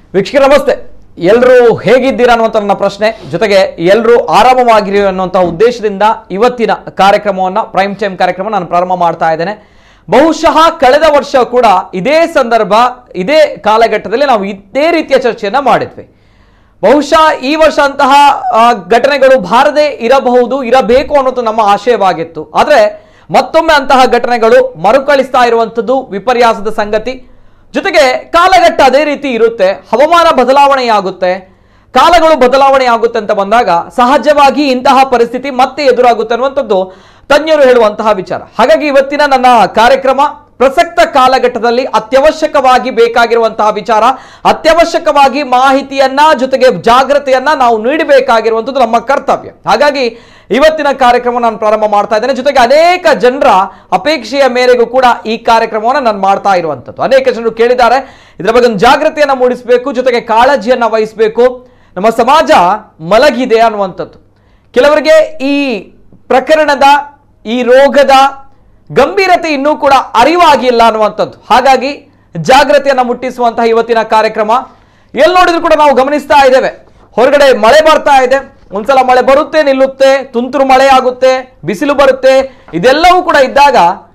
ವೀಕ್ಷಕರ ನಮಸ್ತೆ ಎಲ್ಲರೂ ಹೇಗಿದ್ದೀರಾ ಅನ್ನುವಂಥ ನನ್ನ ಪ್ರಶ್ನೆ ಜೊತೆಗೆ ಎಲ್ಲರೂ ಆರಾಮವಾಗಿರಿ ಅನ್ನುವಂಥ ಉದ್ದೇಶದಿಂದ ಇವತ್ತಿನ ಕಾರ್ಯಕ್ರಮವನ್ನು ಪ್ರೈಮ್ ಟೈಮ್ ಕಾರ್ಯಕ್ರಮ ನಾನು ಪ್ರಾರಂಭ ಮಾಡ್ತಾ ಇದ್ದೇನೆ ಬಹುಶಃ ಕಳೆದ ವರ್ಷ ಕೂಡ ಇದೇ ಸಂದರ್ಭ ಇದೇ ಕಾಲಘಟ್ಟದಲ್ಲಿ ನಾವು ಇದೇ ರೀತಿಯ ಚರ್ಚೆಯನ್ನ ಮಾಡಿದ್ವಿ ಬಹುಶಃ ಈ ವರ್ಷ ಅಂತಹ ಆ, ಘಟನೆಗಳು ಬಾರದೇ ಇರಬಹುದು ಇರಬೇಕು ಅನ್ನೋದು ನಮ್ಮ ಆಶಯವಾಗಿತ್ತು ಆದರೆ ಮತ್ತೊಮ್ಮೆ ಅಂತಹ ಘಟನೆಗಳು ಮರುಕಳಿಸ್ತಾ ಇರುವಂಥದ್ದು ವಿಪರ್ಯಾಸದ ಸಂಗತಿ ಜೊತೆಗೆ ಕಾಲಘಟ್ಟ ಅದೇ ರೀತಿ ಇರುತ್ತೆ ಹವಾಮಾನ ಬದಲಾವಣೆಯಾಗುತ್ತೆ ಕಾಲಗಳು ಬದಲಾವಣೆ ಆಗುತ್ತೆ ಅಂತ ಬಂದಾಗ ಸಹಜವಾಗಿ ಇಂತಹ ಪರಿಸ್ಥಿತಿ ಮತ್ತೆ ಎದುರಾಗುತ್ತೆ ಅನ್ನುವಂಥದ್ದು ತಜ್ಞರು ಹೇಳುವಂತಹ ವಿಚಾರ ಹಾಗಾಗಿ ಇವತ್ತಿನ ನನ್ನ ಕಾರ್ಯಕ್ರಮ ಪ್ರಸಕ್ತ ಕಾಲಘಟ್ಟದಲ್ಲಿ ಅತ್ಯವಶ್ಯಕವಾಗಿ ಬೇಕಾಗಿರುವಂತಹ ವಿಚಾರ ಅತ್ಯವಶ್ಯಕವಾಗಿ ಮಾಹಿತಿಯನ್ನ ಜೊತೆಗೆ ಜಾಗ್ರತೆಯನ್ನ ನಾವು ನೀಡಬೇಕಾಗಿರುವಂಥದ್ದು ನಮ್ಮ ಕರ್ತವ್ಯ ಹಾಗಾಗಿ ಇವತ್ತಿನ ಕಾರ್ಯಕ್ರಮ ನಾನು ಪ್ರಾರಂಭ ಮಾಡ್ತಾ ಇದ್ದೇನೆ ಜೊತೆಗೆ ಅನೇಕ ಜನರ ಅಪೇಕ್ಷೆಯ ಮೇರೆಗೂ ಕೂಡ ಈ ಕಾರ್ಯಕ್ರಮವನ್ನು ನಾನು ಮಾಡ್ತಾ ಇರುವಂಥದ್ದು ಅನೇಕ ಜನರು ಕೇಳಿದ್ದಾರೆ ಇದರ ಬಗ್ಗೆ ಒಂದು ಜಾಗೃತಿಯನ್ನ ಮೂಡಿಸಬೇಕು ಜೊತೆಗೆ ಕಾಳಜಿಯನ್ನ ವಹಿಸಬೇಕು ನಮ್ಮ ಸಮಾಜ ಮಲಗಿದೆ ಅನ್ನುವಂಥದ್ದು ಕೆಲವರಿಗೆ ಈ ಪ್ರಕರಣದ ಈ ರೋಗದ ಗಂಭೀರತೆ ಇನ್ನೂ ಕೂಡ ಅರಿವಾಗಿಲ್ಲ ಅನ್ನುವಂಥದ್ದು ಹಾಗಾಗಿ ಜಾಗೃತಿಯನ್ನ ಮುಟ್ಟಿಸುವಂತಹ ಇವತ್ತಿನ ಕಾರ್ಯಕ್ರಮ ಎಲ್ಲಿ ನೋಡಿದ್ರು ಕೂಡ ನಾವು ಗಮನಿಸ್ತಾ ಇದ್ದೇವೆ ಹೊರಗಡೆ ಮಳೆ ಬರ್ತಾ ಇದೆ ಒಂದ್ಸಲ ಮಳೆ ಬರುತ್ತೆ ನಿಲ್ಲುತ್ತೆ ತುಂತುರು ಮಳೆ ಆಗುತ್ತೆ ಬಿಸಿಲು ಬರುತ್ತೆ ಇದೆಲ್ಲವೂ ಕೂಡ ಇದ್ದಾಗ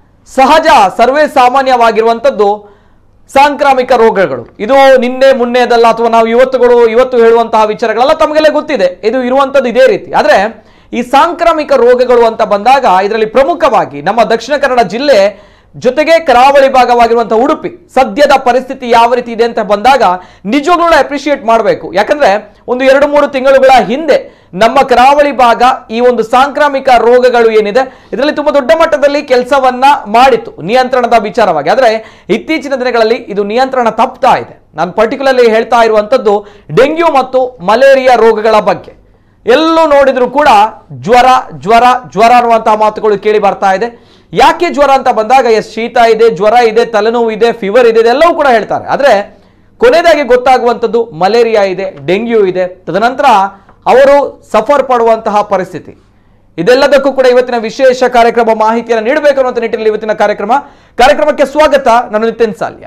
ಸಹಜ ಸರ್ವೇ ಸಾಮಾನ್ಯವಾಗಿರುವಂಥದ್ದು ಸಾಂಕ್ರಾಮಿಕ ರೋಗಗಳು ಇದು ನಿನ್ನೆ ಮುನ್ನೆದಲ್ಲ ಅಥವಾ ನಾವು ಇವತ್ತುಗಳು ಇವತ್ತು ಹೇಳುವಂತಹ ವಿಚಾರಗಳೆಲ್ಲ ತಮಗೆಲ್ಲ ಗೊತ್ತಿದೆ ಇದು ಇರುವಂಥದ್ದು ಇದೇ ರೀತಿ ಆದ್ರೆ ಈ ಸಾಂಕ್ರಾಮಿಕ ರೋಗಗಳು ಅಂತ ಬಂದಾಗ ಇದರಲ್ಲಿ ಪ್ರಮುಖವಾಗಿ ನಮ್ಮ ದಕ್ಷಿಣ ಕನ್ನಡ ಜಿಲ್ಲೆ ಜೊತೆಗೆ ಕರಾವಳಿ ಭಾಗವಾಗಿರುವಂತಹ ಉಡುಪಿ ಸದ್ಯದ ಪರಿಸ್ಥಿತಿ ಯಾವ ರೀತಿ ಇದೆ ಅಂತ ಬಂದಾಗ ನಿಜವಾಗ್ಲೂ ಅಪ್ರಿಷಿಯೇಟ್ ಮಾಡಬೇಕು ಯಾಕಂದ್ರೆ ಒಂದು ಎರಡು ಮೂರು ತಿಂಗಳುಗಳ ಹಿಂದೆ ನಮ್ಮ ಕರಾವಳಿ ಭಾಗ ಈ ಒಂದು ಸಾಂಕ್ರಾಮಿಕ ರೋಗಗಳು ಏನಿದೆ ಇದರಲ್ಲಿ ತುಂಬಾ ದೊಡ್ಡ ಮಟ್ಟದಲ್ಲಿ ಕೆಲಸವನ್ನ ಮಾಡಿತ್ತು ನಿಯಂತ್ರಣದ ವಿಚಾರವಾಗಿ ಆದ್ರೆ ಇತ್ತೀಚಿನ ದಿನಗಳಲ್ಲಿ ಇದು ನಿಯಂತ್ರಣ ತಪ್ತಾ ಇದೆ ನಾನು ಪರ್ಟಿಕ್ಯುಲರ್ಲಿ ಹೇಳ್ತಾ ಇರುವಂತದ್ದು ಡೆಂಗ್ಯೂ ಮತ್ತು ಮಲೇರಿಯಾ ರೋಗಗಳ ಬಗ್ಗೆ ಎಲ್ಲೂ ನೋಡಿದ್ರು ಕೂಡ ಜ್ವರ ಜ್ವರ ಜ್ವರ ಅನ್ನುವಂತಹ ಮಾತುಗಳು ಕೇಳಿ ಬರ್ತಾ ಇದೆ ಯಾಕೆ ಜ್ವರ ಅಂತ ಬಂದಾಗ ಎಸ್ ಶೀತ ಇದೆ ಜ್ವರ ಇದೆ ತಲೆನೋವು ಇದೆ ಫೀವರ್ ಇದೆ ಇದೆಲ್ಲವೂ ಕೂಡ ಹೇಳ್ತಾರೆ ಆದ್ರೆ ಕೊನೆಯದಾಗಿ ಗೊತ್ತಾಗುವಂಥದ್ದು ಮಲೇರಿಯಾ ಇದೆ ಡೆಂಗ್ಯೂ ಇದೆ ತದನಂತರ ಅವರು ಸಫರ್ ಪಡುವಂತಹ ಪರಿಸ್ಥಿತಿ ಇದೆಲ್ಲದಕ್ಕೂ ಕೂಡ ಇವತ್ತಿನ ವಿಶೇಷ ಕಾರ್ಯಕ್ರಮ ಮಾಹಿತಿಯನ್ನು ನೀಡಬೇಕು ಅನ್ನುವಂಥ ನಿಟ್ಟಿನಲ್ಲಿ ಇವತ್ತಿನ ಕಾರ್ಯಕ್ರಮ ಕಾರ್ಯಕ್ರಮಕ್ಕೆ ಸ್ವಾಗತ ನಾನು ನಿತಿನ್ ಸಾಲ್ಯ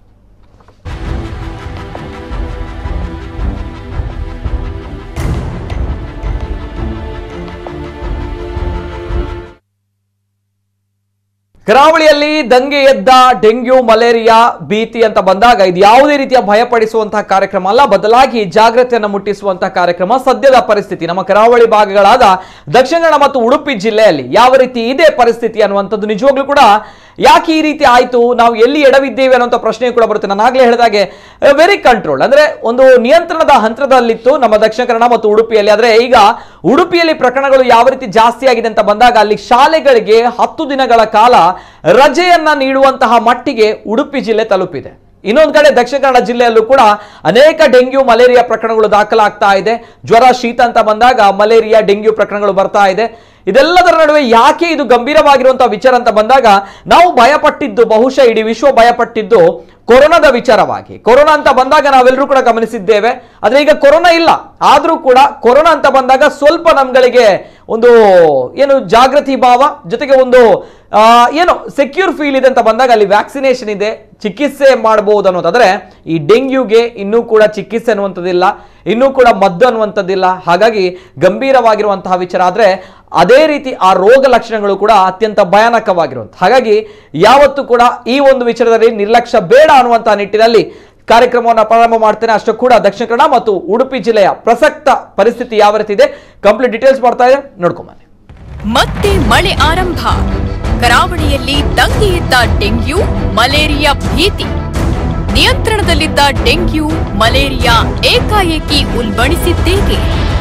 ಕರಾವಳಿಯಲ್ಲಿ ದಂಗೆ ಎದ್ದ ಡೆಂಗ್ಯೂ ಮಲೇರಿಯಾ ಭೀತಿ ಅಂತ ಬಂದಾಗ ಇದು ಯಾವುದೇ ರೀತಿಯ ಭಯಪಡಿಸುವಂತಹ ಕಾರ್ಯಕ್ರಮ ಅಲ್ಲ ಬದಲಾಗಿ ಜಾಗೃತಿಯನ್ನು ಮುಟ್ಟಿಸುವಂತಹ ಕಾರ್ಯಕ್ರಮ ಸದ್ಯದ ಪರಿಸ್ಥಿತಿ ನಮ್ಮ ಕರಾವಳಿ ಭಾಗಗಳಾದ ದಕ್ಷಿಣ ಕನ್ನಡ ಮತ್ತು ಉಡುಪಿ ಜಿಲ್ಲೆಯಲ್ಲಿ ಯಾವ ರೀತಿ ಇದೆ ಪರಿಸ್ಥಿತಿ ಅನ್ನುವಂಥದ್ದು ನಿಜವಾಗ್ಲೂ ಕೂಡ ಯಾಕೆ ಈ ರೀತಿ ಆಯ್ತು ನಾವು ಎಲ್ಲಿ ಎಡವಿದ್ದೇವೆ ಅನ್ನುವಂಥ ಪ್ರಶ್ನೆ ಕೂಡ ಬರುತ್ತೆ ನಾನು ಆಗ್ಲೇ ಹೇಳಿದಾಗೆ ವೆರಿ ಕಂಟ್ರೋಲ್ ಅಂದ್ರೆ ಒಂದು ನಿಯಂತ್ರಣದ ಹಂತದಲ್ಲಿತ್ತು ನಮ್ಮ ದಕ್ಷಿಣ ಕನ್ನಡ ಮತ್ತು ಉಡುಪಿಯಲ್ಲಿ ಆದ್ರೆ ಈಗ ಉಡುಪಿಯಲ್ಲಿ ಪ್ರಕರಣಗಳು ಯಾವ ರೀತಿ ಜಾಸ್ತಿ ಆಗಿದೆ ಅಂತ ಬಂದಾಗ ಅಲ್ಲಿ ಶಾಲೆಗಳಿಗೆ ಹತ್ತು ದಿನಗಳ ಕಾಲ ರಜೆಯನ್ನ ನೀಡುವಂತಹ ಮಟ್ಟಿಗೆ ಉಡುಪಿ ಜಿಲ್ಲೆ ತಲುಪಿದೆ ಇನ್ನೊಂದು ಕಡೆ ದಕ್ಷಿಣ ಕನ್ನಡ ಜಿಲ್ಲೆಯಲ್ಲೂ ಕೂಡ ಅನೇಕ ಡೆಂಗ್ಯೂ ಮಲೇರಿಯಾ ಪ್ರಕರಣಗಳು ದಾಖಲಾಗ್ತಾ ಇದೆ ಜ್ವರ ಶೀತ ಅಂತ ಬಂದಾಗ ಮಲೇರಿಯಾ ಡೆಂಗ್ಯೂ ಪ್ರಕರಣಗಳು ಬರ್ತಾ ಇದೆ ಇದೆಲ್ಲದರ ನಡುವೆ ಯಾಕೆ ಇದು ಗಂಭೀರವಾಗಿರುವಂತಹ ವಿಚಾರ ಅಂತ ಬಂದಾಗ ನಾವು ಭಯಪಟ್ಟಿದ್ದು ಬಹುಶಃ ಇಡೀ ವಿಶ್ವ ಭಯಪಟ್ಟಿದ್ದು ಕೊರೋನಾದ ವಿಚಾರವಾಗಿ ಕೊರೋನಾ ಅಂತ ಬಂದಾಗ ನಾವೆಲ್ಲರೂ ಕೂಡ ಗಮನಿಸಿದ್ದೇವೆ ಆದ್ರೆ ಈಗ ಕೊರೋನಾ ಇಲ್ಲ ಆದ್ರೂ ಕೂಡ ಕೊರೋನಾ ಅಂತ ಬಂದಾಗ ಸ್ವಲ್ಪ ನಮ್ಗಳಿಗೆ ಒಂದು ಏನು ಜಾಗೃತಿ ಭಾವ ಜೊತೆಗೆ ಒಂದು ಆ, ಏನು ಸೆಕ್ಯೂರ್ ಫೀಲ್ ಇದೆ ಅಂತ ಬಂದಾಗ ಅಲ್ಲಿ ವ್ಯಾಕ್ಸಿನೇಷನ್ ಇದೆ ಚಿಕಿತ್ಸೆ ಮಾಡಬಹುದು ಅನ್ನೋದಾದ್ರೆ ಈ ಡೆಂಗ್ಯೂಗೆ ಇನ್ನೂ ಕೂಡ ಚಿಕಿತ್ಸೆ ಅನ್ನುವಂಥದ್ದಿಲ್ಲ ಇನ್ನೂ ಕೂಡ ಮದ್ದು ಅನ್ನುವಂಥದ್ದಿಲ್ಲ ಹಾಗಾಗಿ ಗಂಭೀರವಾಗಿರುವಂತಹ ವಿಚಾರ ಆದ್ರೆ ಅದೇ ರೀತಿ ಆ ರೋಗ ಲಕ್ಷಣಗಳು ಕೂಡ ಅತ್ಯಂತ ಭಯಾನಕವಾಗಿರುವಂಥ ಹಾಗಾಗಿ ಯಾವತ್ತೂ ಕೂಡ ಈ ಒಂದು ವಿಚಾರದಲ್ಲಿ ನಿರ್ಲಕ್ಷ್ಯ ಬೇಡ ಅನ್ನುವಂತಹ ನಿಟ್ಟಿನಲ್ಲಿ ಕಾರ್ಯಕ್ರಮವನ್ನು ಪ್ರಾರಂಭ ಮಾಡ್ತೇನೆ ಅಷ್ಟು ಕೂಡ ದಕ್ಷಿಣ ಕನ್ನಡ ಮತ್ತು ಉಡುಪಿ ಜಿಲ್ಲೆಯ ಪ್ರಸಕ್ತ ಪರಿಸ್ಥಿತಿ ಯಾವ ರೀತಿ ಇದೆ ಕಂಪ್ಲೀಟ್ ಡೀಟೇಲ್ಸ್ ಮಾಡ್ತಾ ಇದೆ ನೋಡ್ಕೊಂಬನ್ನಿ ಮತ್ತೆ ಮಳೆ ಆರಂಭ ಕರಾವಳಿಯಲ್ಲಿ ದಂಗೆಯಿದ್ದ ಡೆಂಗ್ಯೂ ಮಲೇರಿಯಾ ಭೀತಿ ನಿಯಂತ್ರಣದಲ್ಲಿದ್ದ ಡೆಂಗ್ಯೂ ಮಲೇರಿಯಾ ಏಕಾಏಕಿ ಉಲ್ಬಣಿಸಿದ್ದೇಕೆ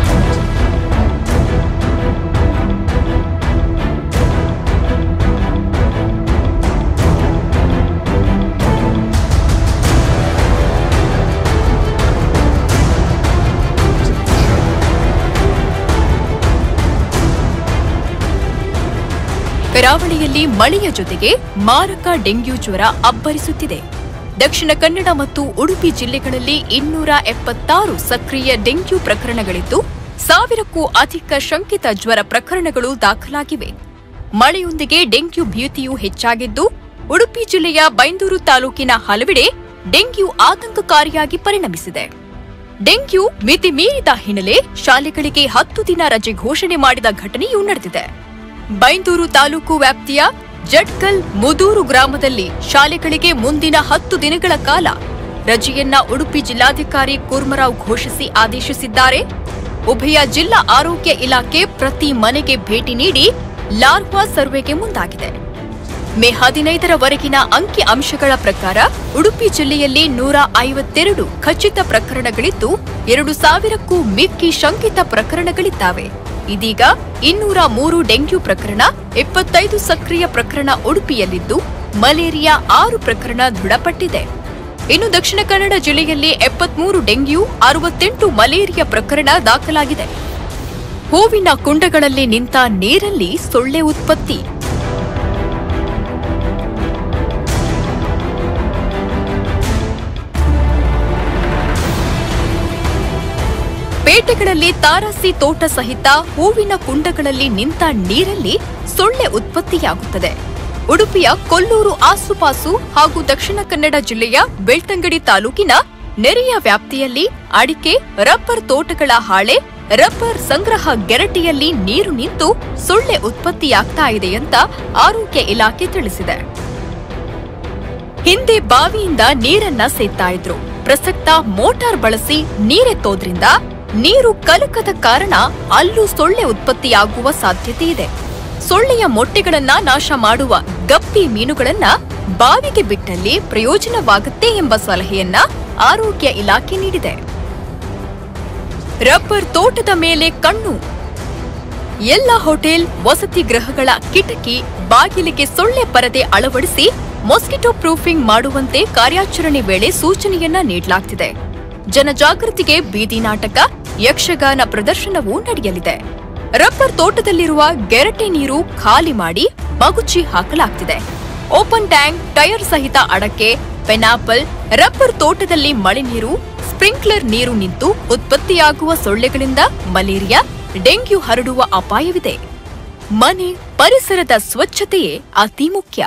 ಕರಾವಳಿಯಲ್ಲಿ ಮಳೆಯ ಜೊತೆಗೆ ಮಾರಕ ಡೆಂಗ್ಯೂ ಜ್ವರ ಅಬ್ಬರಿಸುತ್ತಿದೆ ದಕ್ಷಿಣ ಕನ್ನಡ ಮತ್ತು ಉಡುಪಿ ಜಿಲ್ಲೆಗಳಲ್ಲಿ ಇನ್ನೂರ ಎಪ್ಪತ್ತಾರು ಸಕ್ರಿಯ ಡೆಂಗ್ಯೂ ಪ್ರಕರಣಗಳಿದ್ದು ಸಾವಿರಕ್ಕೂ ಅಧಿಕ ಶಂಕಿತ ಜ್ವರ ಪ್ರಕರಣಗಳು ದಾಖಲಾಗಿವೆ ಮಳೆಯೊಂದಿಗೆ ಡೆಂಗ್ಯೂ ಭೀತಿಯೂ ಹೆಚ್ಚಾಗಿದ್ದು ಉಡುಪಿ ಜಿಲ್ಲೆಯ ಬೈಂದೂರು ತಾಲೂಕಿನ ಹಲವೆಡೆ ಡೆಂಗ್ಯೂ ಆತಂಕಕಾರಿಯಾಗಿ ಪರಿಣಮಿಸಿದೆ ಡೆಂಗ್ಯೂ ಮಿತಿ ಮೀರಿದ ಹಿನ್ನೆಲೆ ಶಾಲೆಗಳಿಗೆ ಹತ್ತು ದಿನ ರಜೆ ಘೋಷಣೆ ಮಾಡಿದ ಘಟನೆಯೂ ನಡೆದಿದೆ ಬೈಂದೂರು ತಾಲೂಕು ವ್ಯಾಪ್ತಿಯ ಜಟ್ಕಲ್ ಮುದೂರು ಗ್ರಾಮದಲ್ಲಿ ಶಾಲೆಗಳಿಗೆ ಮುಂದಿನ ಹತ್ತು ದಿನಗಳ ಕಾಲ ರಜೆಯನ್ನ ಉಡುಪಿ ಜಿಲ್ಲಾಧಿಕಾರಿ ಕೂರ್ಮರಾವ್ ಘೋಷಿಸಿ ಆದೇಶಿಸಿದ್ದಾರೆ ಉಭಯ ಜಿಲ್ಲಾ ಆರೋಗ್ಯ ಇಲಾಖೆ ಪ್ರತಿ ಮನೆಗೆ ಭೇಟಿ ನೀಡಿ ಲಾರ್ವಾ ಸರ್ವೆಗೆ ಮುಂದಾಗಿದೆ ಮೇ ಹದಿನೈದರವರೆಗಿನ ಅಂಕಿ ಅಂಶಗಳ ಪ್ರಕಾರ ಉಡುಪಿ ಜಿಲ್ಲೆಯಲ್ಲಿ ನೂರ ಐವತ್ತೆರಡು ಖಚಿತ ಪ್ರಕರಣಗಳಿದ್ದು ಎರಡು ಸಾವಿರಕ್ಕೂ ಮಿಕ್ಕಿ ಶಂಕಿತ ಪ್ರಕರಣಗಳಿದ್ದಾವೆ ಇದೀಗ ಇನ್ನೂರ ಮೂರು ಡೆಂಗ್ಯೂ ಪ್ರಕರಣ ಇಪ್ಪತ್ತೈದು ಸಕ್ರಿಯ ಪ್ರಕರಣ ಉಡುಪಿಯಲ್ಲಿದ್ದು ಮಲೇರಿಯಾ ಆರು ಪ್ರಕರಣ ದೃಢಪಟ್ಟಿದೆ ಇನ್ನು ದಕ್ಷಿಣ ಕನ್ನಡ ಜಿಲ್ಲೆಯಲ್ಲಿ ಎಪ್ಪತ್ಮೂರು ಡೆಂಗ್ಯೂ ಅರವತ್ತೆಂಟು ಮಲೇರಿಯಾ ಪ್ರಕರಣ ದಾಖಲಾಗಿದೆ ಹೂವಿನ ಕುಂಡಗಳಲ್ಲಿ ನಿಂತ ನೀರಲ್ಲಿ ಸೊಳ್ಳೆ ಉತ್ಪತ್ತಿ ಪೇಟೆಗಳಲ್ಲಿ ತಾರಸಿ ತೋಟ ಸಹಿತ ಹೂವಿನ ಕುಂಡಗಳಲ್ಲಿ ನಿಂತ ನೀರಲ್ಲಿ ಸೊಳ್ಳೆ ಉತ್ಪತ್ತಿಯಾಗುತ್ತದೆ ಉಡುಪಿಯ ಕೊಲ್ಲೂರು ಆಸುಪಾಸು ಹಾಗೂ ದಕ್ಷಿಣ ಕನ್ನಡ ಜಿಲ್ಲೆಯ ಬೆಳ್ತಂಗಡಿ ತಾಲೂಕಿನ ನೆರೆಯ ವ್ಯಾಪ್ತಿಯಲ್ಲಿ ಅಡಿಕೆ ರಬ್ಬರ್ ತೋಟಗಳ ಹಾಳೆ ರಬ್ಬರ್ ಸಂಗ್ರಹ ಗೆರಟಿಯಲ್ಲಿ ನೀರು ನಿಂತು ಸೊಳ್ಳೆ ಉತ್ಪತ್ತಿಯಾಗ್ತಾ ಇದೆ ಅಂತ ಆರೋಗ್ಯ ಇಲಾಖೆ ತಿಳಿಸಿದೆ ಹಿಂದೆ ಬಾವಿಯಿಂದ ನೀರನ್ನ ಸೇದ್ತಾ ಇದ್ರು ಪ್ರಸಕ್ತ ಮೋಟಾರ್ ಬಳಸಿ ನೀರೆತ್ತೋದ್ರಿಂದ ನೀರು ಕಲಕದ ಕಾರಣ ಅಲ್ಲೂ ಸೊಳ್ಳೆ ಉತ್ಪತ್ತಿಯಾಗುವ ಸಾಧ್ಯತೆ ಇದೆ ಸೊಳ್ಳೆಯ ಮೊಟ್ಟೆಗಳನ್ನ ನಾಶ ಮಾಡುವ ಗಪ್ಪಿ ಮೀನುಗಳನ್ನ ಬಾವಿಗೆ ಬಿಟ್ಟಲ್ಲಿ ಪ್ರಯೋಜನವಾಗುತ್ತೆ ಎಂಬ ಸಲಹೆಯನ್ನ ಆರೋಗ್ಯ ಇಲಾಖೆ ನೀಡಿದೆ ರಬ್ಬರ್ ತೋಟದ ಮೇಲೆ ಕಣ್ಣು ಎಲ್ಲ ಹೋಟೆಲ್ ವಸತಿ ಗೃಹಗಳ ಕಿಟಕಿ ಬಾಗಿಲಿಗೆ ಸೊಳ್ಳೆ ಪರದೆ ಅಳವಡಿಸಿ ಮೊಸ್ಕಿಟೋ ಪ್ರೂಫಿಂಗ್ ಮಾಡುವಂತೆ ಕಾರ್ಯಾಚರಣೆ ವೇಳೆ ಸೂಚನೆಯನ್ನ ನೀಡಲಾಗ್ತಿದೆ ಜನಜಾಗೃತಿಗೆ ಬೀದಿ ನಾಟಕ ಯಕ್ಷಗಾನ ಪ್ರದರ್ಶನವೂ ನಡೆಯಲಿದೆ ರಬ್ಬರ್ ತೋಟದಲ್ಲಿರುವ ಗೆರಟೆ ನೀರು ಖಾಲಿ ಮಾಡಿ ಮಗುಚಿ ಹಾಕಲಾಗ್ತಿದೆ ಓಪನ್ ಟ್ಯಾಂಕ್ ಟೈರ್ ಸಹಿತ ಅಡಕೆ ಪೆನಾಪಲ್ ರಬ್ಬರ್ ತೋಟದಲ್ಲಿ ಮಳೆ ನೀರು ಸ್ಪ್ರಿಂಕ್ಲರ್ ನೀರು ನಿಂತು ಉತ್ಪತ್ತಿಯಾಗುವ ಸೊಳ್ಳೆಗಳಿಂದ ಮಲೇರಿಯಾ ಡೆಂಗ್ಯೂ ಹರಡುವ ಅಪಾಯವಿದೆ ಮನೆ ಪರಿಸರದ ಸ್ವಚ್ಛತೆಯೇ ಅತಿ ಮುಖ್ಯ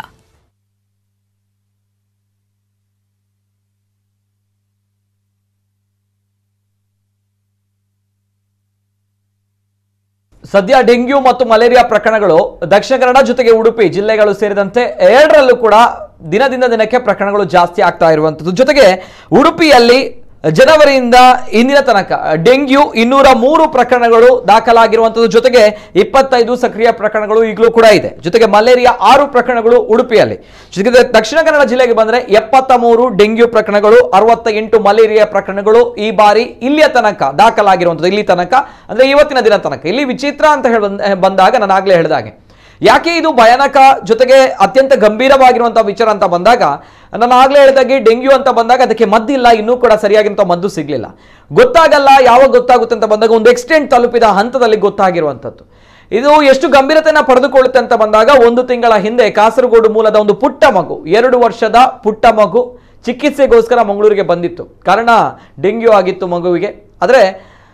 ಸದ್ಯ ಡೆಂಗ್ಯೂ ಮತ್ತು ಮಲೇರಿಯಾ ಪ್ರಕರಣಗಳು ದಕ್ಷಿಣ ಕನ್ನಡ ಜೊತೆಗೆ ಉಡುಪಿ ಜಿಲ್ಲೆಗಳು ಸೇರಿದಂತೆ ಎರಡರಲ್ಲೂ ಕೂಡ ದಿನದಿಂದ ದಿನಕ್ಕೆ ಪ್ರಕರಣಗಳು ಜಾಸ್ತಿ ಆಗ್ತಾ ಇರುವಂಥದ್ದು ಜೊತೆಗೆ ಉಡುಪಿಯಲ್ಲಿ ಜನವರಿಯಿಂದ ಇಂದಿನ ತನಕ ಡೆಂಗ್ಯೂ ಇನ್ನೂರ ಮೂರು ಪ್ರಕರಣಗಳು ದಾಖಲಾಗಿರುವಂಥದ್ದು ಜೊತೆಗೆ ಇಪ್ಪತ್ತೈದು ಸಕ್ರಿಯ ಪ್ರಕರಣಗಳು ಈಗಲೂ ಕೂಡ ಇದೆ ಜೊತೆಗೆ ಮಲೇರಿಯಾ ಆರು ಪ್ರಕರಣಗಳು ಉಡುಪಿಯಲ್ಲಿ ಜೊತೆಗೆ ದಕ್ಷಿಣ ಕನ್ನಡ ಜಿಲ್ಲೆಗೆ ಬಂದರೆ ಎಪ್ಪತ್ತ ಮೂರು ಡೆಂಗ್ಯೂ ಪ್ರಕರಣಗಳು ಅರವತ್ತ ಎಂಟು ಮಲೇರಿಯಾ ಪ್ರಕರಣಗಳು ಈ ಬಾರಿ ಇಲ್ಲಿಯ ತನಕ ದಾಖಲಾಗಿರುವಂಥದ್ದು ಇಲ್ಲಿ ತನಕ ಅಂದ್ರೆ ಇವತ್ತಿನ ದಿನ ತನಕ ಇಲ್ಲಿ ವಿಚಿತ್ರ ಅಂತ ಹೇಳಿ ಬಂದ- ಬಂದಾಗ ನಾನು ಆಗ್ಲೇ ಹೇಳಿದಾಗೆ ಯಾಕೆ ಇದು ಭಯಾನಕ ಜೊತೆಗೆ ಅತ್ಯಂತ ಗಂಭೀರವಾಗಿರುವಂತಹ ವಿಚಾರ ಅಂತ ಬಂದಾಗ ನಾನು ಆಗ್ಲೇ ಹೇಳಿದಾಗೆ ಡೆಂಗ್ಯೂ ಅಂತ ಬಂದಾಗ ಅದಕ್ಕೆ ಮದ್ದಿಲ್ಲ ಇನ್ನೂ ಕೂಡ ಸರಿಯಾಗಿಂತ ಮದ್ದು ಸಿಗ್ಲಿಲ್ಲ ಗೊತ್ತಾಗಲ್ಲ ಯಾವಾಗ ಗೊತ್ತಾಗುತ್ತೆ ಅಂತ ಬಂದಾಗ ಒಂದು ಎಕ್ಸ್ಟೆಂಟ್ ತಲುಪಿದ ಹಂತದಲ್ಲಿ ಗೊತ್ತಾಗಿರುವಂಥದ್ದು ಇದು ಎಷ್ಟು ಗಂಭೀರತೆಯನ್ನ ಪಡೆದುಕೊಳ್ಳುತ್ತೆ ಅಂತ ಬಂದಾಗ ಒಂದು ತಿಂಗಳ ಹಿಂದೆ ಕಾಸರಗೋಡು ಮೂಲದ ಒಂದು ಪುಟ್ಟ ಮಗು ಎರಡು ವರ್ಷದ ಪುಟ್ಟ ಮಗು ಚಿಕಿತ್ಸೆಗೋಸ್ಕರ ಮಂಗಳೂರಿಗೆ ಬಂದಿತ್ತು ಕಾರಣ ಡೆಂಗ್ಯೂ ಆಗಿತ್ತು ಮಗುವಿಗೆ ಆದರೆ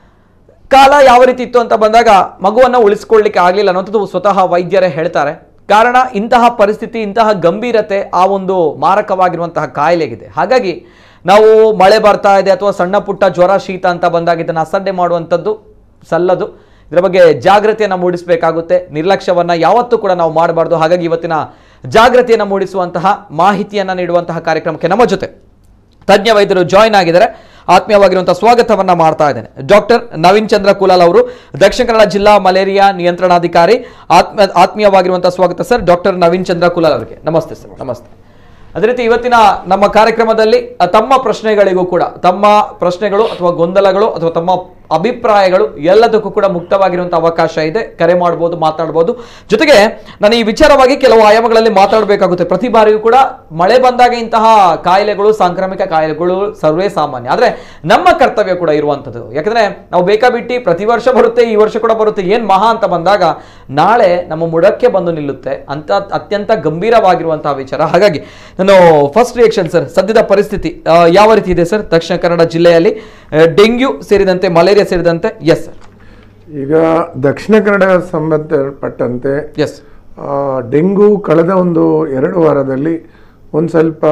ಕಾಲ ಯಾವ ರೀತಿ ಇತ್ತು ಅಂತ ಬಂದಾಗ ಮಗುವನ್ನು ಉಳಿಸ್ಕೊಳ್ಳಿಕ್ಕೆ ಆಗಲಿಲ್ಲ ಅನ್ನೋಂಥದ್ದು ಸ್ವತಃ ವೈದ್ಯರೇ ಹೇಳ್ತಾರೆ ಕಾರಣ ಇಂತಹ ಪರಿಸ್ಥಿತಿ ಇಂತಹ ಗಂಭೀರತೆ ಆ ಒಂದು ಮಾರಕವಾಗಿರುವಂತಹ ಕಾಯಿಲೆಗಿದೆ ಹಾಗಾಗಿ ನಾವು ಮಳೆ ಬರ್ತಾ ಇದೆ ಅಥವಾ ಸಣ್ಣ ಪುಟ್ಟ ಜ್ವರ ಶೀತ ಅಂತ ಬಂದಾಗ ಇದನ್ನು ಅಸಡ್ಡೆ ಮಾಡುವಂಥದ್ದು ಸಲ್ಲದು ಇದರ ಬಗ್ಗೆ ಜಾಗೃತಿಯನ್ನು ಮೂಡಿಸಬೇಕಾಗುತ್ತೆ ನಿರ್ಲಕ್ಷ್ಯವನ್ನು ಯಾವತ್ತೂ ಕೂಡ ನಾವು ಮಾಡಬಾರ್ದು ಹಾಗಾಗಿ ಇವತ್ತಿನ ಜಾಗೃತಿಯನ್ನು ಮೂಡಿಸುವಂತಹ ಮಾಹಿತಿಯನ್ನು ನೀಡುವಂತಹ ಕಾರ್ಯಕ್ರಮಕ್ಕೆ ನಮ್ಮ ಜೊತೆ ತಜ್ಞ ವೈದ್ಯರು ಜಾಯಿನ್ ಆಗಿದ್ದಾರೆ ಆತ್ಮೀಯವಾಗಿರುವಂತಹ ಸ್ವಾಗತವನ್ನ ಮಾಡ್ತಾ ಇದ್ದೇನೆ ಡಾಕ್ಟರ್ ನವೀನ್ ಚಂದ್ರ ಕುಲಾಲ್ ಅವರು ದಕ್ಷಿಣ ಕನ್ನಡ ಜಿಲ್ಲಾ ಮಲೇರಿಯಾ ನಿಯಂತ್ರಣಾಧಿಕಾರಿ ಆತ್ಮ ಆತ್ಮೀಯವಾಗಿರುವಂತಹ ಸ್ವಾಗತ ಸರ್ ಡಾಕ್ಟರ್ ನವೀನ್ ಚಂದ್ರ ಕುಲಾಲ್ ಅವರಿಗೆ ನಮಸ್ತೆ ಸರ್ ನಮಸ್ತೆ ಅದೇ ರೀತಿ ಇವತ್ತಿನ ನಮ್ಮ ಕಾರ್ಯಕ್ರಮದಲ್ಲಿ ಅ, ತಮ್ಮ ಪ್ರಶ್ನೆಗಳಿಗೂ ಕೂಡ ತಮ್ಮ ಪ್ರಶ್ನೆಗಳು ಅಥವಾ ಗೊಂದಲಗಳು ಅಥವಾ ತಮ್ಮ ಅಭಿಪ್ರಾಯಗಳು ಎಲ್ಲದಕ್ಕೂ ಕೂಡ ಮುಕ್ತವಾಗಿರುವಂಥ ಅವಕಾಶ ಇದೆ ಕರೆ ಮಾಡ್ಬೋದು ಮಾತಾಡ್ಬೋದು ಜೊತೆಗೆ ನಾನು ಈ ವಿಚಾರವಾಗಿ ಕೆಲವು ಆಯಾಮಗಳಲ್ಲಿ ಮಾತಾಡಬೇಕಾಗುತ್ತೆ ಪ್ರತಿ ಬಾರಿಯೂ ಕೂಡ ಮಳೆ ಬಂದಾಗ ಇಂತಹ ಕಾಯಿಲೆಗಳು ಸಾಂಕ್ರಾಮಿಕ ಕಾಯಿಲೆಗಳು ಸರ್ವೇ ಸಾಮಾನ್ಯ ಆದರೆ ನಮ್ಮ ಕರ್ತವ್ಯ ಕೂಡ ಇರುವಂಥದ್ದು ಯಾಕಂದ್ರೆ ನಾವು ಬೇಕಾಬಿಟ್ಟಿ ಪ್ರತಿ ವರ್ಷ ಬರುತ್ತೆ ಈ ವರ್ಷ ಕೂಡ ಬರುತ್ತೆ ಏನ್ ಮಹಾ ಅಂತ ಬಂದಾಗ ನಾಳೆ ನಮ್ಮ ಮುಡಕ್ಕೆ ಬಂದು ನಿಲ್ಲುತ್ತೆ ಅಂತ ಅತ್ಯಂತ ಗಂಭೀರವಾಗಿರುವಂತಹ ವಿಚಾರ ಹಾಗಾಗಿ ನಾನು ಫಸ್ಟ್ ರಿಯಾಕ್ಷನ್ ಸರ್ ಸದ್ಯದ ಪರಿಸ್ಥಿತಿ ಆ, ಯಾವ ರೀತಿ ಇದೆ ಸರ್ ದಕ್ಷಿಣ ಕನ್ನಡ ಜಿಲ್ಲೆಯಲ್ಲಿ ಆ, ಡೆಂಗ್ಯೂ ಸೇರಿದಂತೆ ಮಲೇರಿಯಾ ಸೇರಿದಂತೆ ಎಸ್ ಸರ್ ಈಗ ದಕ್ಷಿಣ ಕನ್ನಡ ಸಂಬಂಧಪಟ್ಟಂತೆ ಎಸ್ ಆ, ಡೆಂಗು ಕಳೆದ ಒಂದು ಎರಡು ವಾರದಲ್ಲಿ ಒಂದು ಸ್ವಲ್ಪ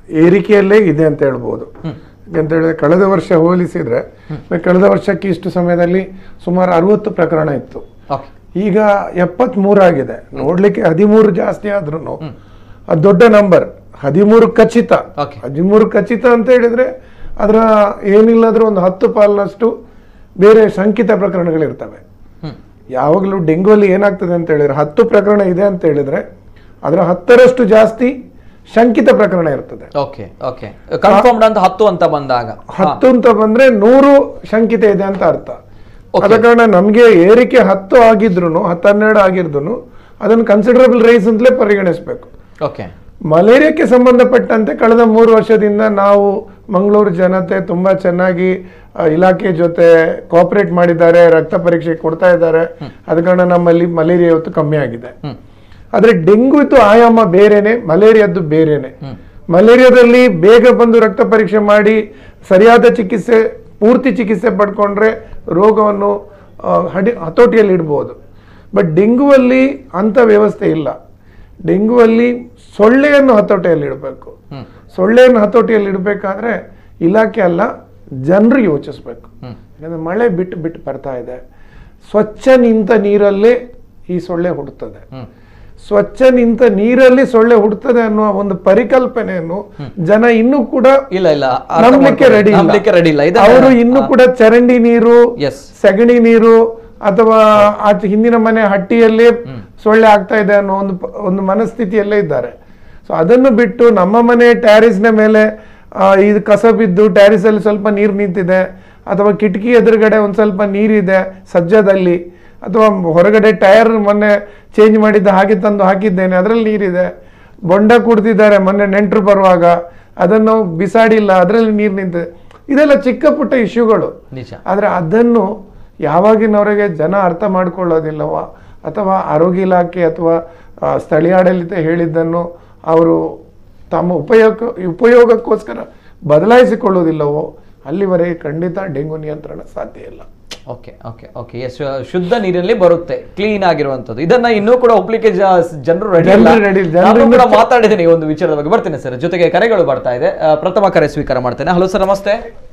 ಏರಿಕೆಯಲ್ಲೇ ಇದೆ ಅಂತ ಹೇಳ್ಬೋದು ಯಾಕಂತ ಹೇಳಿದ್ರೆ ಕಳೆದ ವರ್ಷ ಹೋಲಿಸಿದ್ರೆ ಕಳೆದ ವರ್ಷಕ್ಕೆ ಇಷ್ಟು ಸಮಯದಲ್ಲಿ ಸುಮಾರು ಅರವತ್ತು ಪ್ರಕರಣ ಇತ್ತು ಓಕೆ ಈಗ ಎಪ್ಪತ್ಮೂರು ಆಗಿದೆ ನೋಡ್ಲಿಕ್ಕೆ ಹದಿಮೂರು ಜಾಸ್ತಿ ಆದ್ರೂ ಅದು ದೊಡ್ಡ ನಂಬರ್ ಹದಿಮೂರು ಖಚಿತ Okay. ಹದಿಮೂರು ಖಚಿತ ಅಂತ ಹೇಳಿದ್ರೆ ಅದರ ಏನಿಲ್ಲಾದ್ರೂ ಒಂದು ಹತ್ತು ಪಾಲಿನಷ್ಟು ಬೇರೆ ಶಂಕಿತ ಪ್ರಕರಣಗಳಿರ್ತವೆ ಹ್ಮ್ ಯಾವಾಗಲೂ ಡೆಂಗು ಅಲ್ಲಿ ಏನಾಗ್ತದೆ ಅಂತ ಹೇಳಿದ್ರೆ ಹತ್ತು ಪ್ರಕರಣ ಇದೆ ಅಂತ ಹೇಳಿದ್ರೆ ಅದರ ಹತ್ತರಷ್ಟು ಜಾಸ್ತಿ ಶಂಕಿತ ಪ್ರಕರಣ ಇರ್ತದೆ ಓಕೆ ಓಕೆ ಕನ್ಫರ್ಮ್ಡ್ ಅಂತ ಹತ್ತು ಅಂತ ಬಂದಾಗ ಹತ್ತು ಅಂತ ಬಂದ್ರೆ ನೂರು ಶಂಕಿತ ಇದೆ ಅಂತ ಅರ್ಥ Okay. ಆದ ಕಾರಣ ನಮ್ಗೆ ಏರಿಕೆ ಹತ್ತು ಆಗಿದ್ರು ಹತ್ತೆರಡು ಆಗಿದ್ರು ಅದನ್ನು ಕನ್ಸಿಡರಬಲ್ ರೈಸ್ ಅಂತಲೇ ಪರಿಗಣಿಸಬೇಕು ಓಕೆ ಮಲೇರಿಯಾಕ್ಕೆ ಸಂಬಂಧಪಟ್ಟಂತೆ ಕಳೆದ ಮೂರು ವರ್ಷದಿಂದ ನಾವು ಮಂಗಳೂರು ಜನತೆ ತುಂಬಾ ಚೆನ್ನಾಗಿ ಆ, ಇಲಾಖೆ ಜೊತೆ ಕೋಆಪರೇಟ್ ಮಾಡಿದ್ದಾರೆ ರಕ್ತ ಪರೀಕ್ಷೆ ಕೊಡ್ತಾ ಇದ್ದಾರೆ ಆದ ಕಾರಣ ನಮ್ಮಲ್ಲಿ ಮಲೇರಿಯಾ ಇವತ್ತು ಕಮ್ಮಿ ಆಗಿದೆ ಹ್ಮ್ ಆದ್ರೆ ಡೆಂಗೂದ್ದು ಆಯಾಮ ಬೇರೆನೆ ಮಲೇರಿಯಾದ್ದು ಬೇರೆನೆ ಮಲೇರಿಯಾದಲ್ಲಿ ಬೇಗ ಬಂದು ರಕ್ತ ಪರೀಕ್ಷೆ ಮಾಡಿ ಸರಿಯಾದ ಚಿಕಿತ್ಸೆ ಪೂರ್ತಿ ಚಿಕಿತ್ಸೆ ಪಡ್ಕೊಂಡ್ರೆ ರೋಗವನ್ನು ಆ, ಹಡಿ ಹತೋಟಿಯಲ್ಲಿ ಇಡ್ಬೋದು ಬಟ್ ಡೆಂಗುವಲ್ಲಿ ಅಂಥ ವ್ಯವಸ್ಥೆ ಇಲ್ಲ ಡೆಂಗುವಲ್ಲಿ ಸೊಳ್ಳೆಯನ್ನು ಹತೋಟಿಯಲ್ಲಿ ಇಡಬೇಕು ಹ್ಮ್ ಸೊಳ್ಳೆಯನ್ನು ಹತೋಟಿಯಲ್ಲಿ ಇಡಬೇಕಾದ್ರೆ ಇಲಾಖೆ ಅಲ್ಲ ಜನರು ಯೋಚಿಸ್ಬೇಕು ಹ್ಮ್ ಯಾಕಂದ್ರೆ ಮಳೆ ಬಿಟ್ಟು ಬಿಟ್ಟು ಬರ್ತಾ ಇದೆ ಸ್ವಚ್ಛ ನಿಂತ ನೀರಲ್ಲೇ ಈ ಸೊಳ್ಳೆ ಹುಡುತ್ತದೆ ಹ್ಮ್ ಸ್ವಚ್ಛ ನಿಂತ ನೀರಲ್ಲಿ ಸೊಳ್ಳೆ ಹುಡ್ತದೆ ಅನ್ನುವ ಒಂದು ಪರಿಕಲ್ಪನೆಯನ್ನು ಜನ ಇನ್ನೂ ಕೂಡ ಇಲ್ಲ ಇಲ್ಲ ಅರ್ಥ ನಂಬಲಿಕ್ಕೆ ಮಾಡ್ಕೊಳ್ಳಿ. ರೆಡಿ ನಂಬಲಿಕ್ಕೆ ರೆಡಿ ಇಲ್ಲ ಇದನ್ನ- ಅವರು ಇನ್ನೂ ಕೂಡ ಚರಂಡಿ ನೀರು ಎಸ್ ಸಗಣಿ ನೀರು ಅಥವಾ ಆಚೆ ಹಿಂದಿನ ಮನೆ ಹಟ್ಟಿಯಲ್ಲಿ ಸೊಳ್ಳೆ ಆಗ್ತಾ ಇದೆ ಅನ್ನೋ ಒಂದು ಪ- ಒಂದು ಮನಸ್ಥಿತಿಯಲ್ಲೇ ಇದ್ದಾರೆ ಸೊ ಅದನ್ನು ಬಿಟ್ಟು ನಮ್ಮ ಮನೆ ಟ್ಯಾರಿಸ್ನ ಮೇಲೆ ಆ, ಇದು ಕಸ ಬಿದ್ದು ಟ್ಯಾರಿಸ್ ಅಲ್ಲಿ ಸ್ವಲ್ಪ ನೀರು ನಿಂತಿದೆ ಅಥವಾ ಕಿಟಕಿ ಎದುರುಗಡೆ ಒಂದು ಸ್ವಲ್ಪ ನೀರಿದೆ ಸಜ್ಜದಲ್ಲಿ ಅಥವಾ ಹೊರಗಡೆ ಟೈರ್ ಮೊನ್ನೆ ಚೇಂಜ್ ಮಾಡಿದ್ದ ಹಾಗೆ ತಂದು ಹಾಕಿದ್ದೇನೆ ಅದರಲ್ಲಿ ನೀರಿದೆ ಬೊಂಡ ಕುಡ್ದಿದ್ದಾರೆ ಮೊನ್ನೆ ನೆಂಟರು ಬರುವಾಗ ಅದನ್ನು ಬಿಸಾಡಿಲ್ಲ ಅದರಲ್ಲಿ ನೀರು ನಿಂತಿದೆ ಇದೆಲ್ಲ ಚಿಕ್ಕ ಪುಟ್ಟ ಇಶ್ಯೂಗಳು ನಿಜ ಆದರೆ ಅದನ್ನು ಯಾವಾಗಿನವರೆಗೆ ಜನ ಅರ್ಥ ಮಾಡ್ಕೊಳ್ಳೋದಿಲ್ಲವ ಅಥವಾ ಆರೋಗ್ಯ ಇಲಾಖೆ ಅಥವಾ ಆ, ಸ್ಥಳೀಯ ಆಡಳಿತ ಹೇಳಿದ್ದನ್ನು ಅವರು ತಮ್ಮ ಉಪಯೋಗ ಉಪಯೋಗಕ್ಕೋಸ್ಕರ ಬದಲಾಯಿಸಿಕೊಳ್ಳೋದಿಲ್ಲವೋ ಅಲ್ಲಿವರೆಗೆ ಖಂಡಿತ ಡೆಂಗು ನಿಯಂತ್ರಣ ಸಾಧ್ಯ ಇಲ್ಲ ಓಕೆ ಓಕೆ ಓಕೆ ಎಸ್ ಶುದ್ಧ ನೀರಿನಲ್ಲಿ ಬರುತ್ತೆ ಕ್ಲೀನ್ ಆಗಿರುವಂತದ್ದು ಇದನ್ನ ಇನ್ನೂ ಕೂಡ ಒಪ್ಲಿಕ್ಕೆ ಜನರು ರೆಡಿ ಇಲ್ಲ ಜನರು ready ಇಲ್ಲ. ಜನರು ನಾನು ಕೂಡ ಇನ್ನೂ- ಮಾತಾಡಿದ್ದೀನಿ ಈ ಒಂದು ವಿಚಾರದ ಬಗ್ಗೆ ಬರ್ತೀನಿ ಸರ್ ಜೊತೆಗೆ ಕರೆಗಳು ಬರ್ತಾ ಇದೆ ಆ, ಪ್ರಥಮ ಕರೆ ಸ್ವೀಕಾರ ಮಾಡ್ತೇನೆ ಹಲೋ ಸರ್ ನಮಸ್ತೆ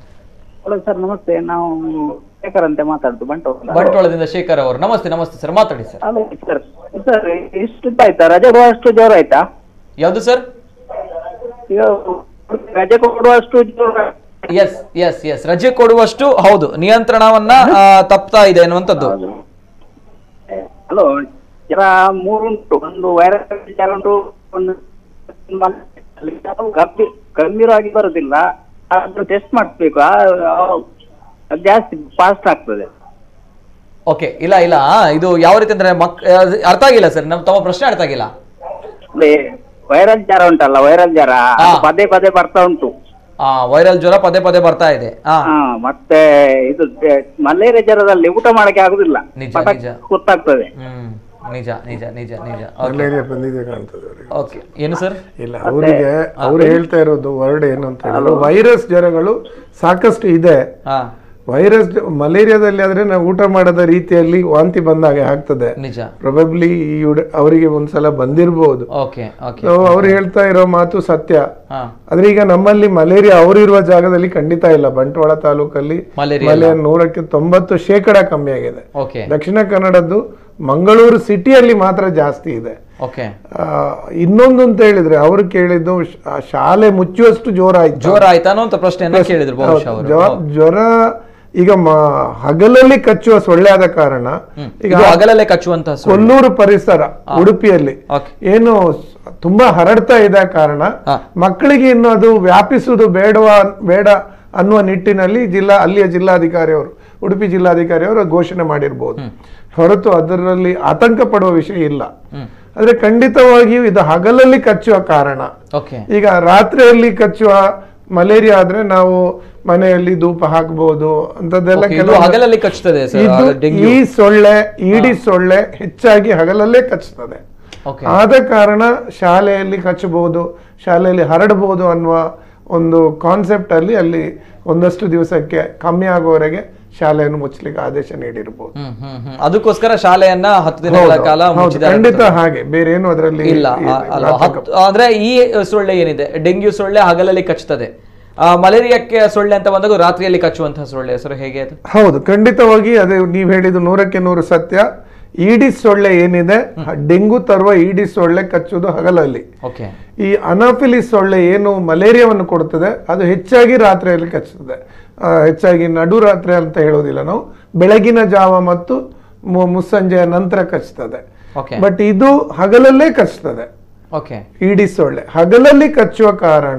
ಹಲೋ ಸರ್ ನಮಸ್ತೆ ನಾವು ಶೇಖರ್ ಅಂತ ಮಾತಾಡುದು ಬಂಟವಾಳ ಬಂಟ್ವಾಳದಿಂದ ಶೇಖರ್ ಅವರು ನಮಸ್ತೆ ನಮಸ್ತೆ ಸರ್ ಮಾತಾಡಿ ಸರ್ ಹಲೋ ಸರ್ ಸರ್ ಇಷ್ಟು ಆಯ್ತಾ ರಜೆ ಕೊಡುವಷ್ಟು ಜೋರ ಆಯ್ತಾ ಯಾವುದು ಸರ್ ಈಗ ರಜೆ ಕೊಡುವಷ್ಟು ಜೋರ ಎಸ್ ಎಸ್ ಎಸ್ ರಜೆ ಕೊಡುವಷ್ಟು ಹೌದು ನಿಯಂತ್ರಣವನ್ನ ಆ, ತಪ್ತಾ ಇದೆ ಅನ್ನುವಂಥದ್ದು ಹಲೋ ಜ್ವರ ಮೂರುಂಟು ಒಂದು ವೈರಸ್ ಜ್ವರ ಉಂಟು ಒಂದು ಗಂಭೀರ ಗಂಭೀರ ಆಗಿ ಬರುದಿಲ್ಲ ಆದ್ರೂ ಟೆಸ್ಟ್ ಮಾಡಿಸ್ಬೇಕು ಅದು ಜಾಸ್ತಿ ಫಾಸ್ಟ್ ಆಗ್ತದೆ ಓಕೆ ಇಲ್ಲ ಇಲ್ಲ ಇದು ಯಾವ ರೀತಿ ಅಂದ್ರೆ ಮಕ್ ಆ, ಅರ್ಥ ಆಗಿಲ್ಲ ಸರ್ ನಮ್ ತಮ್ಮ ಪ್ರಶ್ನೆ ಅರ್ಥ ಆಗಿಲ್ಲ ಅದೇ ವೈರಲ್ ಜ್ವರ ಉಂಟಲ್ಲ ವೈರಲ್ ಜ್ವರ ಅದು ಹಾ. ಪದೇ ಪದೇ ಬರ್ತಾ ಉಂಟು ಆ ವೈರಲ್ ಜ್ವರ ಪದೇ ಪದೇ ಬರ್ತಾ ಇದೆ ಹಾ ಹಾ ಮತ್ತೆ ಇದು ಡೆ- ಮಲೇರಿಯಾ ಜ್ವರದಲ್ಲಿ ಊಟ ಮಾಡಕ್ಕೆ ಆಗುದಿಲ್ಲ ನಿಜ, ಪಟಕ್ ನಿಜ. ಗೊತ್ತಾಗ್ತದೆ ಹ್ಮ್ ನಿಜ ನಿಜ ನಿಜ ನಿಜ ಮಲೇರಿಯಾ ಬಂದಿದೆ ಕಾಣ್ತದೆ ಅವರಿಗೆ ಓಕೆ ಏನು ಸರ್ ಇಲ್ಲ ಅವರಿಗೆ ಅವ್ರು ಹೇಳ್ತಾ ಇರೋದು ವರ್ಡ್ ಏನು ಅಂತ ಹೇಳಿದ್ರೆ ವೈರಸ್ ಜ್ವರಗಳು ಸಾಕಷ್ಟು ಇದೆ ಹಾ ವೈರಸ್ ಮಲೇರಿಯಾದಲ್ಲಿ ಆದ್ರೆ ನಾವು ಊಟ ಮಾಡದ ರೀತಿಯಲ್ಲಿ ವಾಂತಿ ಬಂದಾಗೆ ಆಗ್ತದೆ ನಿಜ ಪ್ರೊಬಬ್ಲಿ ಅವರಿಗೆ ಒಂದ್ಸಲ ಬಂದಿರಬಹುದು ಓಕೆ ಓಕೆ ಸೊ ಅವ್ರು ಹೇಳ್ತಾ ಇರೋ ಮಾತು ಸತ್ಯ ಹಾ ಆದ್ರೆ ಈಗ ನಮ್ಮಲ್ಲಿ ಮಲೇರಿಯಾ ಅವರಿರುವ ಜಾಗದಲ್ಲಿ ಖಂಡಿತ ಇಲ್ಲ ಬಂಟ್ವಾಳ ತಾಲೂಕಲ್ಲಿ ಮಲೇರಿಯಾ ಮಲೇರಿಯಾ ನೂರಕ್ಕೆ ತೊಂಬತ್ತು ಶೇಕಡ ಕಮ್ಮಿ ಆಗಿದೆ ಓಕೆ ದಕ್ಷಿಣ ಕನ್ನಡದ್ದು ಮಂಗಳೂರು ಸಿಟಿಯಲ್ಲಿ ಮಾತ್ರ ಜಾಸ್ತಿ ಇದೆ ಓಕೆ ಆ, ಇನ್ನೊಂದು ಅಂತ ಹೇಳಿದ್ರೆ ಅವರು ಕೇಳಿದ್ದು ಶ- ಆ ಶಾಲೆ ಮುಚ್ಚುವಷ್ಟು ಜೋರ ಆಯ್ತು ಜ್ವರ ಆಯ್ತಾ ಅನ್ನೋ ಪ್ರಶ್ನೆಯನ್ನ ಕೇಳಿದ್ರು ಬಹುಶಃ ಅವರು ಜ್ವ- ಜ್ವರ ಈಗ ಮ- ಹಗಲಲ್ಲಿ ಕಚ್ಚುವ ಸೊಳ್ಳೆ ಆದ ಕಾರಣ ಈಗ ಇದು ಹಗಲಲ್ಲೇ ಕಚ್ಚುವಂತ ಕೊಲ್ಲೂರು ಪರಿಸರ ಉಡುಪಿಯಲ್ಲಿ ಓಕೆ ಏನು ಸ್- ತುಂಬಾ ಹರಡ್ತಾ ಇದ್ದ ಕಾರಣ ಹಾ. ಮಕ್ಕಳಿಗೆ ಇನ್ನು ಅದು ವ್ಯಾಪಿಸುವುದು ಬೇಡವಾ ಬೇಡ ಅನ್ನುವ ನಿಟ್ಟಿನಲ್ಲಿ ಜಿಲ್ಲಾ ಅಲ್ಲಿಯ ಜಿಲ್ಲಾಧಿಕಾರಿ ಅವರು ಉಡುಪಿ ಜಿಲ್ಲಾಧಿಕಾರಿ ಅವರು ಘೋಷಣೆ ಮಾಡಿರ್ಬೋದು ಹೊರತು ಅದರಲ್ಲಿ ಆತಂಕ ಪಡುವ ವಿಷಯ ಇಲ್ಲ ಹ್ಮ್ ಆದ್ರೆ ಖಂಡಿತವಾಗಿಯೂ ಇದು ಹಗಲಲ್ಲಿ ಕಚ್ಚುವ ಕಾರಣ ಓಕೆ ಈಗ ರಾತ್ರಿಯಲ್ಲಿ ಕಚ್ಚುವ ಮಲೇರಿಯಾ ಆದ್ರೆ ನಾವು ಮನೆಯಲ್ಲಿ ಧೂಪ ಹಾಕಬಹುದು ಅಂತದೆಲ್ಲ Okay, ಇದು ಕೆಲವು ಹಗಲಲ್ಲಿ ಕಚ್ಚುತ್ತದೆ ಸರ್ ಇದು ಡೆಂಗ್ಯೂ ಈ ಸೊಳ್ಳೆ ಈಡಿ ಸೊಳ್ಳೆ ಹೆಚ್ಚಾಗಿ ಹಗಲಲ್ಲೇ ಕಚ್ಚುತ್ತದೆ ಓಕೆ ಆದ ಕಾರಣ ಶಾಲೆಯಲ್ಲಿ ಕಚ್ಚಬಹುದು ಶಾಲೆಯಲ್ಲಿ ಹರಡಬಹುದು ಅನ್ನುವ ಒಂದು ಕಾನ್ಸೆಪ್ಟ್ ಅಲ್ಲಿ ಅಲ್ಲಿ ಒಂದಷ್ಟು ದಿವಸಕ್ಕೆ ಕಮ್ಮಿ ಆಗುವವರೆಗೆ ಶಾಲೆಯನ್ನು ಮುಚ್ಚಲಿಕ್ಕೆ ಆದೇಶ ನೀಡಿರ್ಬೋದು ಹ್ಮ್ ಹ್ಮ್ ಹ್ಮ್ ಅದಕ್ಕೋಸ್ಕರ ಶಾಲೆಯನ್ನ ಹತ್ತು ದಿನಗಳ ಹೌದು, ಕಾಲ ಹೌದು, ಮುಚ್ಚಿದ್ದಾರೆ ಖಂಡಿತ ಹಾಗೆ ಬೇರೆ ಏನು ಅದರಲ್ಲಿ ಇಲ್ಲ ಆ- ಅಲ್ವಾ? ಹತ್ತು- ಅಂದ್ರೆ ಈ ಸೊಳ್ಳೆ ಏನಿದೆ ಡೆಂಗ್ಯೂ ಸೊಳ್ಳೆ ಹಗಲಲ್ಲಿ ಕಚ್ಚುತ್ತದೆ ಆ, ಮಲೇರಿಯಾಕ್ಕೆ ಸೊಳ್ಳೆ ಅಂತ ಬಂದಾಗ ರಾತ್ರಿಯಲ್ಲಿ ಕಚ್ಚುವಂತಹ ಸೊಳ್ಳೆ ಹೆಸರು ಹೇಗೆ ಅದು ಹೌದು ಖಂಡಿತವಾಗಿ ಅದೇ ನೀವು ಹೇಳಿದ್ದು ನೂರಕ್ಕೆ ನೂರು ಸತ್ಯ ಈಡಿಸ್ ಸೊಳ್ಳೆ ಏನಿದೆ ಡೆಂಗು ತರುವ ಈಡಿಸ್ ಸೊಳ್ಳೆ ಕಚ್ಚುವುದು ಹಗಲಲ್ಲಿ ಓಕೆ ಈ ಅನಾಫಿಲಿಸ್ ಸೊಳ್ಳೆ ಏನು ಮಲೇರಿಯಾವನ್ನು ಕೊಡುತ್ತದೆ ಅದು ಹೆಚ್ಚಾಗಿ ರಾತ್ರಿಯಲ್ಲಿ ಕಚ್ಚುತ್ತದೆ ಆ, ಹೆಚ್ಚಾಗಿ ನಡು ರಾತ್ರಿ ಅಂತ ಹೇಳೋದಿಲ್ಲ ನಾವು ಬೆಳಗಿನ ಜಾವ ಮತ್ತು ಮು- ಮುಸ್ಸಂಜೆಯ ನಂತರ ಕಚ್ಚುತ್ತದೆ ಓಕೆ ಬಟ್ ಇದು ಹಗಲಲ್ಲೇ ಕಚ್ಚುತ್ತದೆ ಓಕೆ ಈಡಿಸ್ ಸೊಳ್ಳೆ ಹಗಲಲ್ಲಿ ಕಚ್ಚುವ ಕಾರಣ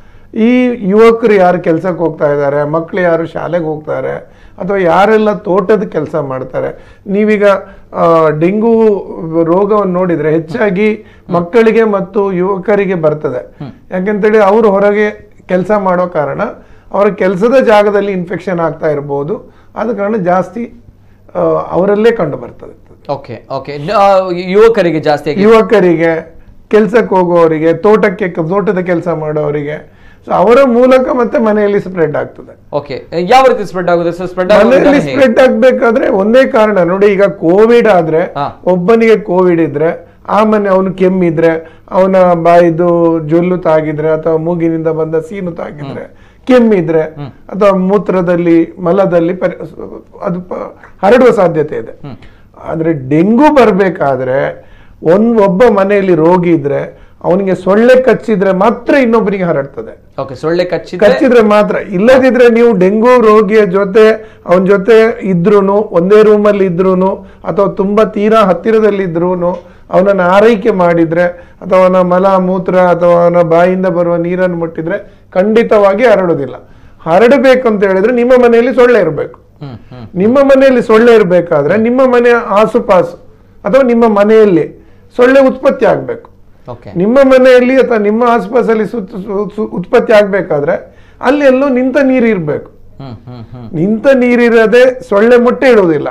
ಈ ಯುವಕರು ಯಾರು ಕೆಲಸಕ್ಕೆ ಹೋಗ್ತಾ ಇದ್ದಾರೆ ಮಕ್ಕಳು ಯಾರು ಶಾಲೆಗೆ ಹೋಗ್ತಾರೆ ಅಥವಾ ಯಾರೆಲ್ಲ ತೋಟದ ಕೆಲಸ ಮಾಡ್ತಾರೆ ನೀವೀಗ ಆ, ಡೆಂಗು ರೋಗವನ್ನು ನೋಡಿದ್ರೆ ಹೆಚ್ಚಾಗಿ ಮಕ್ಕಳಿಗೆ ಮತ್ತು ಯುವಕರಿಗೆ ಬರ್ತದೆ ಯಾಕೆಂತೇಳಿ ಅವರು ಹೊರಗೆ ಕೆಲಸ ಮಾಡೋ ಕಾರಣ ಅವರ ಕೆಲಸದ ಜಾಗದಲ್ಲಿ ಇನ್ಫೆಕ್ಷನ್ ಆಗ್ತಾ ಇರ್ಬೋದು ಆದ ಕಾರಣ ಜಾಸ್ತಿ ಆ, ಅವರಲ್ಲೇ ಕಂಡು ಬರ್ತದೆ ಓಕೆ ಓಕೆ ಯುವಕರಿಗೆ ಜಾಸ್ತಿ ಆಗಿ ಯುವಕರಿಗೆ ಕೆಲ್ಸಕ್ಕೆ ಹೋಗುವವರಿಗೆ ತೋಟಕ್ಕೆ ತೋಟದ ಕೆಲಸ ಮಾಡೋವರಿಗೆ ಸೊ ಅವರ ಮೂಲಕ ಮತ್ತೆ ಮನೆಯಲ್ಲಿ ಸ್ಪ್ರೆಡ್ ಆಗ್ತದೆ ಓಕೆ ಯಾವ ರೀತಿ ಸ್ಪ್ರೆಡ್ ಆಗುತ್ತೆ ಸರ್ ಸ್ಪ್ರೆಡ್ ಮನೆಯಲ್ಲಿ ಸ್ಪ್ರೆಡ್ ಆಗ್ಬೇಕಾದ್ರೆ ಒಂದೇ ಕಾರಣ ನೋಡಿ ಈಗ ಕೋವಿಡ್ ಆದ್ರೆ ಹಾ. ಒಬ್ಬನಿಗೆ ಕೋವಿಡ್ ಇದ್ರೆ ಆ ಮನೆ ಅವನು ಕೆಮ್ಮಿದ್ರೆ ಅವನ ಬಾಯಿದು ಜೊಲ್ಲು ತಾಗಿದ್ರೆ ಅಥವಾ ಮೂಗಿನಿಂದ ಬಂದ ಸೀನು ತಾಗಿದ್ರೆ ಕೆಮ್ಮಿದ್ರೆ ಅಥವಾ ಮೂತ್ರದಲ್ಲಿ ಮಲದಲ್ಲಿ ಪರಿ- ಅದು ಪ- ಹರಡುವ ಸಾಧ್ಯತೆ ಇದೆ ಆದ್ರೆ ಡೆಂಗು ಬರ್ಬೇಕಾದ್ರೆ ಒಂದ್ ಒಬ್ಬ ಮನೆಯಲ್ಲಿ ರೋಗಿ ಇದ್ರೆ ಅವನಿಗೆ ಸೊಳ್ಳೆ ಕಚ್ಚಿದ್ರೆ ಮಾತ್ರ ಇನ್ನೊಬ್ಬನಿಗೆ ಹರಡ್ತದೆ ಓಕೆ ಸೊಳ್ಳೆ ಕಚ್ಚಿದ್ರೆ ಕಚ್ಚಿದ್ರೆ ಮಾತ್ರ ಇಲ್ಲದಿದ್ರೆ ನೀವು ಡೆಂಗು ರೋಗಿಯ ಜೊತೆ ಅವನ ಜೊತೆ ಇದ್ರೂನು ಒಂದೇ ರೂಮಲ್ಲಿ ಇದ್ರೂನು ಅಥವಾ ತುಂಬಾ ತೀರಾ ಹತ್ತಿರದಲ್ಲಿ ಇದ್ರೂನು ಅವನನ್ನ ಆರೈಕೆ ಮಾಡಿದ್ರೆ ಅಥವಾ ಅವನ ಮಲ ಮೂತ್ರ ಅಥವಾ ಅವನ ಬಾಯಿಂದ ಬರುವ ನೀರನ್ನು ಮುಟ್ಟಿದ್ರೆ ಖಂಡಿತವಾಗಿ ಹರಡುದಿಲ್ಲ ಹರಡಬೇಕು ಅಂತ ಹೇಳಿದ್ರೆ ನಿಮ್ಮ ಮನೆಯಲ್ಲಿ ಸೊಳ್ಳೆ ಇರಬೇಕು ಹ್ಮ್ ಹ್ಮ್ ನಿಮ್ಮ ಮನೆಯಲ್ಲಿ ಸೊಳ್ಳೆ ಇರಬೇಕಾದ್ರೆ ನಿಮ್ಮ ಮನೆಯ ಆಸುಪಾಸು ಅಥವಾ ನಿಮ್ಮ ಮನೆಯಲ್ಲಿ ಸೊಳ್ಳೆ ಉತ್ಪತ್ತಿ ಆಗಬೇಕು ಓಕೆ ನಿಮ್ಮ ಮನೆಯಲ್ಲಿ ಅಥವಾ ನಿಮ್ಮ ಆಸ್ಪಾಸಲ್ಲಿ ಸುತ್ತ ಸು- ಸು- ಉತ್ಪತ್ತಿ ಆಗ್ಬೇಕಾದ್ರೆ ಅಲ್ಲಿ ಎಲ್ಲೋ ನಿಂತ ನೀರು ಇರಬೇಕು ಹ್ಮ್ ಹ್ಮ್ ಹ್ಮ್ ನಿಂತ ನೀರಿರದೆ ಸೊಳ್ಳೆ ಮೊಟ್ಟೆ ಇಡುವುದಿಲ್ಲ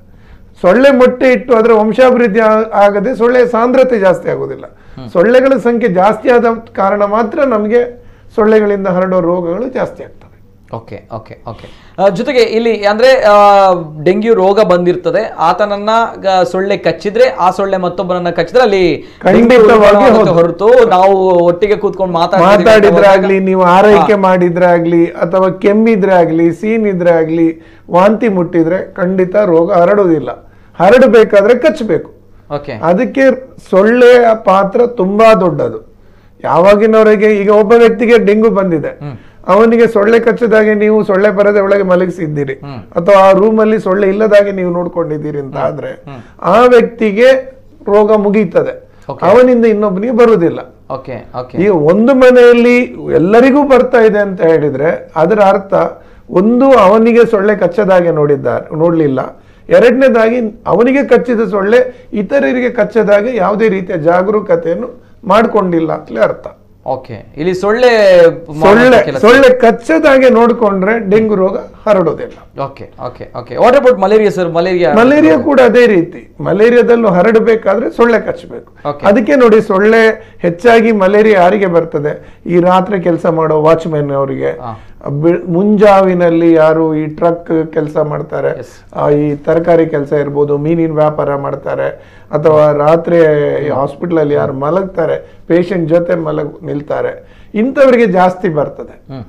ಸೊಳ್ಳೆ ಮೊಟ್ಟೆ ಇಟ್ಟು ಅದರ ವಂಶಾಭಿವೃದ್ಧಿ ಆ- ಆಗದೆ ಸೊಳ್ಳೆಯ ಸಾಂದ್ರತೆ ಜಾಸ್ತಿ ಆಗುವುದಿಲ್ಲ ಸೊಳ್ಳೆಗಳ ಸಂಖ್ಯೆ ಜಾಸ್ತಿ ಆದ ಕಾರಣ ಮಾತ್ರ ನಮಗೆ ಸೊಳ್ಳೆಗಳಿಂದ ಹರಡುವ ರೋಗಗಳು ಜಾಸ್ತಿ ಆಗ್ತವೆ ಓಕೆ ಓಕೆ ಓಕೆ ಜೊತೆಗೆ ಇಲ್ಲಿ ಅಂದ್ರೆ ಆ, ಡೆಂಗ್ಯೂ ರೋಗ ಬಂದಿರ್ತದೆ ಆತನನ್ನ ಗ- ಸೊಳ್ಳೆ ಕಚ್ಚಿದ್ರೆ ಆ ಸೊಳ್ಳೆ ಮತ್ತೊಬ್ಬನನ್ನ ಕಚ್ಚಿದ್ರೆ ಅಲ್ಲಿ ಡೆಂಗ್ಯೂ ಖಂಡಿತವಾಗಿ ಉಲ್ಬಣ ಆಗುತ್ತೆ ಹೌದು. ಹೊರತು ನಾವು ಒಟ್ಟಿಗೆ ಕೂತ್ಕೊಂಡು ಮಾತಾಡ್ತಿದೀವಿ ಅಂತ ಮಾತಾಡಿದ್ರೆ ಬಂದಾಗ- ಆಗ್ಲಿ ನೀವು ಆರೈಕೆ ಮಾಡಿದ್ರೆ ಆಗ್ಲಿ ಅಥವಾ ಕೆಮ್ಮಿದ್ರೆ ಆಗ್ಲಿ ಸೀನಿದ್ರೆ ಆಗ್ಲಿ ವಾಂತಿ ಮುಟ್ಟಿದ್ರೆ ಖಂಡಿತ ರೋಗ ಹರಡುವುದಿಲ್ಲ ಹರಡಬೇಕಾದ್ರೆ ಕಚ್ಚಬೇಕು ಓಕೆ ಅದಕ್ಕೆ ಸೊಳ್ಳೆಯ ಪಾತ್ರ ತುಂಬಾ ದೊಡ್ಡದು ಯಾವಾಗಿನವರೆಗೆ ಈಗ ಒಬ್ಬ ವ್ಯಕ್ತಿಗೆ ಡೆಂಗು ಬಂದಿದೆ ಅವನಿಗೆ ಸೊಳ್ಳೆ ಕಚ್ಚದಾಗೆ ನೀವು ಸೊಳ್ಳೆ ಬರದೆ ಒಳಗೆ ಮಲಗಿಸಿದ್ದೀರಿ ಅಥವಾ ಆ ರೂಮಲ್ಲಿ ಸೊಳ್ಳೆ ಇಲ್ಲದಾಗೆ ನೀವು ನೋಡ್ಕೊಂಡಿದ್ದೀರಿ ಅಂತ ಆದ್ರೆ ಆ ವ್ಯಕ್ತಿಗೆ ರೋಗ ಮುಗೀತದೆ ಅವನಿಂದ ಇನ್ನೊಬ್ಬನಿಗೆ ಬರುವುದಿಲ್ಲ ಓಕೆ ಓಕೆ ಈಗ ಒಂದು ಮನೆಯಲ್ಲಿ ಎಲ್ಲರಿಗೂ ಬರ್ತಾ ಇದೆ ಅಂತ ಹೇಳಿದ್ರೆ ಅದರ ಅರ್ಥ ಒಂದು ಅವನಿಗೆ ಸೊಳ್ಳೆ ಕಚ್ಚದಾಗೆ ನೋಡಿದ್ದಾರೆ ನೋಡ್ಲಿಲ್ಲ ಎರಡನೇದಾಗಿ ಅವನಿಗೆ ಕಚ್ಚಿದ ಸೊಳ್ಳೆ ಇತರರಿಗೆ ಕಚ್ಚದಾಗೆ ಯಾವುದೇ ರೀತಿಯ ಜಾಗರೂಕತೆಯನ್ನು ಮಾಡ್ಕೊಂಡಿಲ್ಲ ಅಂತಲೇ ಅರ್ಥ ಓಕೆ ಇಲ್ಲಿ ಸೊಳ್ಳೆ ಸೊಳ್ಳೆ ಕೆಲಸ ಸೊಳ್ಳೆ ಕಚ್ಚದಾಗೆ ನೋಡ್ಕೊಂಡ್ರೆ ಡೆಂಗು ರೋಗ ಹರಡೋದಿಲ್ಲ okay okay okay what about malaria sir malaria malaria ಕೂಡ ಅದೇ ರೀತಿ ಮಲೇರಿಯಾದಲ್ಲೂ ಹರಡಬೇಕಾದ್ರೆ ಸೊಳ್ಳೆ ಕಚ್ಚಬೇಕು Okay. ಅದಕ್ಕೆ ನೋಡಿ ಸೊಳ್ಳೆ ಹೆಚ್ಚಾಗಿ ಮಲೇರಿಯಾ ಯಾರಿಗೆ ಬರ್ತದೆ ಈ ರಾತ್ರಿ ಕೆಲಸ ಮಾಡೋ ವಾಚ್ಮೆನ್ ಅವರಿಗೆ ಹಾ. ಬೆ- ಮುಂಜಾವಿನಲ್ಲಿ ಯಾರು ಈ ಟ್ರಕ್ ಕೆಲಸ ಮಾಡ್ತಾರೆ Yes. ಆ, ಈ ತರಕಾರಿ ಕೆಲಸ ಇರ್ಬೋದು ಮೀನಿನ ವ್ಯಾಪಾರ ಮಾಡ್ತಾರೆ ಅಥವಾ ರಾತ್ರಿ ಹಾಸ್ಪಿಟಲ್ ಅಲ್ಲಿ ಯಾರು ಮಲಗ್ತಾರೆ ಪೇಷಂಟ್ ಜೊತೆ ಮಲಗ್ ನಿಲ್ತಾರೆ ಇಂಥವರಿಗೆ ಜಾಸ್ತಿ ಬರ್ತದೆ ಹ್ಮ್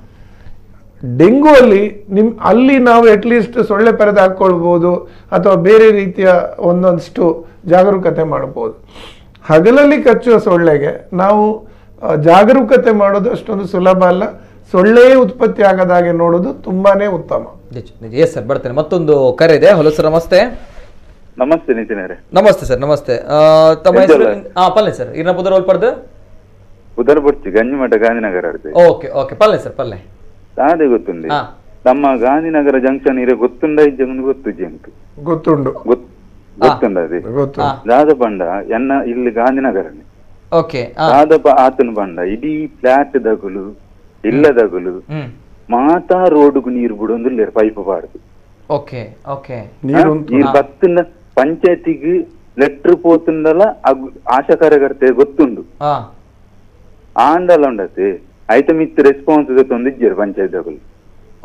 ಡೆಂಗು ಅಲ್ಲಿ ನಿಮ್ ಅಲ್ಲಿ ನಾವು ಅಟ್ಲೀಸ್ಟ್ ಸೊಳ್ಳೆ ಪರದೆ ಹಾಕೊಳ್ಬೋದು ಅಥವಾ ಬೇರೆ ರೀತಿಯ ಒಂದೊಂದಷ್ಟು ಜಾಗರೂಕತೆ ಮಾಡಬಹುದು ಹಗಲಲ್ಲಿ ಕಚ್ಚುವ ಸೊಳ್ಳೆಗೆ ನಾವು ಆ, ಜಾಗರೂಕತೆ ಮಾಡೋದು ಅಷ್ಟೊಂದು ಸುಲಭ ಅಲ್ಲ ಸೊಳ್ಳೆಯೇ ಉತ್ಪತ್ತಿ ಆಗದಾಗೆ ನೋಡೋದು ತುಂಬಾನೇ ಉತ್ತಮ ನಿಜ ನಿಜ ಎಸ್ ಸರ್ ಬರ್ತೇನೆ ಮತ್ತೊಂದು ಕರೆ ಇದೆ ಹಲೋ ಸರ್ ನಮಸ್ತೆ ನಮಸ್ತೆ ನಿತಿನ್ ಅವರೇ ನಮಸ್ತೆ ಸರ್ ನಮಸ್ತೆ ಆ, ತಮ್ಮ ಹೆಸರು ಹಾ ಪಲ್ಲೆ ಸರ್ ಇರ್ನ ಪುದರ್ ಒಲ್ಪಡ್ದು ಉದರ್ ಬೊಡ್ಚಿ ಗಂಜಿಮಠ ಗಾಂಧಿನಗರ ಅರ್ದೆ ಓಕೆ ಓಕೆ ಪಲ್ಲೆ ಸರ್ ಪಲ್ಲೆ ಸಾದೆ ಗೊತ್ತುಂಡಿ ಹಾ ನಮ್ಮ ಗಾಂಧಿನಗರ ಜಂಕ್ಷನ್ ಇರೋ ಗೊತ್ತುಂಡ ಇಜ್ಜಂಗ್ ಗೊತ್ತು ಜಂಕ್ ಗೊತ್ತುಂಡು ಗೊತ್ ಗೊತ್ತುಂಡ ಅದೇ ಗೊತ್ತು ಹಾ ದಾದ ಬಂಡ ಎನ್ನ ಇಲ್ಲಿ ಗಾಂಧಿನಗರನೇ ಓಕೆ ಹಾ ದಾದ ಆತನ ಬಂಡ ಇಡೀ ಫ್ಲಾಟ್ ದಗುಲು ಇಲ್ಲ ದಗುಲು ಹ್ಮ್ ಮಾತಾ ರೋಡ್ಗು ನೀರು ಬಿಡೊಂದು ಪೈಪ್ ಬಾರ್ದು ಓಕೆ ಓಕೆ ನೀರು ನೀರು ಬತ್ತಿನ ಪಂಚಾಯತಿಗೆ ಲೆಟ್ರ್ పోతుండల ఆశా కార్యకర్త ಗೊತ್ತುಂಡು ಹಾ ಆಂಡಲ ಉಂಡತೆ ಐತ ಮಿತ್ ರೆಸ್ಪಾನ್ಸ್ ಗೊತ್ತೊಂದು ಇಜ್ಜರು ಪಂಚಾಯತ್ ದಗುಲು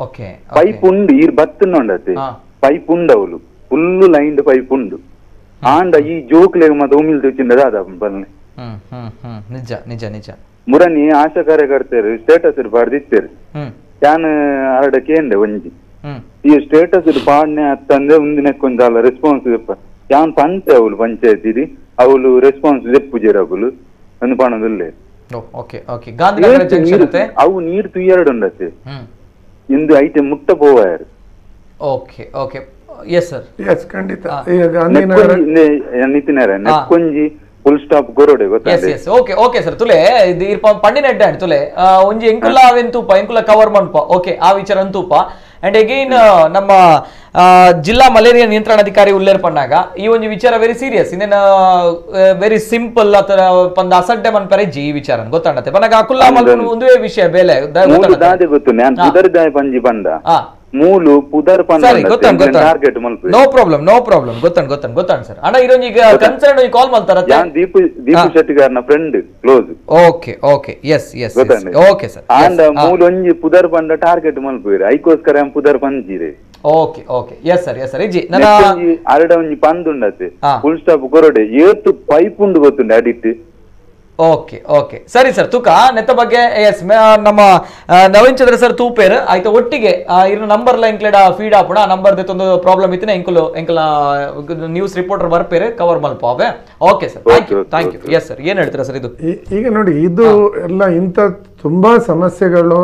ఓకే పైప్ ఉండు ఈ బత్తున్నోండతే ఆ. పైప్ ఉండవులు ఫుల్ లైన్ పైప్ ఉండు ఆండ ఈ జోక్ లేక ಮತ್ತೆ ಒಮ್ಮಿಲ್ తెచ్చిండ దాదాపు ಬಲ್ಲೆ ಹ್ಮ್ ಹ್ಮ್ ಹ್ಮ್ ನಿಜ ನಿಜ ನಿಜ ಮುರನಿ ಆಶಾ ಕಾರ್ಯಕರ್ತರು ಸ್ಟೇಟಸ್ ಬರ್ದಿತ್ತೇರು ಹ್ಮ್ ಯಾನ್ ಅರಡ ಕೇಂದ್ರ ಒಂಜಿ ಹ್ಮ್ ಈ ಸ್ಟೇಟಸ್ ಪಾಡ್ನೆ ಅತ್ತಂದ್ರೆ ಮುಂದಿನ ಕೊಂಚಾಲ ರೆಸ್ಪಾನ್ಸ್ ದೆಪ್ಪ ಯಾನ್ ಪಂಚೆ ಅವಳು ಪಂಚಾಯತಿರಿ ಅವಳು ರೆಸ್ಪಾನ್ಸ್ ದೆಪ್ಪು ಜೇರಗುಲು ಒಂದು ಪಣದುಲ್ಲೆ ಓ ಓಕೆ ಓಕೆ ಗಾಂಧಿನಗರ ಜಂಕ್ಷನ್ ಇರುತ್ತೆ ಅವು ನೀರು ತುಯ್ಯರಡು ಉಂಡತ್ತೆ ಹ್ಮ್ ಇಂದು ಐಟೆ ಮುಟ್ಟ ಪೋವಾಯರು okay okay yes sir yes ಖಂಡಿತ ಈಗ ಗಾಂಧಿನಗರ ನಿತಿನಾರ ನೆಕ್ಕೊಂಜಿ ಫುಲ್ ಸ್ಟಾಪ್ ಗೊರೋಡೆ ಎಸ್ ಗೊತ್ತಾಗ್ತದೆ ಎಸ್ ಓಕೆ ಓಕೆ ಸರ್ ತುಲೆ ಇದು ಇರ್ಪ ಪಂಡಿನ ಎಡ್ಡೆ ಅಂಡ್ ತುಲೆ ಆ, ಒಂಜಿ ಎಂಕುಲ ಅವೆಂತೂಪ ಎಂಕುಲ ಕವರ್ ಮನ್ಪ ಓಕೆ ಆ ವಿಚಾರ ಅಂತೂಪ ಅಂಡ್ ಅಗೈನ್ ನಮ್ಮ ಆ, ಜಿಲ್ಲಾ ಮಲೇರಿಯಾ ನಿಯಂತ್ರಣಾಧಿಕಾರಿ ಉಲ್ಲೇರ್ ಪಂಡಾಗ ಈ ಒಂದು ವಿಚಾರ ವೆರಿ ಸೀರಿಯಸ್ ಇನ್ನೇನು ವೆರಿ ಸಿಂಪಲ್ ಆತರ ಪಂದ ಅಸಡ್ಡೆ ಮನ್ಪರೆ ಜಿ ಈ ವಿಚಾರ ಗೊತ್ತಾಂಡತೆ ಪನ್ನಾಗ ಅಕುಲ್ಲ ಮಲ್ಪನ ಒಂದೇ ವಿಷಯ ಬೇಲೆ ದ- ಮೂಲು ಗೊತ್ತಾಂಡತೆ. ದಾದೆ ಗೊತ್ತು ನಾನು ಹಾ. ಪುದರ್ ದಾಯ ಪಂಜಿ ಬಂದ ಹಾ ಮೂಲು ಪುದರ್ ಪಂದ ಸರಿ ಗೊತ್ತಾನ್ ಟಾರ್ಗೆಟ್ ಗೊತ್ತಾನ್ ಮಲ್ಪು ನೋ ಪ್ರಾಬ್ಲಮ್ ನೋ ಪ್ರಾಬ್ಲಮ್ ಗೊತ್ತಾನ್ ಗೊತ್ತಾನ್ ಗೊತ್ತಾನ್ ಸರ್ ಅಣ್ಣ ಇರೋನ್ ಈಗ ಕನ್ಸರ್ನ್ ಕಾಲ್ ಮಾಡ್ತಾರ ಯಾನ್ ದೀಪು ದೀಪು ಶೆಟ್ಟಿಗಾರನ friend close okay okay yes yes ಗೊತ್ತಾನೆ ಓಕೆ ಸರ್ ಆಂಡ ಮೂಲು ಒಂಜಿ ಪುದರ್ ಪಂಡ ಟಾರ್ಗೆಟ್ ಮಲ್ಪುವಿರ ಐಕೋಸ್ಕರ ಏನ್ ಪುದರ್ ಪಂಜಿರೆ okay okay yes sir yes sir ಇಜ್ಜಿ ನನ್ನ ನೆಕ್ಕೊಂಜಿ ಅರಡ ಒಂಜಿ ಪಂದ್ ಉಂಡತೆ ಹಾ. ಫುಲ್ ಸ್ಟಾಪ್ ಕೊರಡೆ ಏತು ಪೈಪ್ ಉಂಡು ಗೊತ್ತುಂಡೆ ಅಡಿಟ್ ಓಕೆ ಓಕೆ ಸರಿ ಸರ್ ತೂಕ ನೆತ್ತ ಬಗ್ಗೆ ಎಸ್ ನಮ್ಮ ಆ, ನವೀನ್ ಚಂದ್ರ ಸರ್ ತೂಪೇರ್ ಆಯ್ತು ಒಟ್ಟಿಗೆ ಆ, ಇರೋ ನಂಬರ್ ಲ ಇಂಕ್ಲೆಡ್ ಫೀಡ್ ಆಪುಣ ಆ ನಂಬರ್ ಒಂದು ಪ್ರಾಬ್ಲಮ್ ಇತ್ತಿನ ಎಂಕುಲು ಎಂಕಲ ನ್ಯೂಸ್ ರಿಪೋರ್ಟರ್ ಬರ್ಪೇರೆ ಕವರ್ ಮಲ್ಪಾವೆ okay sir thank you Okay, okay, thank you yes sir ಏನ್ ಹೇಳ್ತೀರಾ ಸರ್ ಇದು ಈ- ಈಗ ನೋಡಿ ಇದು ಎಲ್ಲ ಇಂಥ ತುಂಬಾ ಸಮಸ್ಯೆಗಳು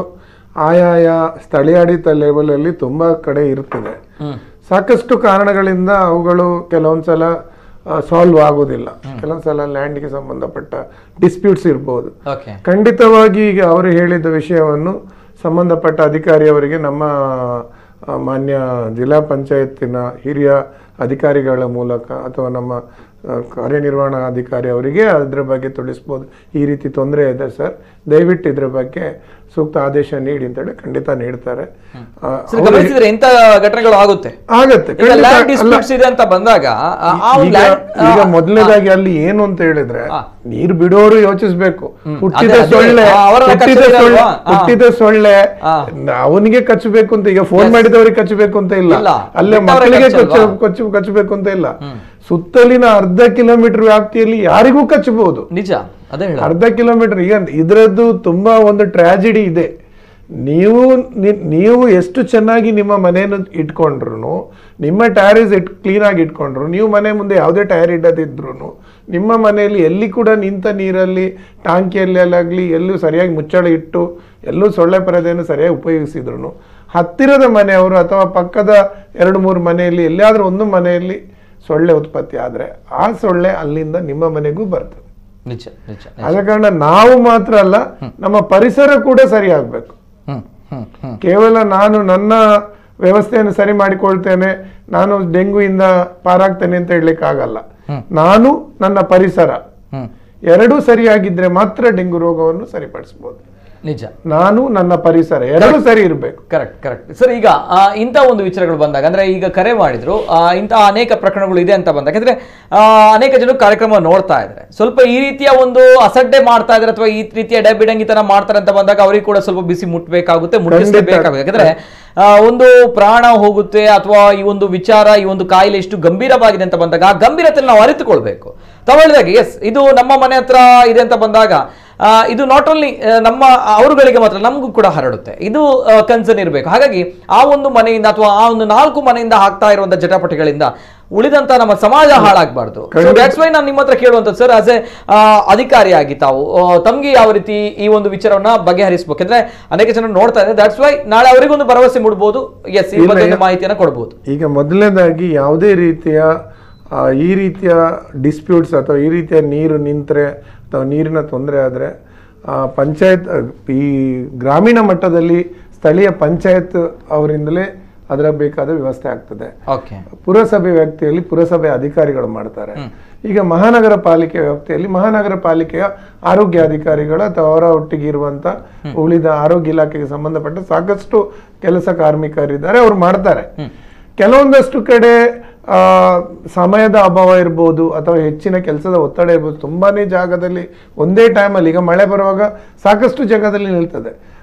ಆಯಾಯ ಸ್ಥಳೀಯಾಡಳಿತ ಲೆವೆಲಲ್ಲಿ ತುಂಬಾ ಕಡೆ ಇರ್ತದೆ ಸಾಕಷ್ಟು ಕಾರಣಗಳಿಂದ ಅವುಗಳು ಕೆಲವೊಂದ್ಸಲ ಸಾಲ್ವ್ ಆಗೋದಿಲ್ಲ ಕೆಲವೊಂದ್ಸಲ ಲ್ಯಾಂಡ್ಗೆ ಸಂಬಂಧಪಟ್ಟ ಡಿಸ್ಪ್ಯೂಟ್ಸ್ ಇರ್ಬೋದು ಓಕೆ ಖಂಡಿತವಾಗಿ ಈಗ ಅವರು ಹೇಳಿದ ವಿಷಯವನ್ನು ಸಂಬಂಧಪಟ್ಟ ಅಧಿಕಾರಿಯವರಿಗೆ ನಮ್ಮ ಆ, ಮಾನ್ಯ ಜಿಲ್ಲಾ ಪಂಚಾಯತಿನ ಹಿರಿಯ ಅಧಿಕಾರಿಗಳ ಮೂಲಕ ಅಥವಾ ನಮ್ಮ ಆ, ಕಾರ್ಯನಿರ್ವಹಣಾಧಿಕಾರಿ ಅವರಿಗೆ ಅದರ ಬಗ್ಗೆ ತಿಳಿಸ್ಬೋದು ಈ ರೀತಿ ತೊಂದರೆ ಇದೆ ಸರ್ ದಯವಿಟ್ಟು ಇದ್ರ ಬಗ್ಗೆ ಸೂಕ್ತ ಆದೇಶ ನೀಡಿ ಅಂತೇಳಿ ಖಂಡಿತ ನೀಡ್ತಾರೆ ಆ, ಸರ್ ಗಮನಿಸಿದ್ರೆ ಇಂಥ ಘಟನೆಗಳು ಆಗುತ್ತೆ ಆಗತ್ತೆ ಈಗ ಖಂಡಿತ ಲ್ಯಾಂಡ್ ಅಲ್ಲ. ಡಿಸ್ಪ್ಯೂಟ್ಸ್ ಇದೆ ಅಂತ ಬಂದಾಗ ಆ- ಆ ಈಗ land- ಈಗ ಆ- ಮೊದಲನೇದಾಗಿ ಅಲ್ಲಿ ಏನು ಅಂತ ಹೇಳಿದ್ರೆ ಹಾ. ನೀರು ಬಿಡೋರು ಯೋಚಿಸ್ಬೇಕು ಹುಟ್ಟಿದ ಅದೇ, ಅದೇ. ಸೊಳ್ಳೆ ಆ, ಅವರನ್ನ ಹುಟ್ಟಿದ ಕಚ್ಚೋದಿಲ್ಲ ಸೊಳ್ಳೆ ಅಲ್ವಾ? ಹಾ. ಹುಟ್ಟಿದ ಸೊಳ್ಳೆ ಹಾ. ಅವನಿಗೆ ಕಚ್ಚಬೇಕು ಅಂತ ಈಗ ಫೋನ್ Yes. ಮಾಡಿದವರಿಗೆ ಕಚ್ಚಬೇಕು ಅಂತ ಇಲ್ಲ ಇಲ್ಲ. ಅಲ್ಲೇ ಬಿಟ್ಟವ್ರಿಗೆ ಮಕ್ಕಳಿಗೆ ಕಚ್ಚಲ್ವಾ? ಕಚ್ಚ ಕಚ್ಚು ಕಚ್ಚಬೇಕು ಅಂತ ಇಲ್ಲ ಸುತ್ತಲಿನ ಅರ್ಧ ಕಿಲೋಮೀಟರ್ ವ್ಯಾಪ್ತಿಯಲ್ಲಿ ಯಾರಿಗೂ ಕಚ್ಚಬಹುದು ನಿಜ ಅದೇ ಹೇಳ ಅರ್ಧ ಕಿಲೋಮೀಟರ್ ಈಗ ಇದರದ್ದು ತುಂಬಾ ಒಂದು ಟ್ರಾಜಿಡಿ ಇದೆ ನೀವು ನಿ- ನೀವು ಎಷ್ಟು ಚೆನ್ನಾಗಿ ನಿಮ್ಮ ಮನೆಯನ್ನು ಇಟ್ಕೊಂಡ್ರು ನಿಮ್ಮ ಟ್ಯಾರೇಸ್ ಇಟ್ ಕ್ಲೀನ್ ಆಗಿ ಇಟ್ಕೊಂಡ್ರು ನೀವು ಮನೆ ಮುಂದೆ ಯಾವುದೇ ಟೈರ್ ಇಡದಿದ್ರು ನಿಮ್ಮ ಮನೆಯಲ್ಲಿ ಎಲ್ಲಿ ಕೂಡ ನಿಂತ ನೀರಲ್ಲಿ ಟಾಂಕಿಯಲ್ಲಿ ಅಲ್ಲಾಗ್ಲಿ ಎಲ್ಲೂ ಸರಿಯಾಗಿ ಮುಚ್ಚಳ ಇಟ್ಟು ಎಲ್ಲೂ ಸೊಳ್ಳೆ ಪರದೆಯನ್ನು ಸರಿಯಾಗಿ ಉಪಯೋಗಿಸಿದ್ರು ಹತ್ತಿರದ ಮನೆಯವರು ಅಥವಾ ಪಕ್ಕದ ಎರಡು ಮೂರು ಮನೆಯಲ್ಲಿ ಎಲ್ಲಿಯಾದ್ರೂ ಒಂದು ಮನೆಯಲ್ಲಿ ಸೊಳ್ಳೆ ಉತ್ಪತ್ತಿ ಆದರೆ ಆ ಸೊಳ್ಳೆ ಅಲ್ಲಿಂದ ನಿಮ್ಮ ಮನೆಗೂ ಬರ್ತದೆ ನಿಜ ನಿಜ ನಿಜ. ಆದ ಕಾರಣ ನಾವು ಮಾತ್ರ ಅಲ್ಲ ನಮ್ಮ ಪರಿಸರ ಕೂಡ ಸರಿ ಆಗ್ಬೇಕು ಹ್ಮ್ ಹ್ಮ್ ಹ್ಮ್ ಕೇವಲ ನಾನು ನನ್ನ ವ್ಯವಸ್ಥೆಯನ್ನು ಸರಿ ಮಾಡಿಕೊಳ್ತೇನೆ ನಾನು ಡೆಂಗುಯಿಂದ ಪಾರಾಗ್ತೇನೆ ಅಂತ ಹೇಳಲಿಕ್ಕೆ ಆಗಲ್ಲ ನಾನು ನನ್ನ ಪರಿಸರ ಹ್ಮ್ ಎರಡೂ ಸರಿಯಾಗಿದ್ರೆ ಮಾತ್ರ ಡೆಂಗು ರೋಗವನ್ನು ಸರಿಪಡಿಸಬಹುದು ನಿಜ ನಾನು ನನ್ನ ಪರಿಸರ ಎರಡೂ ಸರಿ ಇರಬೇಕು ಕರೆಕ್ಟ್ ಕರೆಕ್ಟ್ ಸರ್ ಈಗ ಆ, ಇಂಥ ಒಂದು ವಿಚಾರಗಳು ಬಂದಾಗ ಅಂದ್ರೆ ಈಗ ಕರೆ ಮಾಡಿದ್ರು ಆ, ಇಂಥ ಅನೇಕ ಪ್ರಕರಣಗಳು ಇದೆ ಅಂತ ಬಂದಾಗ ಯಾಕಂದ್ರೆ ಆ, ಅನೇಕ ಜನರು ಕಾರ್ಯಕ್ರಮ ನೋಡ್ತಾ ಇದ್ದಾರೆ ಸ್ವಲ್ಪ ಈ ರೀತಿಯ ಒಂದು ಅಸಡ್ಡೆ ಮಾಡ್ತಾ ಇದ್ದಾರೆ ಅಥವಾ ಈ ರೀತಿಯ ಡಬ್ಬಿಡಂಗಿತನ ಮಾಡ್ತಾರೆ ಅಂತ ಬಂದಾಗ ಅವರಿಗೆ ಕೂಡ ಸ್ವಲ್ಪ ಬಿಸಿ ಮುಟ್ಬೇಕಾಗುತ್ತೆ ಮುಟ್ಟಿಸಲೇಬೇಕಾಗುತ್ತೆ ಯಾಕಂದ್ರೆ ಆ, ಒಂದು ಪ್ರಾಣ ಹೋಗುತ್ತೆ ಅಥವಾ ಈ ಒಂದು ವಿಚಾರ ಈ ಒಂದು ಕಾಯಿಲೆ ಎಷ್ಟು ಗಂಭೀರವಾಗಿದೆ ಅಂತ ಬಂದಾಗ ಆ ಗಂಭೀರತೆಯನ್ನು ನಾವು ಅರಿತುಕೊಳ್ಬೇಕು ತಾವು ಹೇಳಿದಾಗ ಎಸ್ ಇದು ನಮ್ಮ ಮನೆ ಹತ್ರ ಇದೆ ಅಂತ ಬಂದಾಗ ಆ, ಇದು ನಾಟ್ ಓನ್ಲಿ ನಮ್ಮ ಅವರುಗಳಿಗೆ ಮಾತ್ರ ನಮಗೂ ಕೂಡ ಹರಡುತ್ತೆ ಇದು ಕನ್ಸರ್ನ್ ಇರಬೇಕು ಹಾಗಾಗಿ ಆ ಒಂದು ಮನೆಯಿಂದ ಅಥವಾ ಆ ಒಂದು ನಾಲ್ಕು ಮನೆಯಿಂದ ಆಗ್ತಾ ಇರುವಂತ ಜಟಾಪಟಿಗಳಿಂದ ಉಳಿದಂತ ನಮ್ಮ ಸಮಾಜ ಹಾಳಾಗಬಾರ್ದು ದಟ್ಸ್ ವೈ ನಾನು ನಿಮ್ಮ ಹತ್ರ ಕೇಳುವಂಥದ್ದು ಸರ್ ಆಸ್ ಎ ಅಧಿಕಾರಿಯಾಗಿ ತಾವು ಆ, ತಮ್ಗೆ ಯಾವ ರೀತಿ ಈ ಒಂದು ವಿಚಾರವನ್ನ ಬಗೆಹರಿಸಬೇಕು ಯಾಕಂದ್ರೆ ಅನೇಕ ಜನ ನೋಡ್ತಾ ಇದ್ದಾರೆ ದಟ್ಸ್ ವೈ ನಾಳೆ ಅವರಿಗೊಂದು ಭರವಸೆ ಮೂಡಬಹುದು ಎಸ್ ಈ ಬಗ್ಗೆ ಒಂದು ಮಾಹಿತಿಯನ್ನು ಕೊಡಬಹುದು ಈಗ ಮೊದಲನೇದಾಗಿ ಯಾವುದೇ ರೀತಿಯ ಆ, ಈ ರೀತಿಯ ಡಿಸ್ಪ್ಯೂಟ್ಸ್ ಅಥವಾ ಈ ರೀತಿಯ ನೀರು ನಿಂತರೆ ಅಥವಾ ನೀರಿನ ತೊಂದರೆ ಆದರೆ ಪಂಚಾಯತ್ ಈ ಗ್ರಾಮೀಣ ಮಟ್ಟದಲ್ಲಿ ಸ್ಥಳೀಯ ಪಂಚಾಯತ್ ಅವರಿಂದಲೇ ಅದರ ಬೇಕಾದ ವ್ಯವಸ್ಥೆ ಆಗ್ತದೆ ಓಕೆ ಪುರಸಭೆ ವ್ಯಾಪ್ತಿಯಲ್ಲಿ ಪುರಸಭೆ ಅಧಿಕಾರಿಗಳು ಮಾಡ್ತಾರೆ ಈಗ ಮಹಾನಗರ ಪಾಲಿಕೆ ವ್ಯಾಪ್ತಿಯಲ್ಲಿ ಮಹಾನಗರ ಪಾಲಿಕೆಯ ಆರೋಗ್ಯ ಅಧಿಕಾರಿಗಳು ಅಥವಾ ಅವರ ಒಟ್ಟಿಗೆ ಇರುವಂತ ಉಳಿದ ಆರೋಗ್ಯ ಇಲಾಖೆಗೆ ಸಂಬಂಧಪಟ್ಟ ಸಾಕಷ್ಟು ಕೆಲಸ ಕಾರ್ಮಿಕರಿದ್ದಾರೆ ಅವ್ರು ಮಾಡ್ತಾರೆ ಕೆಲವೊಂದಷ್ಟು ಕಡೆ ಆ, ಸಮಯದ ಅಭಾವ ಇರ್ಬೋದು ಅಥವಾ ಹೆಚ್ಚಿನ ಕೆಲಸದ ಒತ್ತಡ ಇರ್ಬೋದು ತುಂಬಾನೇ ಜಾಗದಲ್ಲಿ ಒಂದೇ ಟೈಮಲ್ಲಿ ಈಗ ಮಳೆ ಬರುವಾಗ ಸಾಕಷ್ಟು ಜಾಗದಲ್ಲಿ ನಿಲ್ತದೆ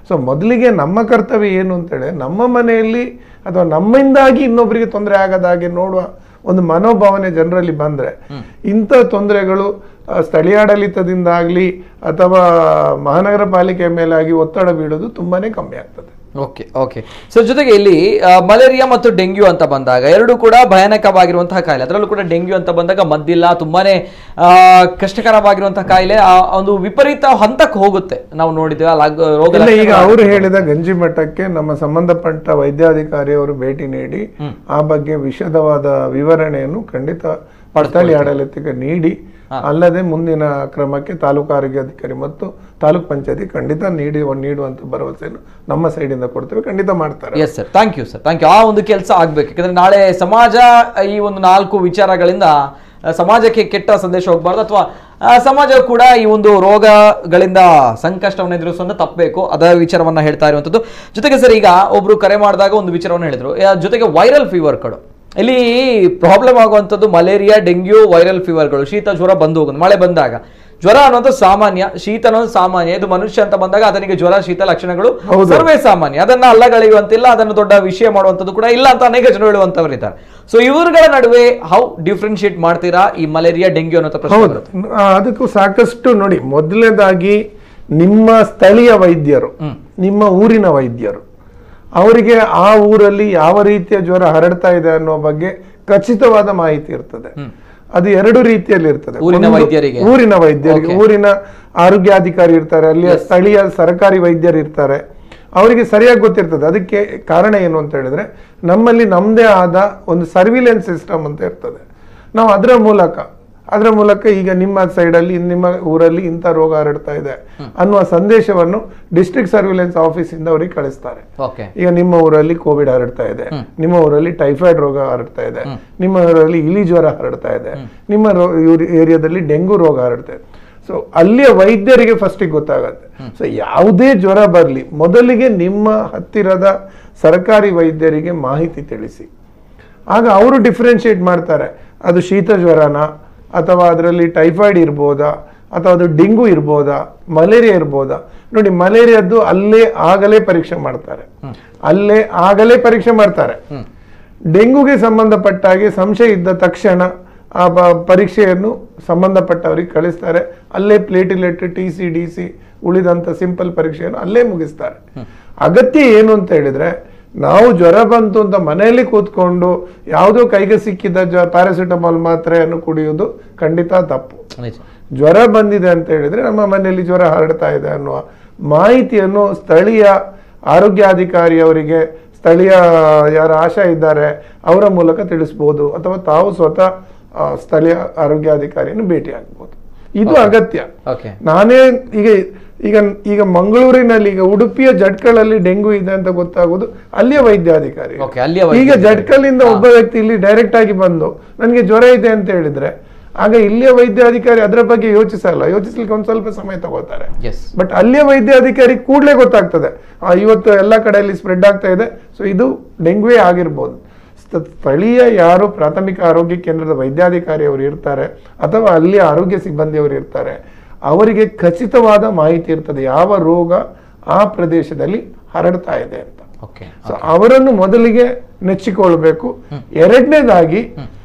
ಸೊ ಮೊದಲಿಗೆ ನಮ್ಮ ಕರ್ತವ್ಯ ಏನು ಅಂತೇಳಿ ನಮ್ಮ ಮನೆಯಲ್ಲಿ ಅಥವಾ ನಮ್ಮಿಂದಾಗಿ ಇನ್ನೊಬ್ಬರಿಗೆ ತೊಂದರೆ ಆಗದ ಹಾಗೆ ನೋಡುವ ಒಂದು ಮನೋಭಾವನೆ ಜನರಲ್ಲಿ ಬಂದ್ರೆ ಇಂಥ ತೊಂದರೆಗಳು ಆ, ಸ್ಥಳೀಯಾಡಳಿತದಿಂದ ಆಗಲಿ ಅಥವಾ ಮಹಾನಗರ ಪಾಲಿಕೆ ಮೇಲಾಗಿ ಒತ್ತಡ ಬೀಳೋದು ತುಂಬಾನೇ ಕಮ್ಮಿ ಆಗ್ತದೆ ಓಕೆ ಓಕೆ ಸೊ ಜೊತೆಗೆ ಇಲ್ಲಿ ಆ, ಮಲೇರಿಯಾ ಮತ್ತು ಡೆಂಗ್ಯೂ ಅಂತ ಬಂದಾಗ ಎರಡು ಕೂಡ ಭಯಾನಕವಾಗಿರುವಂತಹ ಕಾಯಿಲೆ ಅದರಲ್ಲೂ ಕೂಡ ಡೆಂಗ್ಯೂ ಅಂತ ಬಂದಾಗ ಮದ್ದಿಲ್ಲ ತುಂಬಾನೇ ಆ, ಕಷ್ಟಕರವಾಗಿರುವಂತಹ ಕಾಯಿಲೆ ಆ ಒಂದು ವಿಪರೀತ ಹಂತಕ್ಕೆ ಹೋಗುತ್ತೆ ನಾವು ನೋಡಿದ್ದೇವೆ ಆ ಲಾಗ್- ರೋಗ ಇಲ್ಲ ಈಗ ಲಕ್ಷಣಗಳು- ಅವರು ಹೇಳಿದ ಗಂಜಿ ಮಠಕ್ಕೆ ನಮ್ಮ ಸಂಬಂಧಪಟ್ಟ ವೈದ್ಯಾಧಿಕಾರಿ ಅವರು ಭೇಟಿ ನೀಡಿ ಆ ಬಗ್ಗೆ ವಿಶದವಾದ ವಿವರಣೆಯನ್ನು ಖಂಡಿತ ಸ್ಥಳೀಯ ಆಡಳಿತಕ್ಕೆ ನೀಡಿ ಅಲ್ಲದೆ ಮುಂದಿನ ಕ್ರಮಕ್ಕೆ ತಾಲೂಕು ಆರೋಗ್ಯಾಧಿಕಾರಿ ಮತ್ತು ತಾಲೂಕ್ ಪಂಚಾಯತಿ ಖಂಡಿತ ನೀಡಿ ನೀಡುವಂತ ಭರವಸೆಯನ್ನು ನಮ್ಮ ಸೈಡಿಂದ ಕೊಡ್ತೇವೆ ಖಂಡಿತ ಮಾಡ್ತಾರೆ yes sir thank you sir thank you ಆ ಒಂದು ಕೆಲಸ ಆಗ್ಬೇಕು ಯಾಕಂದ್ರೆ ನಾಳೆ ಸಮಾಜ ಈ ಒಂದು ನಾಲ್ಕು ವಿಚಾರಗಳಿಂದ ಆ, ಸಮಾಜಕ್ಕೆ ಕೆಟ್ಟ ಸಂದೇಶ ಹೋಗಬಾರ್ದು ಅಥವಾ ಸಮಾಜ ಕೂಡ ಈ ಒಂದು ರೋಗಗಳಿಂದ ಸಂಕಷ್ಟವನ್ನು ಎದುರಿಸುವಂತ ತಪ್ಪಬೇಕು ಅದ ವಿಚಾರವನ್ನ ಹೇಳ್ತಾ ಇರುವಂತದ್ದು ಜೊತೆಗೆ ಸರ್ ಈಗ ಒಬ್ರು ಕರೆ ಮಾಡಿದಾಗ ಒಂದು ವಿಚಾರವನ್ನು ಹೇಳಿದ್ರು ಆ, ಜೊತೆಗೆ ವೈರಲ್ ಫೀವರ್ಗಳು ಇಲ್ಲಿ ಪ್ರಾಬ್ಲಮ್ ಆಗುವಂಥದ್ದು ಮಲೇರಿಯಾ ಡೆಂಗ್ಯೂ ವೈರಲ್ ಫೀವರ್ಗಳು ಶೀತ ಜ್ವರ ಬಂದು ಹೋಗೋದು ಮಳೆ ಬಂದಾಗ ಜ್ವರ ಅನ್ನೋದು ಸಾಮಾನ್ಯ ಶೀತ ಅನ್ನೋದು ಸಾಮಾನ್ಯ ಇದು ಮನುಷ್ಯ ಅಂತ ಬಂದಾಗ ಅದನಿಗೆ ಜ್ವರ ಶೀತ ಲಕ್ಷಣಗಳು ಸರ್ವೇ ಸಾಮಾನ್ಯ ಅದನ್ನ ಅಲ್ಲಗಳೆಯುವಂತಿಲ್ಲ ಅದನ್ನು ದೊಡ್ಡ ವಿಷಯ ಮಾಡುವಂಥದ್ದು ಕೂಡ ಇಲ್ಲ ಅಂತ ಅನೇಕ ಜನರು ಹೇಳುವಂತವ್ರು ಇದ್ದಾರೆ ಸೊ ಇವರುಗಳ ನಡುವೆ ಹೌ ಡಿಫ್ರೆನ್ಶಿಯೇಟ್ ಮಾಡ್ತೀರಾ ಈ ಮಲೇರಿಯಾ ಡೆಂಗ್ಯೂ ಅನ್ನೋ ಪ್ರಶ್ನೆ ಹೌದು ಬರುತ್ತೆ. ಆ, ಅದಕ್ಕೂ ಸಾಕಷ್ಟು ನೋಡಿ ಮೊದಲನೇದಾಗಿ ನಿಮ್ಮ ಸ್ಥಳೀಯ ವೈದ್ಯರು ನಿಮ್ಮ ಊರಿನ ವೈದ್ಯರು ಅವರಿಗೆ ಆ ಊರಲ್ಲಿ ಯಾವ ರೀತಿಯ ಜ್ವರ ಹರಡ್ತಾ ಇದೆ ಅನ್ನೋ ಬಗ್ಗೆ ಖಚಿತವಾದ ಮಾಹಿತಿ ಇರ್ತದೆ ಅದು ಎರಡು ರೀತಿಯಲ್ಲಿ ಇರ್ತದೆ ಊರಿನ ಒಂದು ವೈದ್ಯರಿಗೆ? ಊರಿನ ವೈದ್ಯರಿಗೆ ಊರಿನ ಆರೋಗ್ಯಾಧಿಕಾರಿ ಇರ್ತಾರೆ ಅಲ್ಲಿಯ ಸ್ಥಳೀಯ ಸರ್ಕಾರಿ ವೈದ್ಯರು ಇರ್ತಾರೆ ಅವರಿಗೆ ಸರಿಯಾಗಿ ಗೊತ್ತಿರ್ತದೆ ಅದಕ್ಕೆ ಕಾರಣ ಏನು ಅಂತ ಹೇಳಿದ್ರೆ ನಮ್ಮಲ್ಲಿ ನಮ್ಮದೇ ಆದ ಒಂದು ಸರ್ವಿಲೆನ್ಸ್ ಸಿಸ್ಟಮ್ ಅಂತ ಇರ್ತದೆ ನಾವು ಅದರ ಮೂಲಕ ಅದರ ಮೂಲಕ ಈಗ ನಿಮ್ಮ ಸೈಡಲ್ಲಿ ನಿಮ್ಮ ಊರಲ್ಲಿ ಇಂಥ ರೋಗ ಹರಡ್ತಾ ಇದೆ ಅನ್ನುವ ಸಂದೇಶವನ್ನು ಡಿಸ್ಟ್ರಿಕ್ಟ್ ಸರ್ವಿಲೆನ್ಸ್ ಆಫೀಸಿಂದ ಅವರಿಗೆ ಕಳಿಸ್ತಾರೆ ಓಕೆ ಈಗ ನಿಮ್ಮ ಊರಲ್ಲಿ ಕೋವಿಡ್ ಹರಡ್ತಾ ಇದೆ ನಿಮ್ಮ ಊರಲ್ಲಿ ಟೈಫಾಯ್ಡ್ ರೋಗ ಹರಡ್ತಾ ಇದೆ ನಿಮ್ಮ ಊರಲ್ಲಿ ಇಲಿ ಜ್ವರ ಹರಡ್ತಾ ಇದೆ ನಿಮ್ಮ ಏರಿಯಾದಲ್ಲಿ ಡೆಂಗು ರೋಗ ಹರಡ್ತಾ ಇದೆ ಸೊ ಅಲ್ಲಿಯ ವೈದ್ಯರಿಗೆ ಫಸ್ಟಿಗೆ ಗೊತ್ತಾಗತ್ತೆ ಸೊ ಯಾವುದೇ ಜ್ವರ ಬರಲಿ ಮೊದಲಿಗೆ ನಿಮ್ಮ ಹತ್ತಿರದ ಸರ್ಕಾರಿ ವೈದ್ಯರಿಗೆ ಮಾಹಿತಿ ತಿಳಿಸಿ ಆಗ ಅವರು ಡಿಫ್ರೆನ್ಶಿಯೇಟ್ ಮಾಡ್ತಾರೆ ಅದು ಶೀತ ಜ್ವರನ ಅಥವಾ ಅದರಲ್ಲಿ ಟೈಫಾಯ್ಡ್ ಇರ್ಬೋದಾ ಅಥವಾ ಅದು ಡೆಂಗು ಇರ್ಬೋದಾ ಮಲೇರಿಯಾ ಇರ್ಬೋದಾ ನೋಡಿ ಮಲೇರಿಯಾದ್ದು ಅಲ್ಲೇ ಆಗಲೇ ಪರೀಕ್ಷೆ ಮಾಡ್ತಾರೆ ಅಲ್ಲೇ ಆಗಲೇ ಪರೀಕ್ಷೆ ಮಾಡ್ತಾರೆ ಡೆಂಗುಗೆ ಸಂಬಂಧಪಟ್ಟ ಹಾಗೆ ಸಂಶಯ ಇದ್ದ ತಕ್ಷಣ ಆ ಬ- ಪರೀಕ್ಷೆಯನ್ನು ಸಂಬಂಧಪಟ್ಟವರಿಗೆ ಕಳಿಸ್ತಾರೆ ಅಲ್ಲೇ platelet T C D C ಉಳಿದಂತ ಸಿಂಪಲ್ ಪರೀಕ್ಷೆಯನ್ನು ಅಲ್ಲೇ ಮುಗಿಸ್ತಾರೆ ಅಗತ್ಯ ಏನು ಅಂತ ಹೇಳಿದ್ರೆ ನಾವು ಜ್ವರ ಬಂತು ಅಂತ ಮನೆಯಲ್ಲಿ ಕೂತ್ಕೊಂಡು ಯಾವುದೋ ಕೈಗೆ ಸಿಕ್ಕಿದ ಜ ಪ್ಯಾರಾಸಿಟಮಾಲ್ ಮಾತ್ರೆಯನ್ನು ಕುಡಿಯುವುದು ಖಂಡಿತ ತಪ್ಪು ನಿಜ ಜ್ವರ ಬಂದಿದೆ ಅಂತ ಹೇಳಿದ್ರೆ ನಮ್ಮ ಮನೆಯಲ್ಲಿ ಜ್ವರ ಹರಡ್ತಾ ಇದೆ ಅನ್ನುವ ಮಾಹಿತಿಯನ್ನು ಸ್ಥಳೀಯ ಆರೋಗ್ಯಾಧಿಕಾರಿ ಅವರಿಗೆ ಸ್ಥಳೀಯ ಯಾರ ಆಶಾ ಇದ್ದಾರೆ ಅವರ ಮೂಲಕ ತಿಳಿಸ್ಬೋದು ಅಥವಾ ತಾವು ಸ್ವತಃ ಆ, ಸ್ಥಳೀಯ ಆರೋಗ್ಯಾಧಿಕಾರಿಯನ್ನು ಭೇಟಿ ಆಗ್ಬೋದು ಇದು ಅಗತ್ಯ ಓಕೆ ನಾನೇ ಈಗ ಈಗ ಈಗ ಮಂಗಳೂರಿನಲ್ಲಿ ಈಗ ಉಡುಪಿಯ ಜಟ್ಕಳಲ್ಲಿ ಡೆಂಗು ಇದೆ ಅಂತ ಗೊತ್ತಾಗೋದು ಅಲ್ಲಿಯ ವೈದ್ಯಾಧಿಕಾರಿ Okay, ಅಲ್ಲಿಯ ಈಗ ವೈದ್ಯಾಧಿಕಾರಿ. ಜಟ್ಕಲ್ಲಿಂದ ಒಬ್ಬ ವ್ಯಕ್ತಿ ಇಲ್ಲಿ ಡೈರೆಕ್ಟ್ ಆಗಿ ಬಂದು ನನಗೆ ಜ್ವರ ಇದೆ ಅಂತ ಹೇಳಿದ್ರೆ ಆಗ ಇಲ್ಲಿಯ ವೈದ್ಯಾಧಿಕಾರಿ ಅದರ ಬಗ್ಗೆ ಯೋಚಿಸಲ್ಲ ಯೋಚಿಸ್ಲಿಕ್ಕೆ ಒಂದ್ ಸ್ವಲ್ಪ ಸಮಯ ತಗೋತಾರೆ ಎಸ್ ಬಟ್ ಅಲ್ಲಿಯ ವೈದ್ಯಾಧಿಕಾರಿ ಕೂಡಲೇ ಗೊತ್ತಾಗ್ತದೆ ಆ, ಇವತ್ತು ಎಲ್ಲ ಕಡೆಯಲ್ಲಿ ಸ್ಪ್ರೆಡ್ ಆಗ್ತಾ ಇದೆ ಸೊ ಇದು ಡೆಂಗ್ಯೂವೇ ಆಗಿರ್ಬೋದು ಸ್ಥ- ಸ್ಥಳೀಯ ಯಾರು ಪ್ರಾಥಮಿಕ ಆರೋಗ್ಯ ಕೇಂದ್ರದ ವೈದ್ಯಾಧಿಕಾರಿ ಅವರು ಇರ್ತಾರೆ ಅಥವಾ ಅಲ್ಲಿಯ ಆರೋಗ್ಯ ಸಿಬ್ಬಂದಿಯವರು ಇರ್ತಾರೆ ಅವರಿಗೆ ಖಚಿತವಾದ ಮಾಹಿತಿ ಇರ್ತದೆ ಯಾವ ರೋಗ ಆ ಪ್ರದೇಶದಲ್ಲಿ ಹರಡ್ತಾ ಇದೆ ಅಂತ ಓಕೆ ಸೊ ಅವರನ್ನು ಮೊದಲಿಗೆ ನೆಚ್ಚಿಕೊಳ್ಬೇಕು ಎರಡನೇದಾಗಿ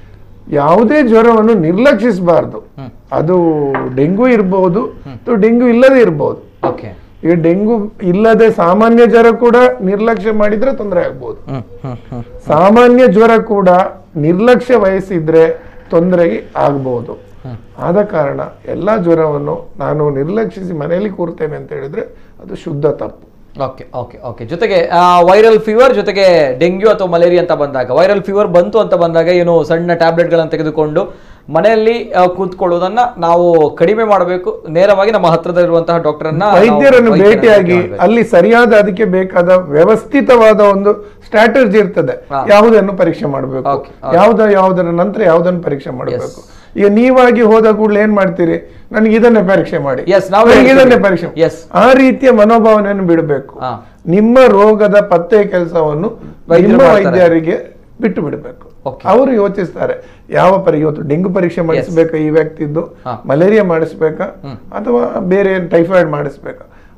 ಯಾವುದೇ ಜ್ವರವನ್ನು ನಿರ್ಲಕ್ಷಿಸಬಾರ್ದು ಅದು ಡೆಂಗು ಇರಬಹುದು ಅಥವಾ ಡೆಂಗು ಇಲ್ಲದೆ ಇರಬಹುದು ಓಕೆ ಈಗ ಡೆಂಗು ಇಲ್ಲದೆ ಸಾಮಾನ್ಯ ಜ್ವರ ಕೂಡ ನಿರ್ಲಕ್ಷ್ಯ ಮಾಡಿದ್ರೆ ತೊಂದರೆ ಆಗ್ಬೋದು ಹ್ಮ್ ಹ್ಮ್ ಹ್ಮ್ ಸಾಮಾನ್ಯ ಜ್ವರ ಕೂಡ ನಿರ್ಲಕ್ಷ್ಯ ವಹಿಸಿದ್ರೆ ತೊಂದರೆಗೆ ಆಗ್ಬಹುದು ಆದ ಕಾರಣ ಎಲ್ಲಾ ಜ್ವರವನ್ನು ನಾನು ನಿರ್ಲಕ್ಷಿಸಿ ಮನೆಯಲ್ಲಿ ಕೂರ್ತೇನೆ ಅಂತ ಹೇಳಿದ್ರೆ ಅದು ಶುದ್ಧ ತಪ್ಪು ಓಕೆ ಓಕೆ ಓಕೆ ಜೊತೆಗೆ ವೈರಲ್ ಫೀವರ್ ಜೊತೆಗೆ ಡೆಂಗ್ಯೂ ಅಥವಾ ಮಲೇರಿಯಾ ಅಂತ ಬಂದಾಗ ವೈರಲ್ ಫೀವರ್ ಬಂತು ಅಂತ ಬಂದಾಗ ಏನು ಸಣ್ಣ ಟ್ಯಾಬ್ಲೆಟ್ಗಳನ್ನು ತೆಗೆದುಕೊಂಡು ಮನೆಯಲ್ಲಿ ಆ, ಕೂತ್ಕೊಳ್ಳೋದನ್ನ ನಾವು ಕಡಿಮೆ ಮಾಡಬೇಕು ನೇರವಾಗಿ ನಮ್ಮ ಹತ್ರದಲ್ಲಿರುವಂತಹ ಡಾಕ್ಟರನ್ನ ನಾವು ವೈದ್ಯರನ್ನು ವೈದ್ಯರನ್ನ ಭೇಟಿಯಾಗಿ ಭೇಟಿ ಮಾಡ್ಬೇಕು. ಅಲ್ಲಿ ಸರಿಯಾದ ಅದಕ್ಕೆ ಬೇಕಾದ ವ್ಯವಸ್ಥಿತವಾದ ಒಂದು ಸ್ಟ್ರಾಟಜಿ ಇರ್ತದೆ ಹಾ. ಯಾವುದನ್ನು ಪರೀಕ್ಷೆ ಮಾಡಬೇಕು Okay, okay. ಯಾವ್ದ ಯಾವುದರ ನಂತರ ಯಾವುದನ್ನು ಪರೀಕ್ಷೆ ಮಾಡಬೇಕು ಈಗ ನೀವಾಗಿ ಹೋದ ಕೂಡಲೇ ಏನ್ ಮಾಡ್ತೀರಿ ನನಗೆ ಇದನ್ನೇ ಪರೀಕ್ಷೆ ಮಾಡಿ Yes, ನಾವು ನನಗೆ ಹೇಳ್ತೀವಿ. ಇದನ್ನೇ ಪರೀಕ್ಷೆ ಮಾಡಿ. Yes. ಆ ರೀತಿಯ ಮನೋಭಾವನೆಯನ್ನು ಬಿಡಬೇಕು ಹಾ. ನಿಮ್ಮ ರೋಗದ ಪತ್ತೆ ಕೆಲಸವನ್ನು ವೈದ್ಯರು ನಿಮ್ಮ ಮಾಡ್ತಾರೆ. ವೈದ್ಯರಿಗೆ ಬಿಟ್ಟು ಬಿಡಬೇಕು Okay. ಅವರು ಯೋಚಿಸ್ತಾರೆ ಯಾವ ಪರಿ ಇವತ್ತು ಡೆಂಗು ಪರೀಕ್ಷೆ ಮಾಡಿಸ್ಬೇಕಾ ಈ ವ್ಯಕ್ತಿದ್ದು ಹಾ. ಮಲೇರಿಯಾ ಮಾಡಿಸ್ಬೇಕಾ ಅಥವಾ ಬೇರೆ ಟೈಫಾಯ್ಡ್ ಮಾಡಿಸ್ಬೇಕಾ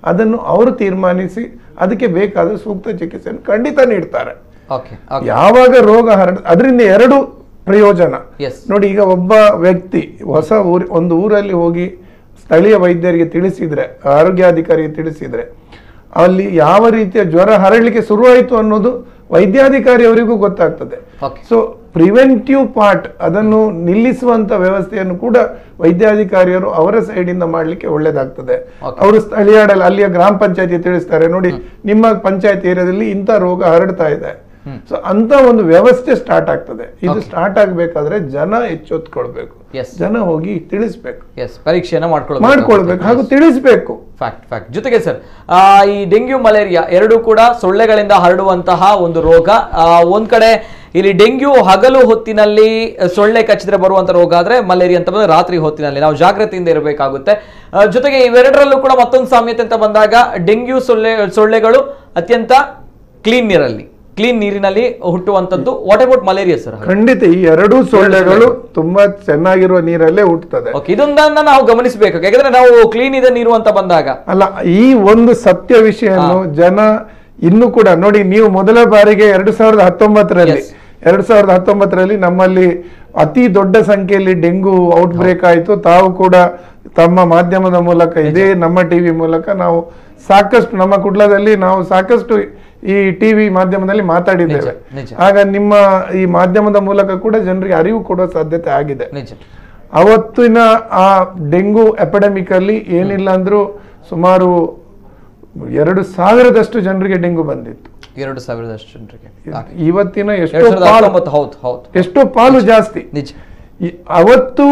ಅದನ್ನು ಅವರು ತೀರ್ಮಾನಿಸಿ ಅದಕ್ಕೆ ಬೇಕಾದ ಸೂಕ್ತ ಚಿಕಿತ್ಸೆಯನ್ನು ಖಂಡಿತ ನೀಡ್ತಾರೆ ಓಕೆ ಓಕೆ ಯಾವಾಗ ರೋಗ ಹರಡ ಅದರಿಂದ ಎರಡು ಪ್ರಯೋಜನ ಎಸ್ ನೋಡಿ ಈಗ ಒಬ್ಬ ವ್ಯಕ್ತಿ ಹೊಸ ಊರ್ ಒಂದು ಊರಲ್ಲಿ ಹೋಗಿ ಸ್ಥಳೀಯ ವೈದ್ಯರಿಗೆ ತಿಳಿಸಿದ್ರೆ ಆರೋಗ್ಯಾಧಿಕಾರಿಗೆ ತಿಳಿಸಿದ್ರೆ ಅಲ್ಲಿ ಯಾವ ರೀತಿಯ ಜ್ವರ ಹರಡಲಿಕ್ಕೆ ಶುರುವಾಯಿತು ಅನ್ನೋದು ವೈದ್ಯಾಧಿಕಾರಿ ಅವರಿಗೂ ಗೊತ್ತಾಗ್ತದೆ ಓಕೆ ಸೊ ಪ್ರಿವೆಂಟಿವ್ ಪಾರ್ಟ್ ಅದನ್ನು ನಿಲ್ಲಿಸುವಂತ ವ್ಯವಸ್ಥೆಯನ್ನು ಕೂಡ ವೈದ್ಯಾಧಿಕಾರಿಯರು ಅವರ ಸೈಡಿಂದ ಮಾಡಲಿಕ್ಕೆ ಒಳ್ಳೇದಾಗ್ತದೆ Okay. ಅವರು ಸ್ಥಳೀಯ ಆಡಲ್- ಅಲ್ಲಿಯ ಗ್ರಾಮ ಪಂಚಾಯತಿ ತಿಳಿಸ್ತಾರೆ ನೋಡಿ ನಿಮ್ಮ ಪಂಚಾಯತ್ ಏರಿಯಾದಲ್ಲಿ ಇಂಥ ರೋಗ ಹರಡ್ತಾ ಇದೆ ಸೊ ಅಂತ ಒಂದು ವ್ಯವಸ್ಥೆ ಸ್ಟಾರ್ಟ್ ಆಗ್ತದೆ ಇದು ಸ್ಟಾರ್ಟ್ ಆಗ್ಬೇಕಾದ್ರೆ ಜನ ಎಚ್ಚೆತ್ಕೊಳ್ಬೇಕು Yes. ಜನ ಹೋಗಿ ತಿಳಿಸ್ಬೇಕು ಎಸ್ ಪರೀಕ್ಷೆಯನ್ನ ಮಾಡ್ಕೊಳ್ಬೇಕು ಮಾಡ್ಕೊಳ್ಬೇಕು ಹಾಗೂ ತಿಳಿಸ್ಬೇಕು ಫ್ಯಾಕ್ಟ್ ಫ್ಯಾಕ್ಟ್ ಜೊತೆಗೆ ಸರ್ ಈ ಡೆಂಗ್ಯೂ ಮಲೇರಿಯಾ ಎರಡೂ ಕೂಡ ಸೊಳ್ಳೆಗಳಿಂದ ಹರಡುವಂತಹ ಒಂದು ರೋಗ ಆ, ಒಂದ್ ಕಡೆ ಇಲ್ಲಿ ಡೆಂಗ್ಯೂ ಹಗಲು ಹೊತ್ತಿನಲ್ಲಿ ಸೊಳ್ಳೆ ಕಚ್ಚಿದ್ರೆ ಬರುವಂತ ರೋಗ ಆದ್ರೆ ಮಲೇರಿಯಾ ಅಂತ ಬಂದ್ರೆ ರಾತ್ರಿ ಹೊತ್ತಿನಲ್ಲಿ ನಾವು ಜಾಗ್ರತೆಯಿಂದ ಇರಬೇಕಾಗುತ್ತೆ ಆ, ಜೊತೆಗೆ ಇವೆರಡರಲ್ಲೂ ಕೂಡ ಮತ್ತೊಂದು ಸಾಮ್ಯತೆ ಅಂತ ಬಂದಾಗ ಡೆಂಗ್ಯೂ ಸೊಳ್ಳೆ ಸೊಳ್ಳೆಗಳು ಅತ್ಯಂತ ಕ್ಲೀನ್ ನೀರಲ್ಲಿ ಕ್ಲೀನ್ ನೀರಿನಲ್ಲಿ ಹುಟ್ಟುವಂತದ್ದು ವಾಟ್ ಅಬೌಟ್ ಮಲೇರಿಯಾ ಸರ್ ಖಂಡಿತ ಈ ಎರಡೂ ಸೊಳ್ಳೆಗಳು ತುಂಬಾ ಚೆನ್ನಾಗಿರುವ ನೀರಲ್ಲೇ ಹುಟ್ಟುತ್ತದೆ ಓಕೆ ಇದೊಂದನ್ನ ನಾವು ಗಮನಿಸಬೇಕು ಯಾಕಂದ್ರೆ ನಾವು ಕ್ಲೀನ್ ಇದೆ ನೀರು ಅಂತ ಬಂದಾಗ ಅಲ್ಲ ಈ ಒಂದು ಸತ್ಯ ವಿಷಯನ್ನು ಜನ ಇನ್ನು ಕೂಡ ನೋಡಿ ನೀವು ಮೊದಲ ಬಾರಿಗೆ ಎರಡು ಸಾವಿರದ ಹತ್ತೊಂಬತ್ತರಲ್ಲಿ Yes. ಎರಡು ಸಾವಿರದ ಹತ್ತೊಂಬತ್ತರಲ್ಲಿ ನಮ್ಮಲ್ಲಿ ಅತಿ ದೊಡ್ಡ ಸಂಖ್ಯೆಯಲ್ಲಿ ಡೆಂಗು ಔಟ್ ಬ್ರೇಕ್ ಆಯಿತು ತಾವು ಕೂಡ ತಮ್ಮ ಮಾಧ್ಯಮದ ಮೂಲಕ ಇದೇ ನಮ್ಮ ಟಿವಿ ಮೂಲಕ ನಾವು ಸಾಕಷ್ಟು ನಮ್ಮ ಕುಡ್ಲದಲ್ಲಿ ನಾವು ಸಾಕಷ್ಟು ಈ ಟಿವಿ ಮಾಧ್ಯಮದಲ್ಲಿ ಮಾತಾಡಿದ್ದೇವೆ ನಿಜ, ನಿಜ. ಆಗ ನಿಮ್ಮ ಈ ಮಾಧ್ಯಮದ ಮೂಲಕ ಕೂಡ ಜನರಿಗೆ ಅರಿವು ಕೊಡುವ ಸಾಧ್ಯತೆ ಆಗಿದೆ ನಿಜ ಅವತ್ತಿನ ಆ ಡೆಂಗು ಎಪಿಡೆಮಿಕ್ ಅಲ್ಲಿ ಏನಿಲ್ಲ ಅಂದ್ರೂ ಸುಮಾರು ಎರಡು ಸಾವಿರದಷ್ಟು ಜನರಿಗೆ ಡೆಂಗು ಬಂದಿತ್ತು ಎರಡು ಸಾವಿರದಷ್ಟು ಜನರಿಗೆ ಇವತ್ತಿನ ಎರಡ್ ಎಷ್ಟೋ ಸಾವಿರದ ಪಾಲು ಹತ್ತೊಂಬತ್ತು ಹೌದು ಹೌದು ಎಷ್ಟೋ ಪಾಲು ಜಾಸ್ತಿ ನಿಜ ಈ- ಅವತ್ತು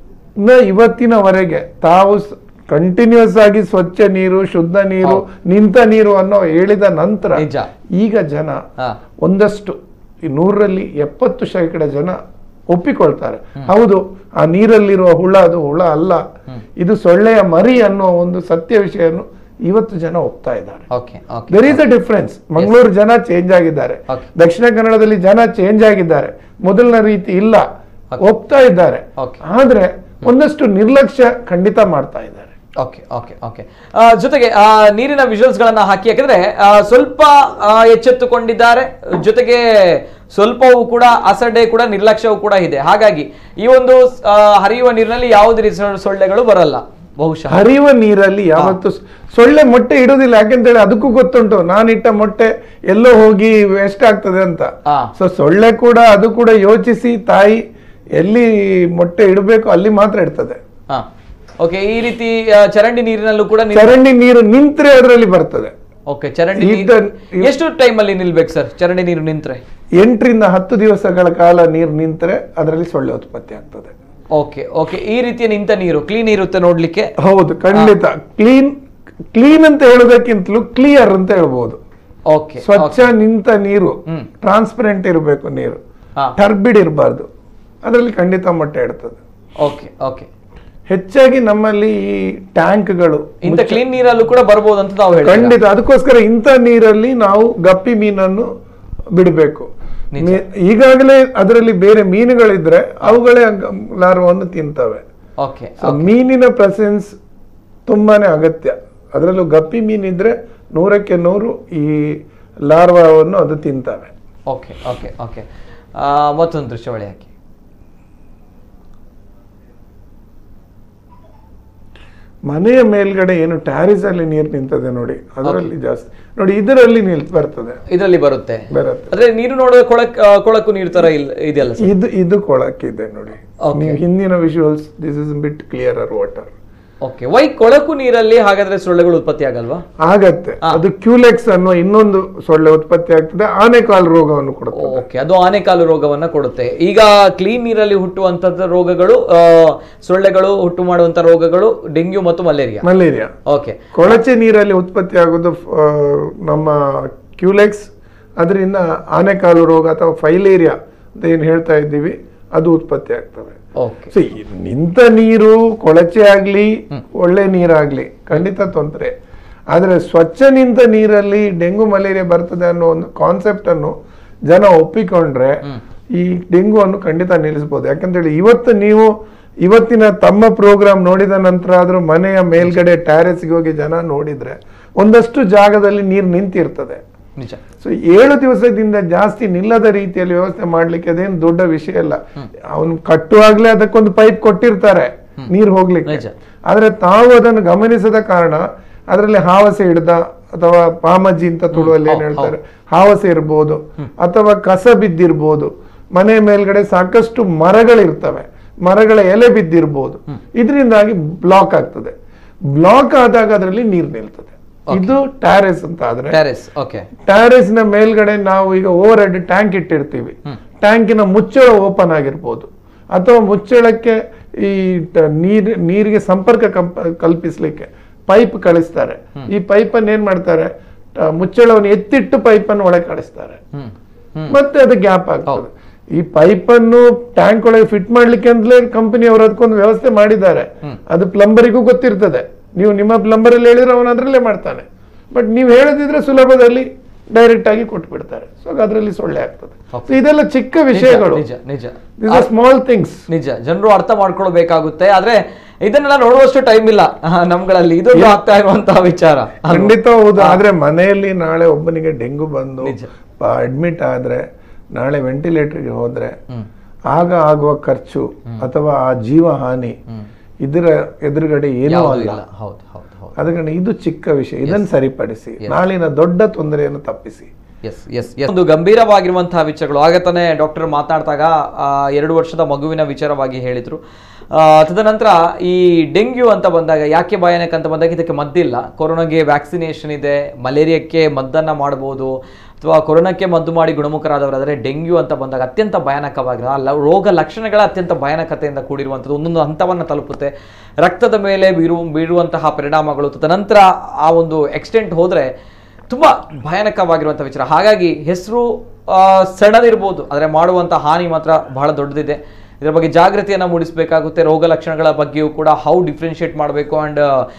ನ ಇವತ್ತಿನವರೆಗೆ ತಾವು ಕಂಟಿನ್ಯೂಸ್ ಆಗಿ ಸ್ವಚ್ಛ ನೀರು ಶುದ್ಧ ನೀರು ನಿಂತ ನೀರು ಅನ್ನೋ ಹೇಳಿದ ನಂತರ ನಿಜ. ಈಗ ಜನ ಹಾ. ಒಂದಷ್ಟು ಈ ನೂರರಲ್ಲಿ ಎಪ್ಪತ್ತು ಶೇಕಡ ಜನ ಒಪ್ಪಿಕೊಳ್ತಾರೆ ಹೌದು ಆ ನೀರಲ್ಲಿರುವ ಹುಳ ಅದು ಹುಳ ಅಲ್ಲ ಇದು ಸೊಳ್ಳೆಯ ಮರಿ ಅನ್ನೋ ಒಂದು ಸತ್ಯ ವಿಷಯವನ್ನು ಇವತ್ತು ಜನ ಒಪ್ತಾ ಇದ್ದಾರೆ okay okay there is a difference Mangaluru ಜನ ಚೇಂಜ್ ಆಗಿದ್ದಾರೆ Okay. ದಕ್ಷಿಣ ಕನ್ನಡದಲ್ಲಿ ಜನ ಚೇಂಜ್ ಆಗಿದ್ದಾರೆ ಮೊದಲಿನ ರೀತಿ ಇಲ್ಲ ಒಪ್ತಾ ಇದ್ದಾರೆ Okay. ಆದ್ರೆ ಒಂದಷ್ಟು ನಿರ್ಲಕ್ಷ್ಯ ಖಂಡಿತ ಮಾಡ್ತಾ ಇದ್ದಾರೆ ಓಕೆ ಓಕೆ ಓಕೆ ಜೊತೆಗೆ ಆ, ನೀರಿನ ವಿಜುವಲ್ಸ್ ಗಳನ್ನ ಹಾಕಿ ಯಾಕಂದ್ರೆ ಆ, ಸ್ವಲ್ಪ ಆ, ಎಚ್ಚೆತ್ತುಕೊಂಡಿದ್ದಾರೆ ಜೊತೆಗೆ ಸ್ವಲ್ಪವೂ ಕೂಡ ಅಸಡ್ಡೆ ಕೂಡ ನಿರ್ಲಕ್ಷ್ಯವೂ ಕೂಡ ಇದೆ ಹಾಗಾಗಿ ಈ ಒಂದು ಆ, ಹರಿಯುವ ನೀರಿನಲ್ಲಿ ಯಾವುದೇ ರೀತಿಯ ಸೊಳ್ಳೆಗಳು ಬರಲ್ಲ ಬಹುಶಃ ಹರಿಯುವ ನೀರಲ್ಲಿ ಯಾವತ್ತು ಸ್- ಸೊಳ್ಳೆ ಮೊಟ್ಟೆ ಇಡೋದಿಲ್ಲ ಯಾಕೆಂತೇಳಿ ಅದಕ್ಕೂ ಗೊತ್ತುಂಟು ನಾನಿಟ್ಟ ಮೊಟ್ಟೆ ಎಲ್ಲೋ ಹೋಗಿ ವೇಸ್ಟ್ ಆಗ್ತದೆ ಅಂತ ಆ. ಸೊ ಸೊಳ್ಳೆ ಕೂಡ ಅದು ಕೂಡ ಯೋಚಿಸಿ ತಾಯಿ ಎಲ್ಲಿ ಮೊಟ್ಟೆ ಇಡಬೇಕು ಅಲ್ಲಿ ಮಾತ್ರ ಇಡ್ತದೆ ಹಾ ಓಕೆ ಈ ರೀತಿ ಆ, ಚರಂಡಿ ನೀರಿನಲ್ಲೂ ಕೂಡ ನೀರು- ಚರಂಡಿ ನೀರು ನಿಂತ್ರೆ ಅದರಲ್ಲಿ ಬರ್ತದೆ ಓಕೆ ಚರಂಡಿ ಇದ್ದ- ನೀರು- ಎಷ್ಟು ಟೈಮ್ ಅಲ್ಲಿ ನಿಲ್ಬೇಕು ಸರ್ ಚರಂಡಿ ನೀರು ನಿಂತ್ರೆ ಎಂಟರಿಂದ ಹತ್ತು ದಿವಸಗಳ ಕಾಲ ನೀರು ನಿಂತರೆ ಅದರಲ್ಲಿ ಸೊಳ್ಳೆ ಉತ್ಪತ್ತಿ ಆಗ್ತದೆ ಓಕೆ ಓಕೆ ಈ ರೀತಿಯ ನಿಂತ ನೀರು ಕ್ಲೀನ್ ಇರುತ್ತೆ ನೋಡ್ಲಿಕ್ಕೆ ಹೌದು ಖಂಡಿತ ಕ್ಲೀನ್ ಕ್ಲೀನ್ ಅಂತ ಹೇಳೋದಕ್ಕಿಂತಲೂ ಕ್ಲಿಯರ್ ಅಂತ ಹೇಳ್ಬೋದು ಓಕೆ ಸ್ವಚ್ಛ ನಿಂತ ನೀರು ಹ್ಮ್. ಟ್ರಾನ್ಸ್ಪರೆಂಟ್ ಇರಬೇಕು ನೀರು ಹಾ. ಟರ್ಬಿಡ್ ಇರಬಾರ್ದು ಅದರಲ್ಲಿ ಖಂಡಿತ ಮೊಟ್ಟೆ ಇಡ್ತದೆ ಓಕೆ ಓಕೆ ಹೆಚ್ಚಾಗಿ ನಮ್ಮಲ್ಲಿ ಈ ಟ್ಯಾಂಕ್ಗಳು ಇಂಥ ಕ್ಲೀನ್ ನೀರಲ್ಲೂ ಕೂಡ ಬರ್ಬೋದು ಅಂತ ನಾವು ಹೇಳ್ತೀವಿ ಖಂಡಿತ ಅದಕ್ಕೋಸ್ಕರ ಇಂಥ ನೀರಲ್ಲಿ ನಾವು ಗಪ್ಪಿ ಮೀನನ್ನು ಬಿಡಬೇಕು ನಿಜ. ಈಗಾಗಲೇ ಅದರಲ್ಲಿ ಬೇರೆ ಮೀನುಗಳಿದ್ರೆ ಅವುಗಳೇ ಗ- ಲಾರ್ವವನ್ನು ತಿಂತವೆ ಓಕೆ ಸೊ ಮೀನಿನ ಪ್ರೆಸೆನ್ಸ್ ತುಂಬಾನೇ ಅಗತ್ಯ ಅದರಲ್ಲೂ ಗಪ್ಪಿ ಮೀನಿದ್ರೆ ನೂರಕ್ಕೆ ನೂರು ಈ ಲಾರ್ವಾವನ್ನು ಅದು ತಿಂತವೆ ಓಕೆ ಓಕೆ ಓಕೆ ಮತ್ತೊಂದು ದೃಶ್ಯಾವಳಿ ಹಾಕಿ ಮನೆಯ ಮೇಲ್ಗಡೆ ಏನು ಟ್ಯಾರಿಸ್ ಅಲ್ಲಿ ನೀರು ನಿಂತದೆ ನೋಡಿ ಅದರಲ್ಲಿ ಜಾಸ್ತಿ ನೋಡಿ ಇದರಲ್ಲಿ ನಿಲ್ ಬರ್ತದೆ ಇದರಲ್ಲಿ ಬರುತ್ತೆ ಬರುತ್ತೆ ಅಂದ್ರೆ ನೀರು ನೋಡುವ ಕೊಳಕ್ ಆ, ಕೊಳಕು ನೀರು ತರ ಇಲ್ಲ ಇದೆಯಲ್ಲ ಸರ್ ಇದು ಇದು ಕೊಳಕಿದೆ ನೋಡಿ Okay. ನೀವು ಹಿಂದಿನ visuals this is bit clear water okay why ಕೊಳಕು ನೀರಲ್ಲಿ ಹಾಗಾದ್ರೆ ಸೊಳ್ಳೆಗಳು ಉತ್ಪತ್ತಿ ಆಗಲ್ವಾ ಆಗತ್ತೆ ಅದು ಕ್ಯೂಲೆಕ್ಸ್ ಅನ್ನೋ ಇನ್ನೊಂದು ಸೊಳ್ಳೆ ಉತ್ಪತ್ತಿ ಆಗ್ತದೆ ಆನೆಕಾಲು ರೋಗವನ್ನು ಕೊಡುತ್ತದೆ ಓಕೆ ಅದು ಆನೆಕಾಲು ರೋಗವನ್ನ ಕೊಡುತ್ತೆ ಈಗ ಕ್ಲೀನ್ ನೀರಲ್ಲಿ ಹುಟ್ಟುವಂತಹ ರೋಗಗಳು ಆ, ಸೊಳ್ಳೆಗಳು ಹುಟ್ಟು ಮಾಡುವಂತ ರೋಗಗಳು ಡೆಂಗ್ಯೂ ಮತ್ತು ಮಲೇರಿಯಾ ಮಲೇರಿಯಾ ಓಕೆ ಕೊಳಚೆ ನೀರಲ್ಲಿ ಉತ್ಪತ್ತಿ ಆಗೋದು ಆ, ನಮ್ಮ ಕ್ಯೂಲೆಕ್ಸ್ ಅದರಿಂದ ಆನೆಕಾಲು ರೋಗ ಅಥವಾ ಫೈಲೇರಿಯಾ ಅಂತ ಏನು ಹೇಳ್ತಾ ಇದ್ದೀವಿ ಅದು ಉತ್ಪತ್ತಿ ಆಗ್ತವೆ ಓಕೆ ಸೊ ಈ ನಿಂತ ನೀರು ಕೊಳಚೆ ಆಗ್ಲಿ ಒಳ್ಳೆ ನೀರಾಗ್ಲಿ ಖಂಡಿತ ತೊಂದರೆ ಆದ್ರೆ ಸ್ವಚ್ಛ ನಿಂತ ನೀರಲ್ಲಿ ಡೆಂಗು ಮಲೇರಿಯಾ ಬರ್ತದೆ ಅನ್ನೋ ಒಂದು ಕಾನ್ಸೆಪ್ಟ್ ಅನ್ನು ಜನ ಒಪ್ಪಿಕೊಂಡ್ರೆ ಈ ಡೆಂಗು ಅನ್ನು ಖಂಡಿತ ನಿಲ್ಲಿಸಬಹುದು ಯಾಕಂತೇಳಿ ಇವತ್ತು ನೀವು ಇವತ್ತಿನ ತಮ್ಮ ಪ್ರೋಗ್ರಾಮ್ ನೋಡಿದ ನಂತರ ಆದ್ರೂ ಮನೆಯ ಮೇಲ್ಗಡೆ ಟ್ಯಾರೆಸ್ಗೆ ಹೋಗಿ ಜನ ನೋಡಿದ್ರೆ ಒಂದಷ್ಟು ಜಾಗದಲ್ಲಿ ನೀರು ನಿಂತಿರ್ತದೆ ನಿಜ ಸೊ ಏಳು ದಿವಸದಿಂದ ಜಾಸ್ತಿ ನಿಲ್ಲದ ರೀತಿಯಲ್ಲಿ ವ್ಯವಸ್ಥೆ ಮಾಡ್ಲಿಕ್ಕೆ ಅದೇನು ದೊಡ್ಡ ವಿಷಯ ಅಲ್ಲ ಅವನು ಕಟ್ಟುವಾಗ್ಲೇ ಅದಕ್ಕೊಂದು ಪೈಪ್ ಕೊಟ್ಟಿರ್ತಾರೆ ನೀರು ಹೋಗ್ಲಿಕ್ಕೆ ನಿಜ. ಆದ್ರೆ ತಾವು ಅದನ್ನು ಗಮನಿಸದ ಕಾರಣ ಅದರಲ್ಲಿ ಹಾವಸೆ ಹಿಡ್ದ ಅಥವಾ ಪಾಮಜ್ಜಿ ಅಂತ ತುಳುವಲ್ಲಿ ಏನ್ ಹೇಳ್ತಾರೆ ಹಾವಸೆ ಇರ್ಬೋದು ಅಥವಾ ಕಸ ಬಿದ್ದಿರ್ಬೋದು ಮನೆ ಮೇಲ್ಗಡೆ ಸಾಕಷ್ಟು ಮರಗಳಿರ್ತವೆ ಮರಗಳ ಎಲೆ ಬಿದ್ದಿರ್ಬೋದು ಇದರಿಂದಾಗಿ ಬ್ಲಾಕ್ ಆಗ್ತದೆ ಬ್ಲಾಕ್ ಆದಾಗ ಅದರಲ್ಲಿ ನೀರು ನಿಲ್ತದೆ ಇದು ಟ್ಯಾರೆಸ್ ಅಂತ ಆದ್ರೆ ಟ್ಯಾರಿಸ್ ಓಕೆ ಟ್ಯಾರೆಸ್ ನ ಮೇಲ್ಗಡೆ ನಾವು ಈಗ ಓವರ್ ಹೆಡ್ ಟ್ಯಾಂಕ್ ಇಟ್ಟಿರ್ತೀವಿ ಟ್ಯಾಂಕಿನ ಮುಚ್ಚಳ ಓಪನ್ ಆಗಿರ್ಬೋದು ಅಥವಾ ಮುಚ್ಚಳಕ್ಕೆ ಈ ಟ- ನೀರ್ ನೀರಿಗೆ ಸಂಪರ್ಕ ಕಂಪ- ಕಲ್ಪಿಸ್ಲಿಕ್ಕೆ ಪೈಪ್ ಕಳಿಸ್ತಾರೆ ಈ ಪೈಪ್ ಅನ್ನು ಏನ್ ಮಾಡ್ತಾರೆ ಟ- ಮುಚ್ಚಳವನ್ನು ಎತ್ತಿಟ್ಟು ಪೈಪ್ ಅನ್ನು ಒಳಗೆ ಕಳಿಸ್ತಾರೆ ಹ್ಮ್ ಹ್ಮ್ ಮತ್ತೆ ಅದು ಗ್ಯಾಪ್ ಆಗ್ತದೆ ಈ ಪೈಪ್ ಅನ್ನು ಟ್ಯಾಂಕ್ ಒಳಗೆ ಫಿಟ್ ಮಾಡ್ಲಿಕ್ಕೆ ಅಂತಲೇ ಕಂಪನಿ ಅವರು ಅದಕ್ಕೊಂದು ವ್ಯವಸ್ಥೆ ಮಾಡಿದ್ದಾರೆ ಅದು ಪ್ಲಂಬರಿಗೂ ಗೊತ್ತಿರ್ತದೆ ನೀವು ನಿಮ್ಮ ಪ್ಲಂಬರ್ ಅಲ್ಲಿ ಹೇಳಿದ್ರೆ ಅವನು ಅದ್ರಲ್ಲೇ ಮಾಡ್ತಾನೆ ಬಟ್ ನೀವು ಹೇಳದಿದ್ರೆ ಸುಲಭದಲ್ಲಿ ಡೈರೆಕ್ಟ್ ಆಗಿ ಕೊಟ್ಬಿಡ್ತಾರೆ ಸೊ ಅದರಲ್ಲಿ ಸೊಳ್ಳೆ ಆಗ್ತದೆ So ಇದೆಲ್ಲ ಚಿಕ್ಕ ವಿಷಯಗಳು ನಿಜ ನಿಜ ದಿಸ್ ಆರ್ ಸ್ಮಾಲ್ ಥಿಂಗ್ಸ್ ನಿಜ ಜನರು ಅರ್ಥ ಮಾಡ್ಕೊಳ್ಬೇಕಾಗುತ್ತೆ ಆದ್ರೆ ಇದನ್ನೆಲ್ಲ ನೋಡುವಷ್ಟು ಟೈಮ್ ಇಲ್ಲ ಆಹ್, ನಮ್ಗಳಲ್ಲಿ ಇದೊಂದು ಆಗ್ತಾ ಇರುವಂತಹ ವಿಚಾರ ಅಲ್ವಾ? ಖಂಡಿತ ಹೌದು ಆದ್ರೆ ಮನೆಯಲ್ಲಿ ನಾಳೆ ಒಬ್ಬನಿಗೆ ಡೆಂಗು ಬಂದು ನಿಜ. ಅಡ್ಮಿಟ್ ಆದ್ರೆ ನಾಳೆ ವೆಂಟಿಲೇಟರ್ಗೆ ಹೋದ್ರೆ ಆಗ ಆಗುವ ಖರ್ಚು ಅಥವಾ ಆ ಜೀವ ಹಾನಿ ಇದರ ಎದುರುಗಡೆ ಏನೂ ಯಾವುದೂ ಅಲ್ಲ ಇಲ್ಲ ಹೌದು ಹೌದು ಹೌದು ಅದ ಕಾರಣ ಇದು ಚಿಕ್ಕ ವಿಷಯ ಇದನ್ನು ಸರಿಪಡಿಸಿ ನಾಳಿನ ದೊಡ್ಡ ತೊಂದರೆಯನ್ನು ತಪ್ಪಿಸಿ ಎಸ್ ಎಸ್ ಎಸ್ ಒಂದು ಗಂಭೀರವಾಗಿರುವಂತಹ ವಿಚಾರಗಳು ಆಗ ತಾನೇ ಡಾಕ್ಟರ್ ಮಾತನಾಡಿದಾಗ ಆ, ಎರಡು ವರ್ಷದ ಮಗುವಿನ ವಿಚಾರವಾಗಿ ಹೇಳಿದ್ರು ಆ, ತದನಂತರ ಈ ಡೆಂಗ್ಯೂ ಅಂತ ಬಂದಾಗ ಯಾಕೆ ಭಯಾನಕ ಅಂತ ಬಂದಾಗ ಇದಕ್ಕೆ ಮದ್ದಿಲ್ಲ ಕೊರೋನಾಗೆ ವ್ಯಾಕ್ಸಿನೇಷನ್ ಇದೆ ಮಲೇರಿಯಾಕ್ಕೆ ಮದ್ದನ್ನ ಮಾಡಬಹುದು ಅಥವಾ ಕೊರೋನಾಕ್ಕೆ ಮದ್ದು ಮಾಡಿ ಗುಣಮುಖರಾದವರಾದರೆ ಡೆಂಗ್ಯೂ ಅಂತ ಬಂದಾಗ ಅತ್ಯಂತ ಭಯಾನಕವಾಗಿರೋ ಆ ಲ- ರೋಗ ಲಕ್ಷಣಗಳ ಅತ್ಯಂತ ಭಯಾನಕತೆಯಿಂದ ಕೂಡಿರುವಂಥದ್ದು ಒಂದೊಂದು ಹಂತವನ್ನು ತಲುಪುತ್ತೆ ರಕ್ತದ ಮೇಲೆ ಬೀರು ಬೀರುವಂತಹ ಪರಿಣಾಮಗಳು ತದನಂತರ ಆ ಒಂದು ಎಕ್ಸ್ಟೆಂಟ್ ಹೋದರೆ ತುಂಬ ಭಯಾನಕವಾಗಿರುವಂಥ ವಿಚಾರ ಹಾಗಾಗಿ ಹೆಸರು ಸಣ್ಣದಿರ್ಬೋದು ಆದರೆ ಮಾಡುವಂಥ ಹಾನಿ ಮಾತ್ರ ಬಹಳ ದೊಡ್ಡದಿದೆ ಇದರ ಬಗ್ಗೆ ಜಾಗೃತಿಯನ್ನು ಮೂಡಿಸಬೇಕಾಗುತ್ತೆ ರೋಗ ಲಕ್ಷಣಗಳ ಬಗ್ಗೆಯೂ ಕೂಡ ಹೌ ಡಿಫ್ರೆನ್ಶಿಯೇಟ್ ಮಾಡಬೇಕು ಆ್ಯಂಡ್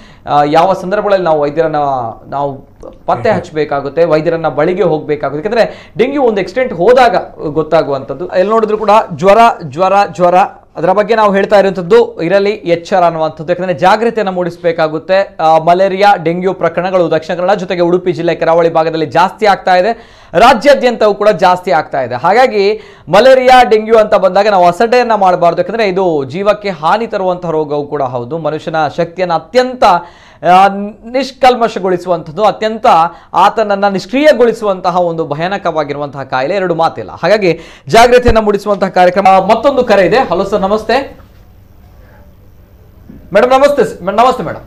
ಯಾವ ಸಂದರ್ಭಗಳಲ್ಲಿ ನಾವು ವೈದ್ಯರನ್ನ ನಾವು ಪತ್ತೆ ಹಚ್ಚಬೇಕಾಗುತ್ತೆ ವೈದ್ಯರನ್ನ ಬಳಿಗೆ ಹೋಗಬೇಕಾಗುತ್ತೆ ಯಾಕಂದ್ರೆ ಡೆಂಗ್ಯೂ ಒಂದು ಎಕ್ಸ್ಟೆಂಟ್ ಹೋದಾಗ ಗೊತ್ತಾಗುವಂಥದ್ದು ಎಲ್ಲಿ ನೋಡಿದ್ರು ಕೂಡ ಜ್ವರ ಜ್ವರ ಜ್ವರ ಅದರ ಬಗ್ಗೆ ನಾವು ಹೇಳ್ತಾ ಇರುವಂಥದ್ದು ಇರಲಿ ಎಚ್ಚರ ಅನ್ನುವಂಥದ್ದು ಯಾಕಂದ್ರೆ ಜಾಗೃತಿಯನ್ನು ಮೂಡಿಸಬೇಕಾಗುತ್ತೆ ಆ, ಮಲೇರಿಯಾ ಡೆಂಗ್ಯೂ ಪ್ರಕರಣಗಳು ದಕ್ಷಿಣ ಕನ್ನಡ ಜೊತೆಗೆ ಉಡುಪಿ ಜಿಲ್ಲೆ ಕರಾವಳಿ ಭಾಗದಲ್ಲಿ ಜಾಸ್ತಿ ಆಗ್ತಾ ಇದೆ ರಾಜ್ಯಾದ್ಯಂತವೂ ಕೂಡ ಜಾಸ್ತಿ ಆಗ್ತಾ ಇದೆ ಹಾಗಾಗಿ ಮಲೇರಿಯಾ ಡೆಂಗ್ಯೂ ಅಂತ ಬಂದಾಗ ನಾವು ಅಸಡ್ಡೆಯನ್ನ ಮಾಡಬಾರ್ದು ಯಾಕಂದ್ರೆ ಇದು ಜೀವಕ್ಕೆ ಹಾನಿ ತರುವಂತಹ ರೋಗವು ಕೂಡ ಹೌದು ಮನುಷ್ಯನ ಶಕ್ತಿಯನ್ನು ಅತ್ಯಂತ ಆ, ನಿಷ್ಕಲ್ಮಶಗೊಳಿಸುವಂಥದ್ದು ಅತ್ಯಂತ ಆತನನ್ನ ನಿಷ್ಕ್ರಿಯಗೊಳಿಸುವಂತಹ ಒಂದು ಭಯಾನಕವಾಗಿರುವಂತಹ ಕಾಯಿಲೆ ಎರಡು ಮಾತಿಲ್ಲ ಹಾಗಾಗಿ ಜಾಗೃತಿಯನ್ನು ಮೂಡಿಸುವಂತಹ ಕಾರ್ಯಕ್ರಮ ಮತ್ತೊಂದು ಕರೆ ಇದೆ ಹಲೋ ಸರ್ ನಮಸ್ತೆ ಮೇಡಮ್ ನಮಸ್ತೆ ಸ- ಮೇಡಮ್ ನಮಸ್ತೆ ಮೇಡಮ್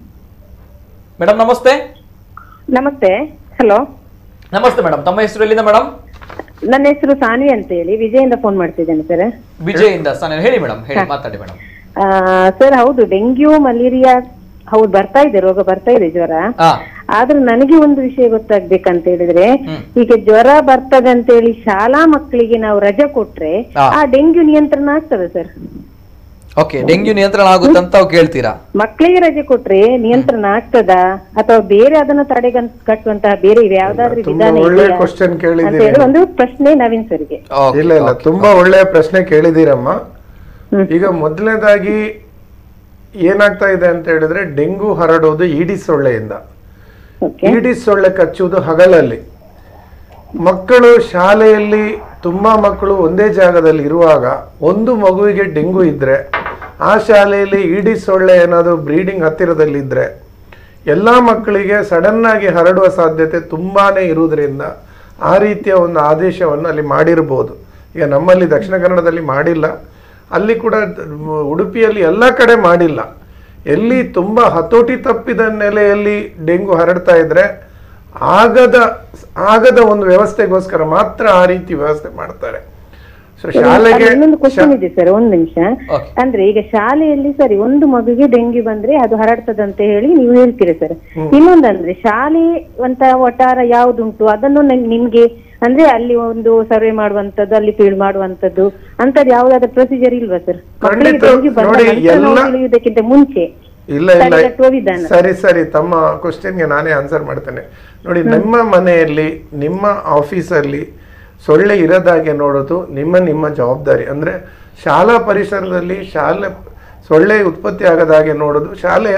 ಮೇಡಮ್ ನಮಸ್ತೆ ನಮಸ್ತೆ ಹಲೋ ನಮಸ್ತೆ ಮೇಡಮ್ ತಮ್ಮ ಹೆಸರು ಎಲ್ಲಿಂದ ಮೇಡಮ್ ನನ್ನ ಹೆಸರು ಸಾನ್ವಿ ಅಂತ ಹೇಳಿ ವಿಜಯಿಂದ ಫೋನ್ ಮಾಡ್ತಿದ್ದೇನೆ ಸರ್ ವಿಜಯಿಂದ ಸರ್ ಹೇಳಿ ಮೇಡಮ್ ಹೇಳಿ ಮಾತಾಡಿ ಮೇಡಮ್ ಸರ್ ಹೌದು ಡೆಂಗ್ಯೂ ಮಲೇರಿಯಾ ಹೌದು ಬರ್ತಾ ಇದೆ ರೋಗ ಬರ್ತಾ ಇದೆ ಜ್ವರ ಹಾ ಆದ್ರೆ ನನಗೆ ಒಂದು ವಿಷಯ ಗೊತ್ತಾಗ್ಬೇಕಂತ ಹೇಳಿದ್ರೆ ಈಗ ಜ್ವರ ಬರ್ತದೆ ಅಂತ ಹೇಳಿ ಶಾಲಾ ಮಕ್ಕಳಿಗೆ ನಾವು ರಜೆ ಕೊಟ್ರೆ ಹಾ. ಆ ಡೆಂಗ್ಯೂ ನಿಯಂತ್ರಣ ಆಗ್ತದೆ ಸರ್ ಓಕೆ ಡೆಂಗ್ಯೂ ನಿಯಂತ್ರಣ ಆಗುತ್ತೆ ಅಂತ ತಾವು ಕೇಳ್ತೀರಾ ಮಕ್ಕಳಿಗೆ ರಜೆ ಕೊಟ್ರೆ ನಿಯಂತ್ರಣ ಆಗ್ತದಾ ಅಥವಾ ಬೇರೆ ಅದನ್ನು ತಡೆಗಂತ ಕಟ್ಟುವಂತಹ ಬೇರೆ ಯಾವ್ದಾದ್ರು ತುಂಬಾ ವಿಧಾನ ಒಳ್ಳೆ ಇದೆಯಾ ಕ್ವಶನ್ ಅಂತ ಕೇಳಿದ್ದೀರಿ ಹೇಳಿ ಒಂದು ಪ್ರಶ್ನೆ ನವೀನ್ ಸರ್ಗೆ Okay, ಇಲ್ಲ ಇಲ್ಲ ತುಂಬಾ ಒಳ್ಳೆಯ ಪ್ರಶ್ನೆ ಕೇಳಿದ್ದೀರಮ್ಮ ಈಗ ಮೊದಲನೇದಾಗಿ ಏನಾಗ್ತಾ ಇದೆ ಅಂತ ಹೇಳಿದ್ರೆ ಡೆಂಗು ಹರಡೋದು ಈಡಿಸ್ ಸೊಳ್ಳೆಯಿಂದ ಓಕೆ ಈಡಿಸ್ ಸೊಳ್ಳೆ ಕಚ್ಚುವುದು ಹಗಲಲ್ಲಿ ಮಕ್ಕಳು ಶಾಲೆಯಲ್ಲಿ ತುಂಬಾ ಮಕ್ಕಳು ಒಂದೇ ಜಾಗದಲ್ಲಿ ಇರುವಾಗ ಒಂದು ಮಗುವಿಗೆ ಡೆಂಗು ಇದ್ರೆ ಆ ಶಾಲೆಯಲ್ಲಿ ಈಡಿಸ್ ಸೊಳ್ಳೆ ಏನಾದರೂ ಬ್ರೀಡಿಂಗ್ ಹತ್ತಿರದಲ್ಲಿದ್ದರೆ ಎಲ್ಲ ಮಕ್ಕಳಿಗೆ ಸಡನ್ ಆಗಿ ಹರಡುವ ಸಾಧ್ಯತೆ ತುಂಬಾನೇ ಇರುವುದರಿಂದ ಆ ರೀತಿಯ ಒಂದು ಆದೇಶವನ್ನು ಅಲ್ಲಿ ಮಾಡಿರ್ಬೋದು ಈಗ ನಮ್ಮಲ್ಲಿ ದಕ್ಷಿಣ ಕನ್ನಡದಲ್ಲಿ ಮಾಡಿಲ್ಲ ಅಲ್ಲಿ ಕೂಡ ಉಡುಪಿಯಲ್ಲಿ ಎಲ್ಲ ಕಡೆ ಮಾಡಿಲ್ಲ ಎಲ್ಲಿ ತುಂಬ ಹತೋಟಿ ತಪ್ಪಿದ ನೆಲೆಯಲ್ಲಿ ಡೆಂಗು ಹರಡ್ತಾ ಇದ್ರೆ ಆಗದ ಆಗದ ಒಂದು ವ್ಯವಸ್ಥೆಗೋಸ್ಕರ ಮಾತ್ರ ಆ ರೀತಿ ವ್ಯವಸ್ಥೆ ಮಾಡ್ತಾರೆ ಸೊ ಶಾಲೆಗೆ ಅದು ಇನ್ನೊಂದು ಕ್ವಶನ್ ಇದೆ ಸರ್ ಒಂದ್ ನಿಮಿಷ Okay. ಅಂದ್ರೆ ಈಗ ಶಾಲೆಯಲ್ಲಿ ಸರಿ ಒಂದು ಮಗುಗೆ ಡೆಂಗ್ಯೂ ಬಂದ್ರೆ ಅದು ಹರಡ್ತದಂತ ಹೇಳಿ ನೀವು ಹೇಳ್ತೀರಿ ಸರ್ ಇನ್ನೊಂದಂದ್ರೆ ಶಾಲೆ ಅಂತ ಒಟ್ಟಾರ ಯಾವ್ದುಂಟು ಅದನ್ನು ನನ್- ನಿಮ್ಗೆ ಅಂದ್ರೆ ಅಲ್ಲಿ ಒಂದು ಸರ್ವೆ ಮಾಡುವಂತದ್ದು ಅಲ್ಲಿ ಫೀಲ್ಡ್ ಮಾಡುವಂತದ್ದು ಅಂತದ್ ಯಾವ್ದಾದ್ರು ಪ್ರೊಸೀಜರ್ ಇಲ್ವಾ ಸರ್ ಮಕ್ಕಳಿಗೆ ಖಂಡಿತ. ಡೆಂಗ್ಯೂ ಬಂದ ನೋಡಿ, ನಂತರ ನಾವು ಎಲ್ಲ- ತಿಳಿಯುವುದಕ್ಕಿಂತ ಮುಂಚೆ ಇಲ್ಲ ಇಲ್ಲ ತಡೆಗಟ್ಟುವ ವಿಧಾನ ಸರಿ ಸರಿ ತಮ್ಮ ಕ್ವಶನ್ಗೆ ನಾನೇ ಆನ್ಸರ್ ಮಾಡ್ತೇನೆ ನೋಡಿ ನಿಮ್ಮ ಮನೆಯಲ್ಲಿ ನಿಮ್ಮ ಆಫೀಸಲ್ಲಿ ಸೊಳ್ಳೆ ಇರದಾಗೆ ನೋಡೋದು ನಿಮ್ಮ ನಿಮ್ಮ ಜವಾಬ್ದಾರಿ ಅಂದ್ರೆ ಶಾಲಾ ಪರಿಸರದಲ್ಲಿ ಶಾಲೆ ಸೊಳ್ಳೆ ಉತ್ಪತ್ತಿ ಆಗದ ಹಾಗೆ ನೋಡೋದು ಶಾಲೆಯ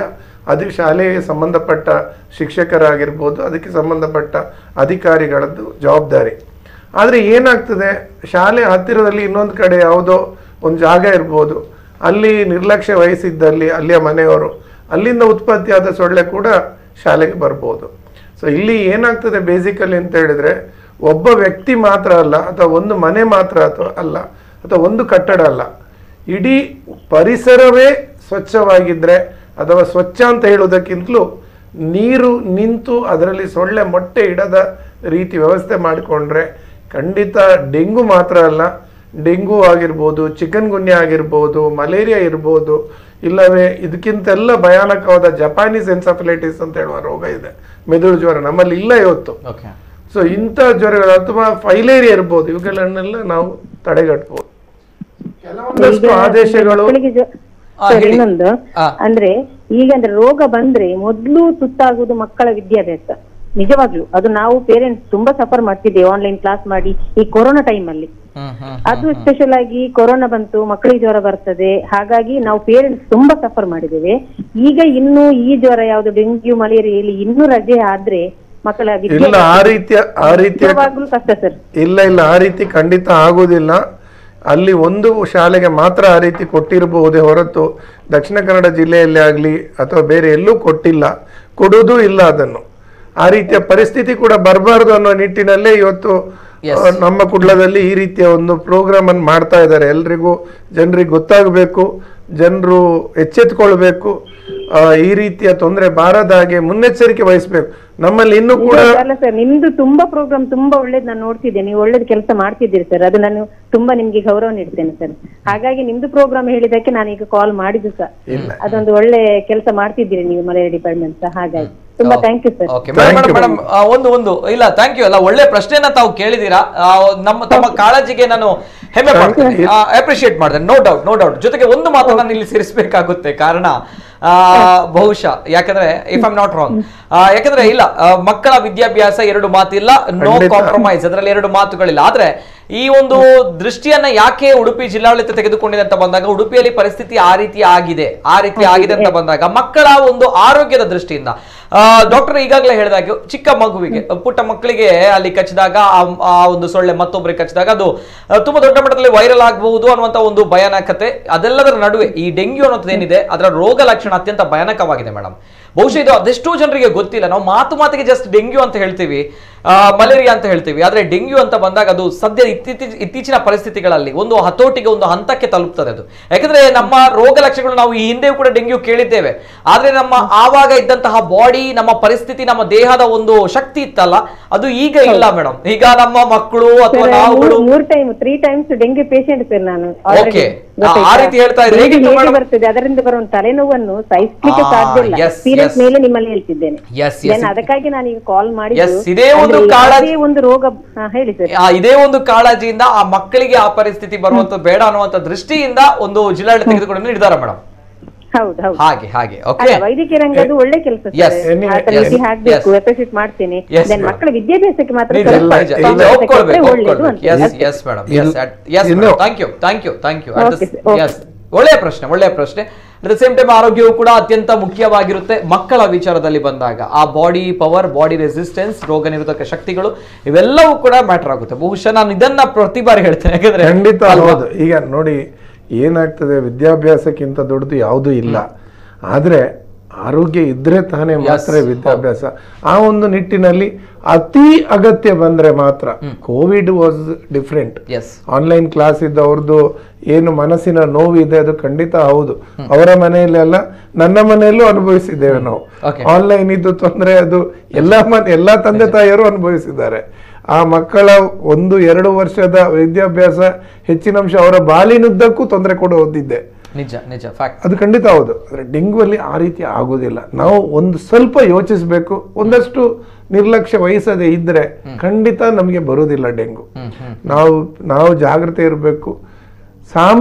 ಅದು ಶಾಲೆಗೆ ಸಂಬಂಧಪಟ್ಟ ಶಿಕ್ಷಕರಾಗಿರ್ಬೋದು ಅದಕ್ಕೆ ಸಂಬಂಧಪಟ್ಟ ಅಧಿಕಾರಿಗಳದ್ದು ಜವಾಬ್ದಾರಿ ಆದರೆ ಏನಾಗ್ತದೆ ಶಾಲೆ ಹತ್ತಿರದಲ್ಲಿ ಇನ್ನೊಂದು ಕಡೆ ಯಾವುದೋ ಒಂದು ಜಾಗ ಇರ್ಬೋದು ಅಲ್ಲಿ ನಿರ್ಲಕ್ಷ್ಯ ವಹಿಸಿದ್ದಲ್ಲಿ ಅಲ್ಲಿಯ ಮನೆಯವರು ಅಲ್ಲಿಂದ ಉತ್ಪತ್ತಿಯಾದ ಸೊಳ್ಳೆ ಕೂಡ ಶಾಲೆಗೆ ಬರ್ಬೋದು ಸೊ ಇಲ್ಲಿ ಏನಾಗ್ತದೆ ಬೇಸಿಕಲಿ ಅಂತ ಹೇಳಿದ್ರೆ ಒಬ್ಬ ವ್ಯಕ್ತಿ ಮಾತ್ರ ಅಲ್ಲ ಅಥವಾ ಒಂದು ಮನೆ ಮಾತ್ರ ಅಥವಾ ಅಲ್ಲ ಅಥವಾ ಒಂದು ಕಟ್ಟಡ ಅಲ್ಲ ಇಡೀ ಪರಿಸರವೇ ಸ್ವಚ್ಛವಾಗಿದ್ರೆ ಅಥವಾ ಸ್ವಚ್ಛ ಅಂತ ಹೇಳುವುದಕ್ಕಿಂತಲೂ ನೀರು ನಿಂತು ಅದರಲ್ಲಿ ಸೊಳ್ಳೆ ಮೊಟ್ಟೆ ಇಡದ ರೀತಿ ವ್ಯವಸ್ಥೆ ಮಾಡಿಕೊಂಡ್ರೆ ಖಂಡಿತ ಡೆಂಗು ಮಾತ್ರ ಅಲ್ಲ ಡೆಂಗು ಆಗಿರ್ಬೋದು ಚಿಕನ್ ಗುನ್ಯ ಆಗಿರ್ಬೋದು ಮಲೇರಿಯಾ ಇರ್ಬೋದು ಇಲ್ಲವೇ ಇದಕ್ಕಿಂತೆಲ್ಲ ಭಯಾನಕವಾದ ಜಪಾನೀಸ್ ಎನ್ಸಫಲೈಟಿಸ್ ಅಂತ ಹೇಳುವ ರೋಗ ಇದೆ ಮೆದುಳು ಜ್ವರ ನಮ್ಮಲ್ಲಿ ಇಲ್ಲ ಇವತ್ತು ಓಕೆ ಸೊ ಇಂಥ ಜ್ವರಗಳು ಅಥವಾ ಫೈಲೇರಿಯಾ ಇರ್ಬೋದು ಇವುಗಳನ್ನೆಲ್ಲ ನಾವು ತಡೆಗಟ್ಬೋದು ಕೆಲವೊಂದಷ್ಟು ಈಗ ಆದೇಶಗಳು ಮಕ್ಕಳಿಗೆ ಜೊ- ಆ, ಸರ್, ಹೇಳಿ. ಇನ್ನೊಂದು ಆ. ಅಂದ್ರೆ ಈಗ ಅಂದ್ರೆ ರೋಗ ಬಂದ್ರೆ ಮೊದ್ಲು ತುತ್ತಾಗುವುದು ಮಕ್ಕಳ ವಿದ್ಯಾಭ್ಯಾಸ ನಿಜವಾಗ್ಲು ಅದು ನಾವು ಪೇರೆಂಟ್ಸ್ ತುಂಬಾ ಸಫರ್ ಮಾಡ್ತಿದ್ದೇವೆ ಆನ್ಲೈನ್ ಕ್ಲಾಸ್ ಮಾಡಿ ಈ ಕೊರೋನಾ ಟೈಮ್ ಅಲ್ಲಿ ಹ್ಮ್ ಹ್ಮ್ ಅದು ಸ್ಪೆಷಲ್ ಆಗಿ ಕೊರೋನಾ ಬಂತು ಮಕ್ಕಳಿಗೆ ಜ್ವರ ಬರ್ತದೆ ಹಾಗಾಗಿ ನಾವು ಪೇರೆಂಟ್ಸ್ ತುಂಬಾ ಸಫರ್ ಮಾಡಿದ್ದೇವೆ ಈಗ ಇನ್ನು ಈ ಜ್ವರ ಯಾವುದು ಡೆಂಗ್ಯೂ ಮಲೇರಿಯಾ ಇಲ್ಲಿ ಇನ್ನೂ ರಜೆ ಆದ್ರೆ ಮಕ್ಕಳ ಇಲ್ಲ ಆ ವಿದ್ಯಾಭ್ಯಾಸ ರೀತಿಯ ಆ ರೀತಿಯ ನಿಜವಾಗ್ಲೂ ಕಷ್ಟ ಸರ್ ಇಲ್ಲ ಇಲ್ಲ ಆ ರೀತಿ ಖಂಡಿತ ಆಗುವುದಿಲ್ಲ ಅಲ್ಲಿ ಒಂದು ಶಾಲೆಗೆ ಮಾತ್ರ ಆ ರೀತಿ ಕೊಟ್ಟಿರಬಹುದೇ ಹೊರತು ದಕ್ಷಿಣ ಕನ್ನಡ ಜಿಲ್ಲೆಯಲ್ಲಿ ಆಗಲಿ ಅಥವಾ ಬೇರೆ ಎಲ್ಲೂ ಕೊಟ್ಟಿಲ್ಲ ಕೊಡುವುದೂ ಇಲ್ಲ ಅದನ್ನು ಆ ರೀತಿಯ ಪರಿಸ್ಥಿತಿ ಕೂಡ ಬರಬಾರ್ದು ಅನ್ನೋ ನಿಟ್ಟಿನಲ್ಲೇ ಇವತ್ತು Yes. ಆ, ನಮ್ಮ ಕುಡ್ಲದಲ್ಲಿ ಈ ರೀತಿಯ ಒಂದು ಪ್ರೋಗ್ರಾಮ್ ಅನ್ನು ಮಾಡ್ತಾ ಇದ್ದಾರೆ ಎಲ್ರಿಗೂ ಜನರಿಗೆ ಗೊತ್ತಾಗಬೇಕು ಜನರು ಎಚ್ಚೆತ್ಕೊಳ್ಬೇಕು ಆ, ಈ ರೀತಿಯ ತೊಂದರೆ ಬಾರದ ಹಾಗೆ ಮುನ್ನೆಚ್ಚರಿಕೆ ವಹಿಸಬೇಕು ನಮ್ಮಲ್ಲಿ ಇನ್ನೂ ಕೂಡ ಅಲ್ಲ ಸರ್ ನಿಮ್ದು ತುಂಬಾ ಪ್ರೋಗ್ರಾಮ್ ತುಂಬಾ ಒಳ್ಳೇದು ನಾನು ನೋಡ್ತಿದ್ದೆ ನೀವು ಒಳ್ಳೇದು ಕೆಲಸ ಮಾಡ್ತಿದ್ದೀರಿ ಸರ್ ಅದು ನಾನು ತುಂಬಾ ನಿಮ್ಗೆ ಗೌರವ ನೀಡ್ತೇನೆ ಸರ್ ಹಾಗಾಗಿ ನಿಮ್ದು ಪ್ರೋಗ್ರಾಮ್ ಹೇಳಿದಕ್ಕೆ ನಾನು ಈಗ ಕಾಲ್ ಮಾಡಿದ್ದು ಸರ್ ಅದೊಂದು ಒಳ್ಳೆ ಕೆಲಸ ಮಾಡ್ತಿದ್ದೀರಿ ನೀವು ಮಲಯಾಳಿ ಡಿಪಾರ್ಟ್ಮೆಂಟ್ ಸರ್ ಹಾಗಾಗಿ ತುಂಬಾ thank you sir okay madam madam madam ಒಂದು ಒಂದು ಇಲ್ಲ ಥ್ಯಾಂಕ್ ಯು ಅಲ್ಲ ಒಳ್ಳೆ ಪ್ರಶ್ನೆನ ತಾವು ಕೇಳಿದೀರಾ ಆ, ನಮ್ಮ ತಮ್ಮ ಕಾಳಜಿಗೆ ನಾನು ಹೆಮ್ಮೆ ಪಡ್ತೇನೆ ಅಪ್ರಿಶಿಯೇಟ್ ಮಾಡ್ತೇನೆ ನೋ ಡೌಟ್ ನೋ ಡೌಟ್ ಜೊತೆಗೆ ಒಂದು ಮಾತು ನಾನು ಇಲ್ಲಿ ಸೇರಿಸಬೇಕಾಗುತ್ತೆ ಕಾರಣ ಆ, ಬಹುಶಃ ಯಾಕಂದ್ರೆ ಇಫ್ ಐಮ್ ನಾಟ್ ರಾಂಗ್ ಯಾಕಂದ್ರೆ ಇಲ್ಲ ಆ, ಮಕ್ಕಳ ವಿದ್ಯಾಭ್ಯಾಸ ಎರಡು ಮಾತಿಲ್ಲ ನೋ ಖಂಡಿತ. ಕಾಂಪ್ರಮೈಸ್ ಅದರಲ್ಲಿ ಎರಡು ಮಾತುಗಳಿಲ್ಲ ಆದ್ರೆ ಈ ಒಂದು ದೃಷ್ಟಿಯನ್ನ ಯಾಕೆ ಉಡುಪಿ ಜಿಲ್ಲಾಡಳಿತ ತೆಗೆದುಕೊಂಡಿದೆ ಅಂತ ಬಂದಾಗ ಉಡುಪಿಯಲ್ಲಿ ಪರಿಸ್ಥಿತಿ ಆ ರೀತಿ ಆಗಿದೆ ಆ ರೀತಿ ಆಗಿದೆ ಅಂತ ಬಂದಾಗ ಮಕ್ಕಳ ಒಂದು ಆರೋಗ್ಯದ ದೃಷ್ಟಿಯಿಂದ ಡಾಕ್ಟರ್ ಈಗಾಗಲೇ ಹೇಳಿದಾಗ ಚಿಕ್ಕ ಮಗುವಿಗೆ ಪುಟ್ಟ ಮಕ್ಕಳಿಗೆ ಅಲ್ಲಿ ಕಚ್ಚಿದಾಗ ಆ- ಆ ಒಂದು ಸೊಳ್ಳೆ ಮತ್ತೊಬ್ಬರಿಗೆ ಕಚ್ಚಿದಾಗ ಅದು ಆ, ತುಂಬಾ ದೊಡ್ಡ ಮಟ್ಟದಲ್ಲಿ ವೈರಲ್ ಆಗಬಹುದು ಅನ್ನುವಂತ ಒಂದು ಭಯಾನಕತೆ ಅದೆಲ್ಲದರ ನಡುವೆ ಈ ಡೆಂಗ್ಯೂ ಅನ್ನೋದು ಏನಿದೆ ಅದರ ರೋಗ ಲಕ್ಷಣ ಅತ್ಯಂತ ಭಯಾನಕವಾಗಿದೆ ಮೇಡಮ್ ಬಹುಶಃ ಇದು ಅದೆಷ್ಟೋ ಜನರಿಗೆ ಗೊತ್ತಿಲ್ಲ ನಾವು ಮಾತು ಮಾತಿಗೆ ಜಸ್ಟ್ ಡೆಂಗ್ಯೂ ಅಂತ ಹೇಳ್ತೀವಿ ಮಲೇರಿಯಾ ಅಂತ ಹೇಳ್ತೀವಿ ಆದ್ರೆ ಡೆಂಗ್ಯೂ ಅಂತ ಬಂದಾಗ ಅದು ಸದ್ಯ ಇತ್ತೀಚ ಇತ್ತೀಚಿನ ಪರಿಸ್ಥಿತಿಗಳಲ್ಲಿ ಒಂದು ಹತೋಟಿಗೆ ಒಂದು ಹಂತಕ್ಕೆ ತಲುಪ್ತದೆ ಅದು ಯಾಕಂದ್ರೆ ನಮ್ಮ ರೋಗ ಲಕ್ಷಣಗಳು ನಾವು ಈ ಹಿಂದೆಯೂ ಕೂಡ ಡೆಂಗ್ಯೂ ಕೇಳಿದ್ದೇವೆ ಆದ್ರೆ ನಮ್ಮ ಆವಾಗ ಇದ್ದಂತಹ ಬಾಡಿ ನಮ್ಮ ಪರಿಸ್ಥಿತಿ ನಮ್ಮ ದೇಹದ ಒಂದು ಶಕ್ತಿ ಇತ್ತಲ್ಲ ಅದು ಈಗ ಇಲ್ಲ ಮೇಡಮ್ ಈಗ ನಮ್ಮ ಮಕ್ಕಳು ಅಥವಾ ಸರ್ ನಾವುಗಳು ಮೂರ್ time three times dengue patient sir ನಾನು Okay. ಆ ರೀತಿ ಹೇಳ್ತಾ ಇದ್ರೆ ಡೆಂಗ್ಯೂ ಹೇಗಿತ್ತು ಹೇಗೆ madam? ಬರ್ತದೆ ಅದರಿಂದ ಬರುವ ತಲೆನೋವನ್ನು ಸಹಿಸ್ಲಿಕ್ಕೆ ಆ, ಸಾಧ್ಯ ಇಲ್ಲ yes, ಎಕ್ಸ್ಪೀರಿಯನ್ಸ್ yes. ಮೇಲೆ ನಿಮ್ಮಲ್ಲಿ ಹೇಳ್ತಿದ್ದೇನೆ Yes, yes. Then ಅದಕ್ಕಾಗಿ ನಾನು ಈಗ ಕಾಲ್ ಮಾಡಿ Yes, ಇದೇ ಒಂದು ಕಾಳಜಿ- ಒಂದು ರೋಗ ಹಾ, ಹೇಳಿ ಸರ್ ಆ, ಇದೇ ಒಂದು ಕಾಳಜಿಯಿಂದ ಆ ಮಕ್ಕಳಿಗೆ ಆ ಪರಿಸ್ಥಿತಿ ಬರುವಂತ ಬೇಡ ಅನ್ನುವಂತ ದೃಷ್ಟಿಯಿಂದ ಒಂದು ಜಿಲ್ಲಾಡಳಿತ ತೆಗೆದುಕೊಂಡು ನಿರ್ಧಾರ ಮೇಡಮ್ ಹೌದು ಹೌದು ಹಾಗೆ ಹಾಗೆ ಓಕೆ ಅಲ್ಲ ವೈದ್ಯಕೀಯ ರಂಗದ್ದು ಒಳ್ಳೆ ಕೆಲಸ Yes. Anyway, ಆತರ yes, ರೀತಿ ಹಾಕ್ಬೇಕು yes. ಅಪ್ರಿಶಿಯೇಟ್ ಮಾಡ್ತೇನೆ Yes, Then madam. ಮಕ್ಕಳ ವಿದ್ಯಾಭ್ಯಾಸಕ್ಕೆ ಮಾತ್ರ ನಿಜ, ಸ್ವಲ್ಪ ನಿಜ. ಇಲ್ಲ, ಇಲ್ಲ, ಒಪ್ಕೊಳ್ಬೇಕು, ಒಳ್ಳೇದು ಒಪ್ಕೊಳ್ಬೇಕು. ಅಂತ Yes, ಅಷ್ಟೇ. yes, madam. Yes, ಇಲ್ಲ. at- yes, ಇನ್ನು- madam. Thank you, thank you, thank you. At the- Okay, sir. Okay. yes. ಒಳ್ಳೆಯ ಪ್ರಶ್ನೆ ಒಳ್ಳೆಯ ಪ್ರಶ್ನೆ ಅಟ್ ದ ಸೇಮ್ ಟೈಮ್ ಆರೋಗ್ಯವು ಕೂಡ ಅತ್ಯಂತ ಮುಖ್ಯವಾಗಿರುತ್ತೆ ಮಕ್ಕಳ ವಿಚಾರದಲ್ಲಿ ಬಂದಾಗ ಆ ಬಾಡಿ ಪವರ್ ಬಾಡಿ ರೆಸಿಸ್ಟೆನ್ಸ್ ರೋಗ ನಿರೋಧಕ ಶಕ್ತಿಗಳು ಇವೆಲ್ಲವೂ ಕೂಡ ಮ್ಯಾಟರ್ ಆಗುತ್ತೆ ಬಹುಶಃ ನಾನು ಇದನ್ನ ಪ್ರತಿ ಬಾರಿ ಹೇಳ್ತೇನೆ ಯಾಕಂದ್ರೆ ಖಂಡಿತ ಅಲ್ವಾ? ಹೌದು ಈಗ ನೋಡಿ ಏನಾಗ್ತದೆ ವಿದ್ಯಾಭ್ಯಾಸಕ್ಕಿಂತ ದೊಡ್ಡದು ಯಾವುದೂ ಇಲ್ಲ ಆದ್ರೆ ಆರೋಗ್ಯ ಇದ್ರೆ ತಾನೇ ಮಾತ್ರ Yes. ವಿದ್ಯಾಭ್ಯಾಸ ಆ ಒಂದು ನಿಟ್ಟಿನಲ್ಲಿ ಅತಿ ಅಗತ್ಯ ಬಂದ್ರೆ ಮಾತ್ರ Covid was different as online class ಇದ್ದ ಅವ್ರದ್ದು ಏನು ಮನಸ್ಸಿನ ನೋವಿದೆ ಅದು ಖಂಡಿತ ಹೌದು ಅವರ ಮನೆಯಲ್ಲೆಲ್ಲ ನನ್ನ ಮನೆಯಲ್ಲೂ ಅನುಭವಿಸಿದ್ದೇವೆ ನಾವು Okay. ಆನ್ಲೈನ್ ಇದ್ದು ತೊಂದರೆ ಅದು ಎಲ್ಲಾ ಮನೆ ಎಲ್ಲಾ ತಂದೆ ತಾಯಿಯರು ಅನುಭವಿಸಿದ್ದಾರೆ ಆ ಮಕ್ಕಳ ಒಂದು ಎರಡು ವರ್ಷದ ವಿದ್ಯಾಭ್ಯಾಸ ಹೆಚ್ಚಿನ ಅಂಶ ಅವರ ಬಾಲಿನುದ್ದಕ್ಕೂ ತೊಂದರೆ ಕೊಡು ಓದಿದ್ದೆ ನಿಜ ನಿಜ ಫ್ಯಾಕ್ಟ್ ಅದು ಖಂಡಿತ ಹೌದು ಆದ್ರೆ ಡೆಂಗು ಅಲ್ಲಿ ಆ ರೀತಿ ಆಗೋದಿಲ್ಲ ನಾವು ಒಂದು ಸ್ವಲ್ಪ ಯೋಚಿಸಬೇಕು ಒಂದಷ್ಟು ನಿರ್ಲಕ್ಷ್ಯ ವಹಿಸದೆ ಇದ್ರೆ ಖಂಡಿತ ನಮಗೆ ಬರುವುದಿಲ್ಲ ಡೆಂಗು ನಾವು ನಾವು ಜಾಗ್ರತೆ ಇರಬೇಕು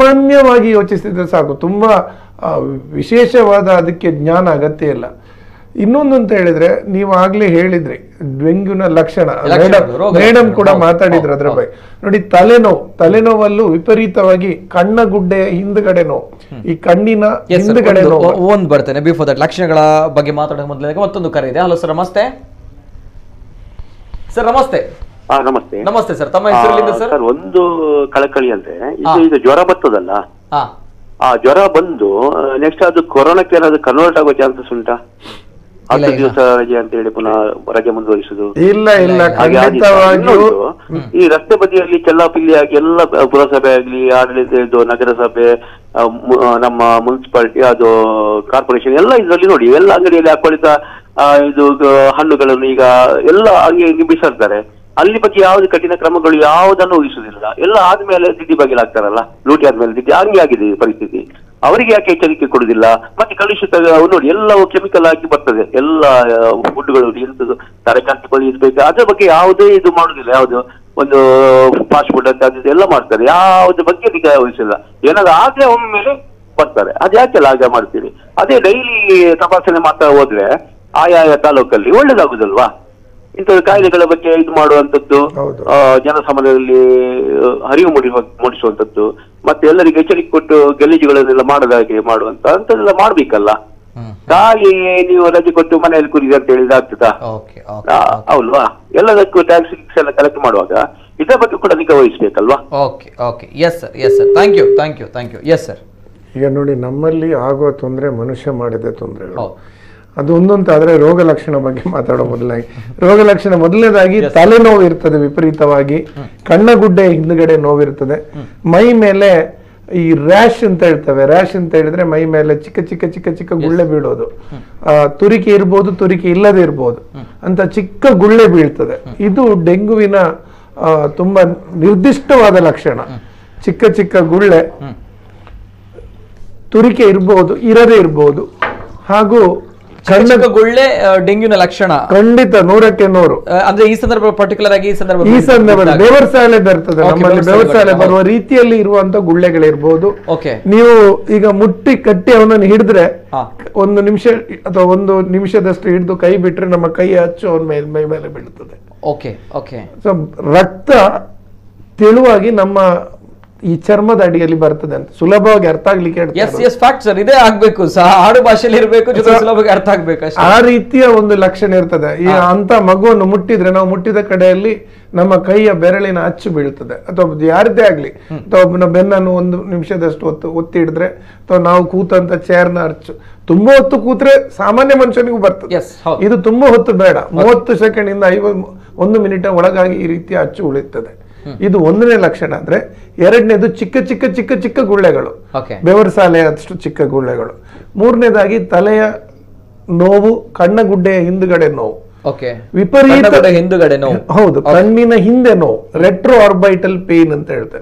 ಸಾಮಾನ್ಯವಾಗಿ ಯೋಚಿಸಿದ್ರೆ ಸಾಕು ತುಂಬಾ ಆ, ವಿಶೇಷವಾದ ಅದಕ್ಕೆ ಜ್ಞಾನ ಅಗತ್ಯ ಇಲ್ಲ ಇನ್ನೊಂದು ಅಂತ ಹೇಳಿದ್ರೆ ನೀವು ಆಗ್ಲೇ ಹೇಳಿದ್ರಿ ಡೆಂಗ್ಯೂನ ಲಕ್ಷಣ ಲಕ್ಷಣಗಳು, ರೋಗ ಮೇಡಮ್ ಲಕ್ಷಣಗಳು. ಕೂಡ ಹೌದು, ಮಾತಾಡಿದ್ರು ಅದ್ರ ಹೌದು, ಬಗ್ಗೆ ನೋಡಿ ತಲೆನೋವು ತಲೆನೋವಲ್ಲೂ ವಿಪರೀತವಾಗಿ ಕಣ್ಣ ಗುಡ್ಡೆ ಹಿಂದ್ಗಡೆ ನೋವು ಈ ಕಣ್ಣಿನ Yes, sir. ಹಿಂದ್ಗಡೆ ಒಂದು- ನೋವು ಒ- ಒಂದು ಬರ್ತೇನೆ ಬಿಫೋರ್ ದಟ್ ಲಕ್ಷಣಗಳ ಬಗ್ಗೆ ಮಾತಾಡೋ ಮೊದಲಿಗೆ ಮತ್ತೊಂದು ಕರೆ ಇದೆ ಹಲೋ ಸರ್ ನಮಸ್ತೆ ಸರ್ ನಮಸ್ತೆ ಹಾ ನಮಸ್ತೆ ನಮಸ್ತೆ ಸರ್ ತಮ್ಮ ಹೆಸರಲ್ಲಿಂದ ಸರ್ ಸರ್ ಒಂದು ಕಳಕಳಿ ಅಂದ್ರೆ ಹಾ. ಇದು ಈಗ ಜ್ವರ ಬರ್ತದಲ್ಲ ಹಾ ಆ ಜ್ವರ ಬಂದು ನೆಕ್ಸ್ಟ್ ಅದು ಕೊರೋನಾಕ್ಕೆ ಏನಾದ್ರು ಕನ್ವರ್ಟ್ ಆಗೋ ಚಾನ್ಸಸ್ ಉಂಟಾ ಇಲ್ಲ, ಹತ್ತು ಇಲ್ಲ. ದಿವಸ ರಜೆ ಅಂತ ಹೇಳಿ ಪುನಃ ರಜೆ ಮುಂದುವರಿಸುದು ಇಲ್ಲ ಇಲ್ಲ ಹಾಗೆ ಆದೀತು. ಖಂಡಿತವಾಗಿಯೂ ಇನ್ನೊಂದು, ಈ ರಸ್ತೆ ಬದಿಯಲ್ಲಿ ಚೆಲ್ಲಾಪಿಲ್ಲಿ ಆಗಿ ಎಲ್ಲ ಬ- ಪುರಸಭೆ ಆಗ್ಲಿ ಆಡಳಿತ ಇದು ನಗರಸಭೆ ಆ, ಮು- ಆ, ನಮ್ಮ ಮುನ್ಸಿಪಾಲಿಟಿ ಅದು ಕಾರ್ಪೊರೇಷನ್ ಎಲ್ಲ ಇದರಲ್ಲಿ ನೋಡಿ ಎಲ್ಲ ಅಂಗಡಿಯಲ್ಲಿ ಹಾಕೊಳಿತ ಆ, ಇದು ಗ- ಹಣ್ಣುಗಳನ್ನು ಈಗ ಎಲ್ಲ ಹಂಗೆ ಹಿಂಗೆ ಬಿಸಾಡ್ತಾರೆ ಅಲ್ಲಿ ಬಗ್ಗೆ ಯಾವ್ದು ಕಠಿಣ ಕ್ರಮಗಳು ಯಾವುದನ್ನು ಊಹಿಸುವುದಿಲ್ಲ ಎಲ್ಲ ಆದ್ಮೇಲೆ ದಿಡ್ಡಿ ಬಗೆಲಾಗ್ತಾರಲ್ಲ ಲೂಟಿ ಆದ್ಮೇಲೆ ದಿಡ್ಡಿ ಹಂಗೆ ಆಗಿದೆ ಈ ಪರಿಸ್ಥಿತಿ ಅವರಿಗೆ ಯಾಕೆ ಎಚ್ಚರಿಕೆ ಕೊಡುದಿಲ್ಲ ಮತ್ತೆ ಕಲುಷಿತ ಅವು ನೋಡಿ ಎಲ್ಲವೂ ಕೆಮಿಕಲ್ ಆಗಿ ಬರ್ತದೆ ಎಲ್ಲ ಫುಡ್ಗಳು ಎಂತದ್ದು ತರಕಾರಿಗಳು ಇರ್ಬೇಕು ಅದ್ರ ಬಗ್ಗೆ ಯಾವುದೇ ಇದು ಮಾಡುದಿಲ್ಲ ಯಾವುದು ಒಂದು ಫಾಸ್ಟ್ ಫುಡ್ ಅಂತ ಅದು ಇದು ಎಲ್ಲ ಮಾಡ್ತಾರೆ ಯಾವ್ದು ಬಗ್ಗೆ ನಿಗಾ ವಹಿಸಿಲ್ಲ ಏನಾದ್ರು ಆದ್ರೆ ಒಮ್ಮೆಲೆ ಬರ್ತಾರೆ ಅದ್ ಯಾಕೆಲ್ಲ ಹಾಗೆ ಮಾಡ್ತೀರಿ ಅದೇ ಡೈಲಿ ತಪಾಸಣೆ ಮಾಡ್ತಾ ಹೋದ್ರೆ ಆಯಾಯ ತಾಲೂಕಲ್ಲಿ ಒಳ್ಳೇದಾಗುದಲ್ವಾ ಇಂಥ ಕಾಯಿಲೆಗಳ ಬಗ್ಗೆ ಇದು ಮಾಡುವಂತದ್ದು ಹೌದು. ಆ, ಜನಸಾಮಾನ್ಯರಲ್ಲಿ ಆ, ಅರಿವು ಮೂಡಿ ಮೂಡಿಸುವಂತದ್ದು ಮತ್ತೆ ಎಲ್ಲರಿಗೆ ಎಚ್ಚರಿಕೆ ಕೊಟ್ಟು ಗಲೀಜುಗಳನ್ನೆಲ್ಲ ಮಾಡದ ಹಾಗೆ ಮಾಡುವಂತ ಅಂತದೆಲ್ಲ ಮಾಡ್ಬೇಕಲ್ಲ ಖಾಲಿ ನೀವು ರಜೆ ಕೊಟ್ಟು ಮನೆಯಲ್ಲಿ ಕುರಿದೆ ಅಂತ ಹೇಳಿದ್ರೆ ಆಗ್ತದಾ ಓಕೆ ಆ, ಹೌಲ್ವಾ ಎಲ್ಲದಕ್ಕೂ ಟ್ಯಾಕ್ಸ್ ಗಿಕ್ಸ್ ಎಲ್ಲ ಕಲೆಕ್ಟ್ ಮಾಡುವಾಗ ಇದರ ಬಗ್ಗೆ ಕೂಡ ನಿಗಾ ವಹಿಸ್ಬೇಕಲ್ವಾ okay okay yes sir yes sir thank you thank you thank you yes sir ಈಗ ನೋಡಿ ನಮ್ಮಲ್ಲಿ ಆಗುವ ತೊಂದರೆ ಮನುಷ್ಯ ಮಾಡಿದ ತೊಂದರೆಗಳು ಹೌದು ಅದು ಒಂದೊಂದು ಆದ್ರೆ ರೋಗ ಲಕ್ಷಣ ಬಗ್ಗೆ ಮಾತಾಡೋ ಮೊದಲಾಗಿ ರೋಗ ಲಕ್ಷಣ ಮೊದಲನೇದಾಗಿ ತಲೆನೋವು ಇರ್ತದೆ ವಿಪರೀತವಾಗಿ ಕಣ್ಣಗುಡ್ಡೆ ಹಿಂದ್ಗಡೆ ನೋವಿರ್ತದೆ ಮೈ ಮೇಲೆ ಈ ರ್ಯಾಶ್ ಅಂತ ಹೇಳ್ತವೆ ರ್ಯಾಶ್ ಅಂತ ಹೇಳಿದ್ರೆ ಮೈ ಮೇಲೆ ಚಿಕ್ಕ ಚಿಕ್ಕ ಚಿಕ್ಕ ಚಿಕ್ಕ ಗುಳ್ಳೆ ಬೀಳೋದು ಆ, ತುರಿಕೆ ಇರ್ಬೋದು ತುರಿಕೆ ಇಲ್ಲದೆ ಇರ್ಬೋದು ಅಂತ ಚಿಕ್ಕ ಗುಳ್ಳೆ ಬೀಳ್ತದೆ ಇದು ಡೆಂಗುವಿನ ಆ, ತುಂಬಾ ನಿರ್ದಿಷ್ಟವಾದ ಲಕ್ಷಣ ಚಿಕ್ಕ ಚಿಕ್ಕ ಗುಳ್ಳೆ ತುರಿಕೆ ಇರ್ಬೋದು ಇರದೇ ಇರ್ಬೋದು ಹಾಗೂ ಕಣ್ಣ ಚಿಕ್ಕ ಗುಳ್ಳೆ ಆ, ಡೆಂಗ್ಯೂನ ಲಕ್ಷಣ ಖಂಡಿತ ನೂರಕ್ಕೆ ನೂರು ಆ, ಅಂದ್ರೆ ಈ ಸಂದರ್ಭ ಪರ್ಟಿಕ್ಯುಲರ್ ಆಗಿ ಈ ಸಂದರ್ಭ ಈ ಸಂದರ್ಭದಲ್ಲಿ ಬೆವರ್ ಸಾಲೆ ಬರ್ತದೆ Okay, ನಮ್ಮಲ್ಲಿ ಬೆವರ್ ಬೆವರ್ ಸಾಲೆ ಸಾಲೆ ಬರುವ ರೀತಿಯಲ್ಲಿ ಇರುವಂತ ಗುಳ್ಳೆಗಳಿರ್ಬೋದು ಓಕೆ ನೀವು ಈಗ ಮುಟ್ಟಿ ಕಟ್ಟಿ ಅವನನ್ನು ಹಿಡಿದ್ರೆ ಹಾ. ಒಂದು ನಿಮಿಷ ಅಥವಾ ಒಂದು ನಿಮಿಷದಷ್ಟು ಹಿಡಿದು ಕೈ ಬಿಟ್ರೆ ನಮ್ಮ ಕೈ ಹಚ್ಚು ಅವನ ಮೇಲೆ ಮೈ ಮೇಲೆ ಬೀಳುತ್ತದೆ ಓಕೆ ಓಕೆ ಸೊ ರಕ್ತ ತೆಳುವಾಗಿ ನಮ್ಮ ಈ ಚರ್ಮದ ಅಡಿಯಲ್ಲಿ ಬರ್ತದೆ ಅಂತ ಸುಲಭವಾಗಿ ಅರ್ಥ ಆಗ್ಲಿಕ್ಕೆ ಹೇಳ್ತಾ ಎಸ್ ಇರೋದು. ಎಸ್ ಫ್ಯಾಕ್ಟ್ ಸರ್ ಇದೇ ಆಗ್ಬೇಕು ಸಹ ಆಡು ಭಾಷೆಯಲ್ಲಿ ಇರಬೇಕು ಜೊತೆ ಸುಲಭವಾಗಿ ಅರ್ಥ ಆಗ್ಬೇಕು ಅಷ್ಟೇ ಆ ರೀತಿಯ ಒಂದು ಲಕ್ಷಣ ಇರ್ತದೆ ಈ ಅಂತ ಮಗುವನ್ನು ಮುಟ್ಟಿದ್ರೆ ನಾವು ಮುಟ್ಟಿದ ಕಡೆಯಲ್ಲಿ ನಮ್ಮ ಕೈಯ ಬೆರಳಿನ ಅಚ್ಚು ಬೀಳ್ತದೆ ಅಥವಾ ಒಬ್ಬ ಯಾರದ್ದೇ ಆಗ್ಲಿ ಅಥವಾ ಒಬ್ಬನ ಬೆನ್ನನ್ನು ಒಂದು ನಿಮಿಷದಷ್ಟು ಹೊತ್ತು ಒತ್ತಿ ಹಿಡಿದ್ರೆ ಅಥವಾ ನಾವು ಕೂತಂತ ಚೇರ್ನ ಅಚ್ಚು ತುಂಬಾ ಹೊತ್ತು ಕೂತ್ರೆ ಸಾಮಾನ್ಯ ಮನುಷ್ಯನಿಗೂ ಬರ್ತದೆ Yes, ಹೌದು. ಇದು ತುಂಬಾ ಹೊತ್ತು ಬೇಡ ಮೂವತ್ತು ಸೆಕೆಂಡ್ ಇಂದ ಐವತ್ತು ಒಂದು ಮಿನಿಟ್ ಒಳಗಾಗಿ ಈ ರೀತಿಯ ಅಚ್ಚು ಉಳಿತದೆ ಇದು ಒಂದನೇ ಲಕ್ಷಣ ಅಂದ್ರೆ ಎರಡನೇದು ಚಿಕ್ಕ ಚಿಕ್ಕ ಚಿಕ್ಕ ಚಿಕ್ಕ ಗುಳ್ಳೆಗಳು ಓಕೆ ಬೆವರು ಸಾಲೆ ಅಷ್ಟು ಚಿಕ್ಕ ಗುಳ್ಳೆಗಳು ಮೂರನೇದಾಗಿ ತಲೆಯ ನೋವು ಕಣ್ಣಗುಡ್ಡೆಯ ಹಿಂದುಗಡೆ ನೋವು ಓಕೆ ವಿಪರೀತ ಕಣ್ಣಗುಡ್ಡೆ ಹಿಂದುಗಡೆ ನೋವು. ಹೌದು ಕಣ್ಣಿನ ಹಿಂದೆ ನೋವು ರೆಟ್ರೋ ಆರ್ಬೈಟಲ್ ಪೇನ್ ಅಂತ ಹೇಳ್ತಾರೆ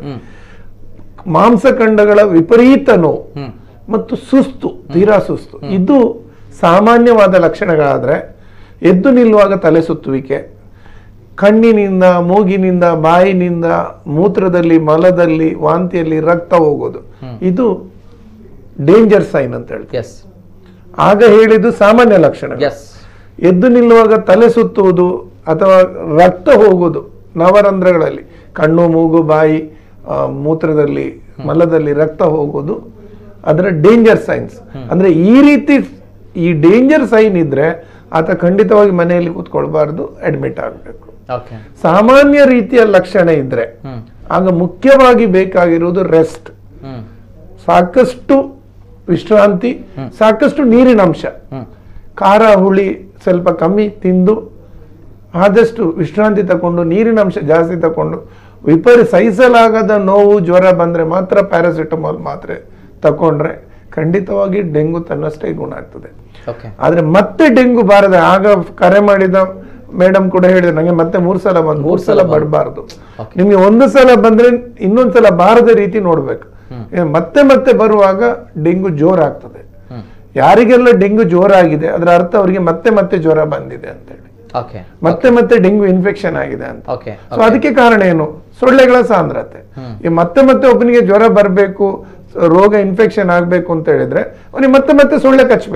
ಮಾಂಸಖಂಡಗಳ ವಿಪರೀತ ನೋವು ಹ್ಮ್ ಮತ್ತು ಸುಸ್ತು ತೀರಾ ಸುಸ್ತು ಇದು ಸಾಮಾನ್ಯವಾದ ಲಕ್ಷಣಗಳಾದ್ರೆ ಎದ್ದು ನಿಲ್ಲುವಾಗ ತಲೆ ಸುತ್ತುವಿಕೆ ಕಣ್ಣಿನಿಂದ ಮೂಗಿನಿಂದ ಬಾಯಿನಿಂದ ಮೂತ್ರದಲ್ಲಿ ಮಲದಲ್ಲಿ ವಾಂತಿಯಲ್ಲಿ ರಕ್ತ ಹೋಗೋದು ಇದು ಡೇಂಜರ್ ಸೈನ್ ಅಂತ ಹೇಳ್ತಾರೆ ಎಸ್ ಆಗ ಹೇಳಿದ್ದು ಸಾಮಾನ್ಯ ಲಕ್ಷಣ ಎಸ್ ಎದ್ದು ನಿಲ್ಲುವಾಗ ತಲೆ ಸುತ್ತುವುದು ಅಥವಾ ರಕ್ತ ಹೋಗುವುದು ನವರಂಧ್ರಗಳಲ್ಲಿ ಕಣ್ಣು ಮೂಗು ಬಾಯಿ ಆ, ಮೂತ್ರದಲ್ಲಿ ಮಲದಲ್ಲಿ ರಕ್ತ ಹೋಗುವುದು ಅದರ ಡೇಂಜರ್ ಸೈನ್ಸ್ ಅಂದ್ರೆ ಈ ರೀತಿ ಈ ಡೇಂಜರ್ ಸೈನ್ ಇದ್ರೆ ಆತ ಖಂಡಿತವಾಗಿ ಮನೆಯಲ್ಲಿ ಕೂತ್ಕೊಳ್ಬಾರ್ದು ಅಡ್ಮಿಟ್ ಆಗಬೇಕು ಓಕೆ ಸಾಮಾನ್ಯ ರೀತಿಯ ಲಕ್ಷಣ ಇದ್ರೆ ಹ್ಮ್ ಆಗ ಮುಖ್ಯವಾಗಿ ಬೇಕಾಗಿರುವುದು ರೆಸ್ಟ್ ಹ್ಮ್ ಸಾಕಷ್ಟು ವಿಶ್ರಾಂತಿ ಸಾಕಷ್ಟು ನೀರಿನ ಅಂಶ ಹ್ಮ್ ಖಾರ ಹುಳಿ ಸ್ವಲ್ಪ ಕಮ್ಮಿ ತಿಂದು ಆದಷ್ಟು ವಿಶ್ರಾಂತಿ ತಕೊಂಡು ನೀರಿನ ಅಂಶ ಜಾಸ್ತಿ ತಕೊಂಡು ವಿಪರಿ ಸಹಿಸಲಾಗದ ನೋವು ಜ್ವರ ಬಂದ್ರೆ ಮಾತ್ರ ಪ್ಯಾರಾಸಿಟಮಾಲ್ ಮಾತ್ರೆ ತಕೊಂಡ್ರೆ ಖಂಡಿತವಾಗಿ ಡೆಂಗು ತನ್ನಷ್ಟೇ ಗುಣ ಆಗ್ತದೆ ಓಕೆ ಆದ್ರೆ ಮತ್ತೆ ಡೆಂಗು ಬಾರದೆ ಆಗ ಕರೆ ಮಾಡಿದ ಮೇಡಮ್ ಕೂಡ ಹೇಳಿದ್ರು ನಂಗೆ ಮತ್ತೆ ಮೂರ್ ಸಲ ಬಂದು ಮೂರ್ ಸಲ ಬರಬಾರ್ದು ನಿಮ್ಗೆ ಒಂದು ಸಲ ಬಂದ್ರೆ ಇನ್ನೊಂದ್ ಸಲ ಬಾರದ ರೀತಿ ನೋಡ್ಬೇಕು ಏ, ಮತ್ತೆ ಮತ್ತೆ ಬರುವಾಗ ಡೆಂಗು ಜೋರಾಗ್ತದೆ ಯಾರಿಗೆಲ್ಲ ಡೆಂಗು ಜೋರಾಗಿದೆ ಅದರ ಅರ್ಥ ಅವರಿಗೆ ಮತ್ತೆ ಮತ್ತೆ ಜ್ವರ ಬಂದಿದೆ ಅಂತ ಹೇಳಿ ಓಕೆ ಮತ್ತೆ ಮತ್ತೆ ಡೆಂಗು ಇನ್ಫೆಕ್ಷನ್ ಆಗಿದೆ ಅಂತ ಓಕೆ ಸೊ ಅದಕ್ಕೆ ಕಾರಣ ಏನು ಸೊಳ್ಳೆಗಳ ಸಾಂದ್ರತೆ ಈ ಮತ್ತೆ ಮತ್ತೆ ಒಬ್ಬನಿಗೆ ಜ್ವರ ಬರಬೇಕು ರೋಗ ಇನ್ಫೆಕ್ಷನ್ ಆಗ್ಬೇಕು ಅಂತ ಹೇಳಿದ್ರೆ ಅವನಿಗೆ ಮತ್ತೆ ಮತ್ತೆ ಸೊಳ್ಳೆ ಕಚ್ಚಬೇಕು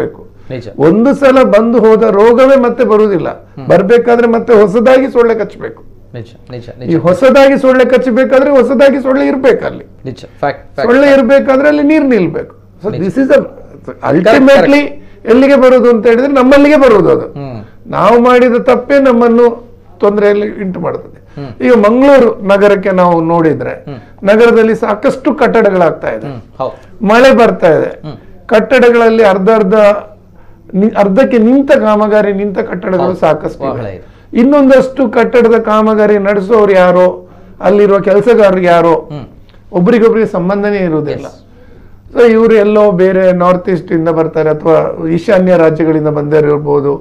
ನಿಜ ಒಂದು ಸಲ ಬಂದು ಹೋದ ರೋಗವೇ ಮತ್ತೆ ಬರುವುದಿಲ್ಲ ಬರ್ಬೇಕಾದ್ರೆ ಮತ್ತೆ ಹೊಸದಾಗಿ ಸೊಳ್ಳೆ ಕಚ್ಚಬೇಕು ನಿಜ ನಿಜ ಈ ನಿಜ ಹೊಸದಾಗಿ ಸೊಳ್ಳೆ ಕಚ್ಚಬೇಕಾದ್ರೆ ಹೊಸದಾಗಿ ಸೊಳ್ಳೆ ಇರ್ಬೇಕಲ್ಲಿ ನಿಜ ಫ್ಯಾಕ್ಟ್ ಫ್ಯಾಕ್ಟ್ ಸೊಳ್ಳೆ ಇರ್ಬೇಕಾದ್ರೆ ಅಲ್ಲಿ ನೀರು ನಿಲ್ಬೇಕು ಸೊ ದಿಸ್ ಇಸ್ ಅಲ್ಟಿಮೇಟ್ಲಿ ಎಲ್ಲಿಗೆ ಬರುದು ಅಂತ ಹೇಳಿದ್ರೆ ನಮ್ಮಲ್ಲಿಗೆ ಬರುವುದು ಅದು ಹ್ಮ್ ನಾವು ಮಾಡಿದ ತಪ್ಪೇ ನಮ್ಮನ್ನು ತೊಂದರೆಯಲ್ಲಿ ಉಂಟು ಮಾಡುತ್ತದೆ ಈಗ ಮಂಗಳೂರು ನಗರಕ್ಕೆ ನಾವು ನೋಡಿದ್ರೆ ನಗರದಲ್ಲಿ ಸಾಕಷ್ಟು ಕಟ್ಟಡಗಳಾಗ್ತಾ ಇದೆ ಹ್ಮ್ ಹೌದು ಮಳೆ ಬರ್ತಾ ಇದೆ ಕಟ್ಟಡಗಳಲ್ಲಿ ಅರ್ಧ ಅರ್ಧ ನಿ- ಅರ್ಧಕ್ಕೆ ನಿಂತ ಕಾಮಗಾರಿ ನಿಂತ ಕಟ್ಟಡಗಳು ಸಾಕಷ್ಟು ಬಹಳ ಇವೆ. ಇದೆ. ಇನ್ನೊಂದಷ್ಟು ಕಟ್ಟಡದ ಕಾಮಗಾರಿ ನಡೆಸೋರು ಯಾರೋ ಅಲ್ಲಿರುವ ಕೆಲಸಗಾರರು ಯಾರೋ ಒಬ್ರಿಗೊಬ್ರಿಗೆ ಸಂಬಂಧನೇ ಇರುವುದಿಲ್ಲ ಸೊ ಇವರು ಎಲ್ಲೋ ಬೇರೆ ನಾರ್ತ್ ಈಸ್ಟ್ ಇಂದ ಬರ್ತಾರೆ ಅಥವಾ ಈಶಾನ್ಯ ರಾಜ್ಯಗಳಿಂದ ಬಂದಿರ್ಬೋದು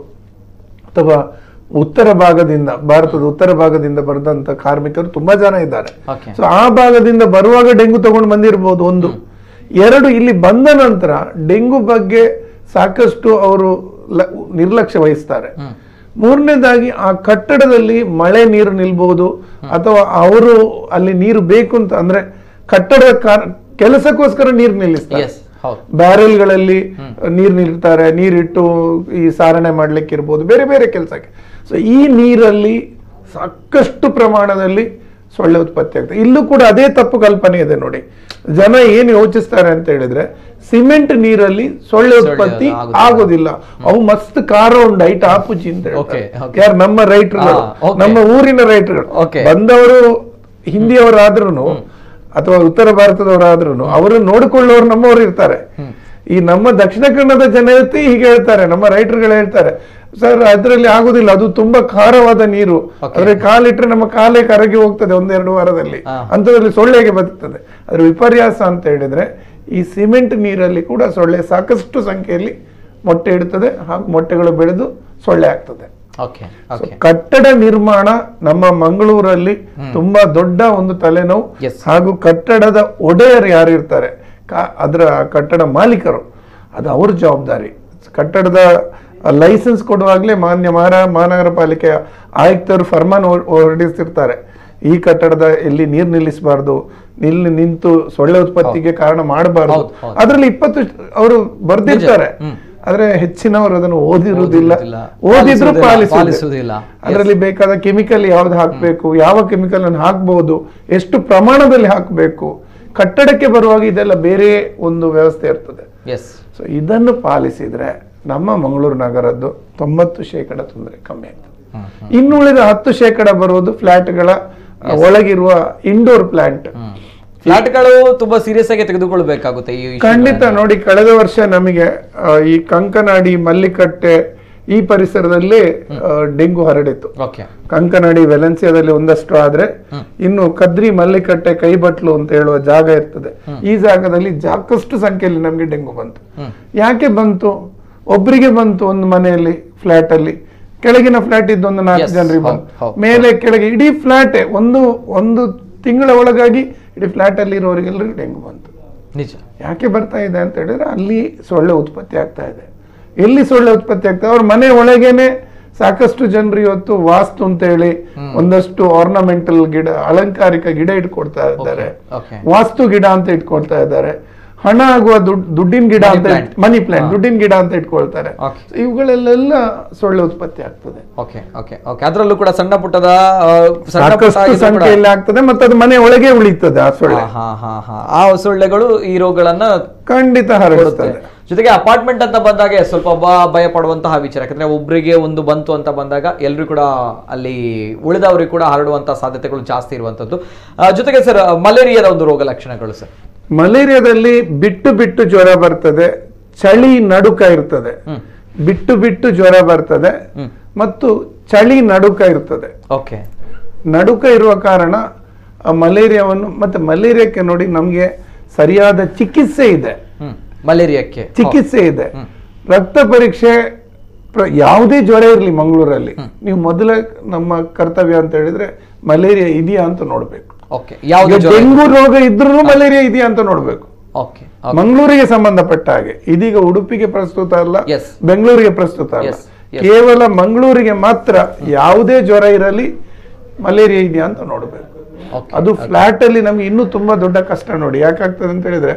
ಅಥವಾ ಉತ್ತರ ಭಾಗದಿಂದ ಭಾರತದ ಉತ್ತರ ಭಾಗದಿಂದ ಬರೆದಂತ ಕಾರ್ಮಿಕರು ತುಂಬಾ ಜನ ಇದ್ದಾರೆ Okay. ಸೊ ಆ ಭಾಗದಿಂದ ಬರುವಾಗ ಡೆಂಗು ತಗೊಂಡು ಬಂದಿರಬಹುದು ಒಂದು ಎರಡು ಇಲ್ಲಿ ಬಂದ ನಂತರ ಡೆಂಗು ಬಗ್ಗೆ ಸಾಕಷ್ಟು ಅವರು ಲ- ನಿರ್ಲಕ್ಷ್ಯ ವಹಿಸ್ತಾರೆ ಮೂರನೇದಾಗಿ ಆ ಕಟ್ಟಡದಲ್ಲಿ ಮಳೆ ನೀರು ನಿಲ್ಬಹುದು ಅಥವಾ ಅವರು ಅಲ್ಲಿ ನೀರು ಬೇಕು ಅಂತ ಅಂದ್ರೆ ಕಟ್ಟಡದ ಕಾರ- ಕೆಲಸಕ್ಕೋಸ್ಕರ ನೀರು ನಿಲ್ಲಿಸ್ತಾರೆ ಎಸ್ ಹೌದು ಬ್ಯಾರೆಲ್ಗಳಲ್ಲಿ ನೀರು ನಿಲ್ತಾರೆ ನೀರಿಟ್ಟು ಈ ಸಾರಣೆ ಮಾಡ್ಲಿಕ್ಕೆ ಇರ್ಬೋದು ಬೇರೆ ಬೇರೆ ಕೆಲಸಕ್ಕೆ ಸೊ ಈ ನೀರಲ್ಲಿ ಸಾಕಷ್ಟು ಪ್ರಮಾಣದಲ್ಲಿ ಸೊಳ್ಳೆ ಉತ್ಪತ್ತಿ ಆಗ್ತದೆ ಇಲ್ಲೂ ಕೂಡ ಅದೇ ತಪ್ಪು ಕಲ್ಪನೆ ಇದೆ ನೋಡಿ ಜನ ಏನು ಯೋಚಿಸ್ತಾರೆ ಅಂತ ಹೇಳಿದ್ರೆ ಸಿಮೆಂಟ್ ನೀರಲ್ಲಿ ಸೊಳ್ಳೆ ಉತ್ಪತ್ತಿ ಆಗುದಿಲ್ಲ. ಆಗೋದಿಲ್ಲ ಅವು ಮಸ್ತ್ ಖಾರ ಉಂಡು ಐಟ್ ಆಪುಜಿ ಅಂತ ಹೇಳ್ತಾರೆ. Okay, okay. ಯಾರು ನಮ್ಮ ರೈಟರ್ಗಳು ಆ, okay. ನಮ್ಮ ಊರಿನ ರೈಟರ್ಗಳು Okay. ಬಂದವರು ಹಿಂದಿಯವರಾದ್ರೂ ಅಥವಾ ಉತ್ತರ ಭಾರತದವರಾದ್ರೂ ಅವರನ್ನು ನೋಡಿಕೊಳ್ಳೋರು ನಮ್ಮವರು ಇರ್ತಾರೆ ಈ ನಮ್ಮ ದಕ್ಷಿಣ ಕನ್ನಡದ ಜನತೆ ಹೀಗೆ ಹೇಳ್ತಾರೆ ನಮ್ಮ ರೈಟರ್ಗಳು ಹೇಳ್ತಾರೆ ಸರ್ ಅದರಲ್ಲಿ ಆಗುದಿಲ್ಲ ಅದು ತುಂಬಾ ಖಾರವಾದ ನೀರು ಅದ್ರ ಕಾಲಿಟ್ರೆ ನಮ್ಮ ಕಾಲೇ ಕರಗಿ ಹೋಗ್ತದೆ ಒಂದೆರಡು ವಾರದಲ್ಲಿ ಹಾ. ಅಂಥದ್ರಲ್ಲಿ ಸೊಳ್ಳೆಗೆ ಬದುಕ್ತದೆ ಅದ್ರ ವಿಪರ್ಯಾಸ ಅಂತ ಹೇಳಿದ್ರೆ ಈ ಸಿಮೆಂಟ್ ನೀರಲ್ಲಿ ಕೂಡ ಸೊಳ್ಳೆ ಸಾಕಷ್ಟು ಸಂಖ್ಯೆಯಲ್ಲಿ ಮೊಟ್ಟೆ ಇಡುತ್ತದೆ ಹಾಗೂ ಮೊಟ್ಟೆಗಳು ಬೆಳೆದು ಸೊಳ್ಳೆ ಆಗ್ತದೆ ಓಕೆ So, ಓಕೆ ಕಟ್ಟಡ ನಿರ್ಮಾಣ ನಮ್ಮ ಮಂಗಳೂರಲ್ಲಿ ತುಂಬಾ ದೊಡ್ಡ ಒಂದು ತಲೆನೋವು Yes. ಹಾಗೂ ಕಟ್ಟಡದ ಒಡೆಯರು ಯಾರು ಇರ್ತಾರೆ ಕಾ- ಅದರ ಕಟ್ಟಡ ಮಾಲೀಕರು ಅದು ಅವ್ರ ಜವಾಬ್ದಾರಿ ಕಟ್ಟಡದ ಲೈಸೆನ್ಸ್ ಕೊಡುವಾಗಲೇ ಮಾನ್ಯ ಮಹಾರ ಮಹಾನಗರ ಪಾಲಿಕೆಯ ಆಯುಕ್ತರು ಫರ್ಮಾನ್ ಹೊರ- ಹೊರಡಿಸಿರ್ತಾರೆ ಈ ಕಟ್ಟಡದ ಎಲ್ಲಿ ನೀರು ನಿಲ್ಲಿಸಬಾರ್ದು ನಿಲ್ಲಿ ನಿಂತು ಸೊಳ್ಳೆ ಉತ್ಪತ್ತಿಗೆ ಕಾರಣ ಮಾಡಬಾರ್ದು ಹೌದು, ಹೌದು. ಅದರಲ್ಲಿ ಇಪ್ಪತ್ತು ಅವರು ಬರ್ದಿರ್ತಾರೆ ಆದ್ರೆ ಹೆಚ್ಚಿನವರು ಅದನ್ನು ಓದಿರುವುದಿಲ್ಲ ಓದಿರುವುದಿಲ್ಲ. ಓದಿದ್ರು ಪಾಲಿಸುವುದಿಲ್ಲ, ಪಾಲಿಸುವುದಿಲ್ಲ ಪಾಲಿಸುವುದಿಲ್ಲ. ಅದರಲ್ಲಿ ಬೇಕಾದ ಕೆಮಿಕಲ್ ಯಾವ್ದು ಹಾಕಬೇಕು ಯಾವ ಕೆಮಿಕಲ್ ಅನ್ನು ಹಾಕಬಹುದು ಎಷ್ಟು ಪ್ರಮಾಣದಲ್ಲಿ ಹಾಕಬೇಕು ಕಟ್ಟಡಕ್ಕೆ ಬರುವಾಗ ಇದೆಲ್ಲ ಬೇರೆ ಒಂದು ವ್ಯವಸ್ಥೆ ಇರ್ತದೆ ಎಸ್ ಸೊ ಇದನ್ನು ಪಾಲಿಸಿದ್ರೆ ನಮ್ಮ ಮಂಗಳೂರು ನಗರದ್ದು ತೊಂಬತ್ತು ಶೇಕಡ ತೊಂದರೆ ಕಮ್ಮಿ ಆಗ್ತದೆ ಇನ್ನುಳಿದ ಹತ್ತು ಶೇಕಡ ಬರುವುದು ಫ್ಲಾಟ್ಗಳ ಒಳಗಿರುವ ಇಂಡೋರ್ ಪ್ಲಾಂಟ್ ಫ್ಲಾಟ್ಗಳು ತುಂಬಾ ಸೀರಿಯಸ್ ಆಗಿ ತೆಗೆದುಕೊಳ್ಬೇಕಾಗುತ್ತೆ ಈ issue ಖಂಡಿತ ಗಳನ್ನ. ನೋಡಿ ಕಳೆದ ವರ್ಷ ನಮಗೆ ಆ, ಈ ಕಂಕನಾಡಿ ಮಲ್ಲಿಕಟ್ಟೆ ಈ ಪರಿಸರದಲ್ಲಿ ಆ, ಡೆಂಗು ಹರಡಿತ್ತು ಓಕೆ ಕಂಕನಾಡಿ ವೆಲೆನ್ಸಿಯಾದಲ್ಲಿ ಒಂದಷ್ಟು ಆದ್ರೆ ಇನ್ನು ಕದ್ರಿ ಮಲ್ಲಿಕಟ್ಟೆ ಕೈಬಟ್ಲು ಅಂತ ಹೇಳುವ ಜಾಗ ಇರ್ತದೆ ಈ ಜಾಗದಲ್ಲಿ ಸಾಕಷ್ಟು ಸಂಖ್ಯೆಯಲ್ಲಿ ನಮ್ಗೆ ಡೆಂಗು ಬಂತು ಯಾಕೆ ಬಂತು ಒಬ್ರಿಗೆ ಬಂತು ಒಂದು ಮನೆಯಲ್ಲಿ ಫ್ಲಾಟ್ ಅಲ್ಲಿ ಕೆಳಗಿನ ಫ್ಲಾಟ್ ಇದ್ದು ಒಂದು ನಾಲ್ಕು Yes, ಜನರಿಗೆ ಹೌದು, ಬಂತು ಹೌದು. ಮೇಲೆ ಕೆಳಗೆ ಇಡೀ ಫ್ಲಾಟ್ ಒಂದು ಒಂದು ತಿಂಗಳ ಒಳಗಾಗಿ ಇಡೀ ಫ್ಲಾಟ್ ಅಲ್ಲಿ ಇರೋರಿಗೆಲ್ಲರಿಗೂ ಡೆಂಗು ಬಂತು ನಿಜ ಯಾಕೆ ಬರ್ತಾ ಇದೆ ಅಂತ ಹೇಳಿದ್ರೆ ಅಲ್ಲಿ ಸೊಳ್ಳೆ ಉತ್ಪತ್ತಿ ಆಗ್ತಾ ಇದೆ ಎಲ್ಲಿ ಸೊಳ್ಳೆ ಉತ್ಪತ್ತಿ ಆಗ್ತದೆ ಅವ್ರ ಮನೆ ಒಳಗೇನೆ ಸಾಕಷ್ಟು ಜನರು ಇವತ್ತು ವಾಸ್ತು ಅಂತ ಹೇಳಿ ಒಂದಷ್ಟು ಆರ್ನಮೆಂಟಲ್ ಗಿಡ ಅಲಂಕಾರಿಕ ಗಿಡ ಇಟ್ಕೊಳ್ತಾ ಇದ್ದಾರೆ okay. ವಾಸ್ತು ಗಿಡ ಅಂತ ಇಟ್ಕೊಳ್ತಾ ಇದ್ದಾರೆ ಹಣ ಆಗುವ ದುಡ್ ದುಡ್ಡಿನ ಗಿಡ Money ಅಂತ plant. ಮನಿ ಪ್ಲಾಂಟ್ ದುಡ್ಡಿನ ಗಿಡ ಅಂತ ಇಟ್ಕೊಳ್ತಾರೆ Okay. So ಇವುಗಳಲ್ಲೆಲ್ಲ ಸೊಳ್ಳೆ ಉತ್ಪತ್ತಿ ಆಗ್ತದೆ ಓಕೆ ಓಕೆ ಓಕೆ ಅದರಲ್ಲೂ ಕೂಡ ಸಣ್ಣ ಪುಟ್ಟದ ಆ, ಸಣ್ಣ ಪುಟ್ಟ ಸಾಕಷ್ಟು ಆಗಿದ್ರು ಕೂಡ- ಸಂಖ್ಯೆಯಲ್ಲಿ ಆಗ್ತದೆ ಮತ್ತೆ ಅದು ಮನೆ ಒಳಗೆ ಉಳಿತದೆ ಆ ಸೊಳ್ಳೆ ಹಾ ಹಾ ಹಾ ಹಾ ಆ ಸೊಳ್ಳೆಗಳು ಈ ರೋಗಗಳನ್ನ ಖಂಡಿತ ಕೊಡುತ್ತೆ ಹರಡುತ್ತದೆ ಜೊತೆಗೆ ಅಪಾರ್ಟ್ಮೆಂಟ್ ಅಂತ ಬಂದಾಗ ಸ್ವಲ್ಪ ಬ- ಭಯ ಪಡುವಂತಹ ವಿಚಾರ ಯಾಕಂದ್ರೆ ಒಬ್ರಿಗೆ ಒಂದು ಬಂತು ಅಂತ ಬಂದಾಗ ಎಲ್ರು ಕೂಡ ಅಲ್ಲಿ ಉಳಿದವರಿಗೆ ಕೂಡ ಹರಡುವಂತಹ ಸಾಧ್ಯತೆಗಳು ಜಾಸ್ತಿ ಇರುವಂತದ್ದು ಆ, ಜೊತೆಗೆ ಸರ್ ಮಲೇರಿಯಾದ ಒಂದು ರೋಗ ಲಕ್ಷಣಗಳು ಸರ್ ಮಲೇರಿಯಾದಲ್ಲಿ ಬಿಟ್ಟು ಬಿಟ್ಟು ಜ್ವರ ಬರ್ತದೆ ಚಳಿ ನಡುಕ ಇರ್ತದೆ ಬಿಟ್ಟು ಬಿಟ್ಟು ಜ್ವರ ಬರ್ತದೆ ಮತ್ತು ಚಳಿ ನಡುಕ ಇರ್ತದೆ ಓಕೆ ನಡುಕ ಇರುವ ಕಾರಣ ಆ ಮಲೇರಿಯಾವನ್ನು ಮತ್ತೆ ಮಲೇರಿಯಾಕ್ಕೆ ನೋಡಿ ನಮಗೆ ಸರಿಯಾದ ಚಿಕಿತ್ಸೆ ಇದೆ ಹ್ಮ್ ಮಲೇರಿಯಾಕ್ಕೆ ಚಿಕಿತ್ಸೆ ಇದೆ ರಕ್ತ ಪರೀಕ್ಷೆ ಪ್ರ- ಯಾವುದೇ ಜ್ವರ ಇರಲಿ ಮಂಗಳೂರಲ್ಲಿ ನೀವು ಮೊದಲ ನಮ್ಮ ಕರ್ತವ್ಯ ಅಂತ ಹೇಳಿದ್ರೆ ಮಲೇರಿಯಾ ಇದೆಯಾ ಅಂತ ನೋಡ್ಬೇಕು ಓಕೆ ಯಾವ್ದು ಈಗ ಡೆಂಗು ರೋಗ ಇದ್ರೂ ಮಲೇರಿಯಾ ಇದೆಯಾ ಅಂತ ನೋಡ್ಬೇಕು ಓಕೆ ಮಂಗಳೂರಿಗೆ ಸಂಬಂಧಪಟ್ಟ ಹಾಗೆ ಇದೀಗ ಉಡುಪಿಗೆ ಪ್ರಸ್ತುತ ಅಲ್ಲ Yes. ಬೆಂಗಳೂರಿಗೆ ಪ್ರಸ್ತುತ ಅಲ್ಲ Yes, yes. ಕೇವಲ ಮಂಗಳೂರಿಗೆ ಮಾತ್ರ ಯಾವುದೇ ಜ್ವರ ಇರಲಿ ಮಲೇರಿಯಾ ಇದೆಯಾ ಅಂತ ನೋಡ್ಬೇಕು Okay, ಅದು ಫ್ಲಾಟ್ ಅಲ್ಲಿ ನಮ್ಗೆ ಇನ್ನೂ ತುಂಬಾ ದೊಡ್ಡ ಕಷ್ಟ ನೋಡಿ ಯಾಕಾಗ್ತದೆ ಅಂತ ಹೇಳಿದ್ರೆ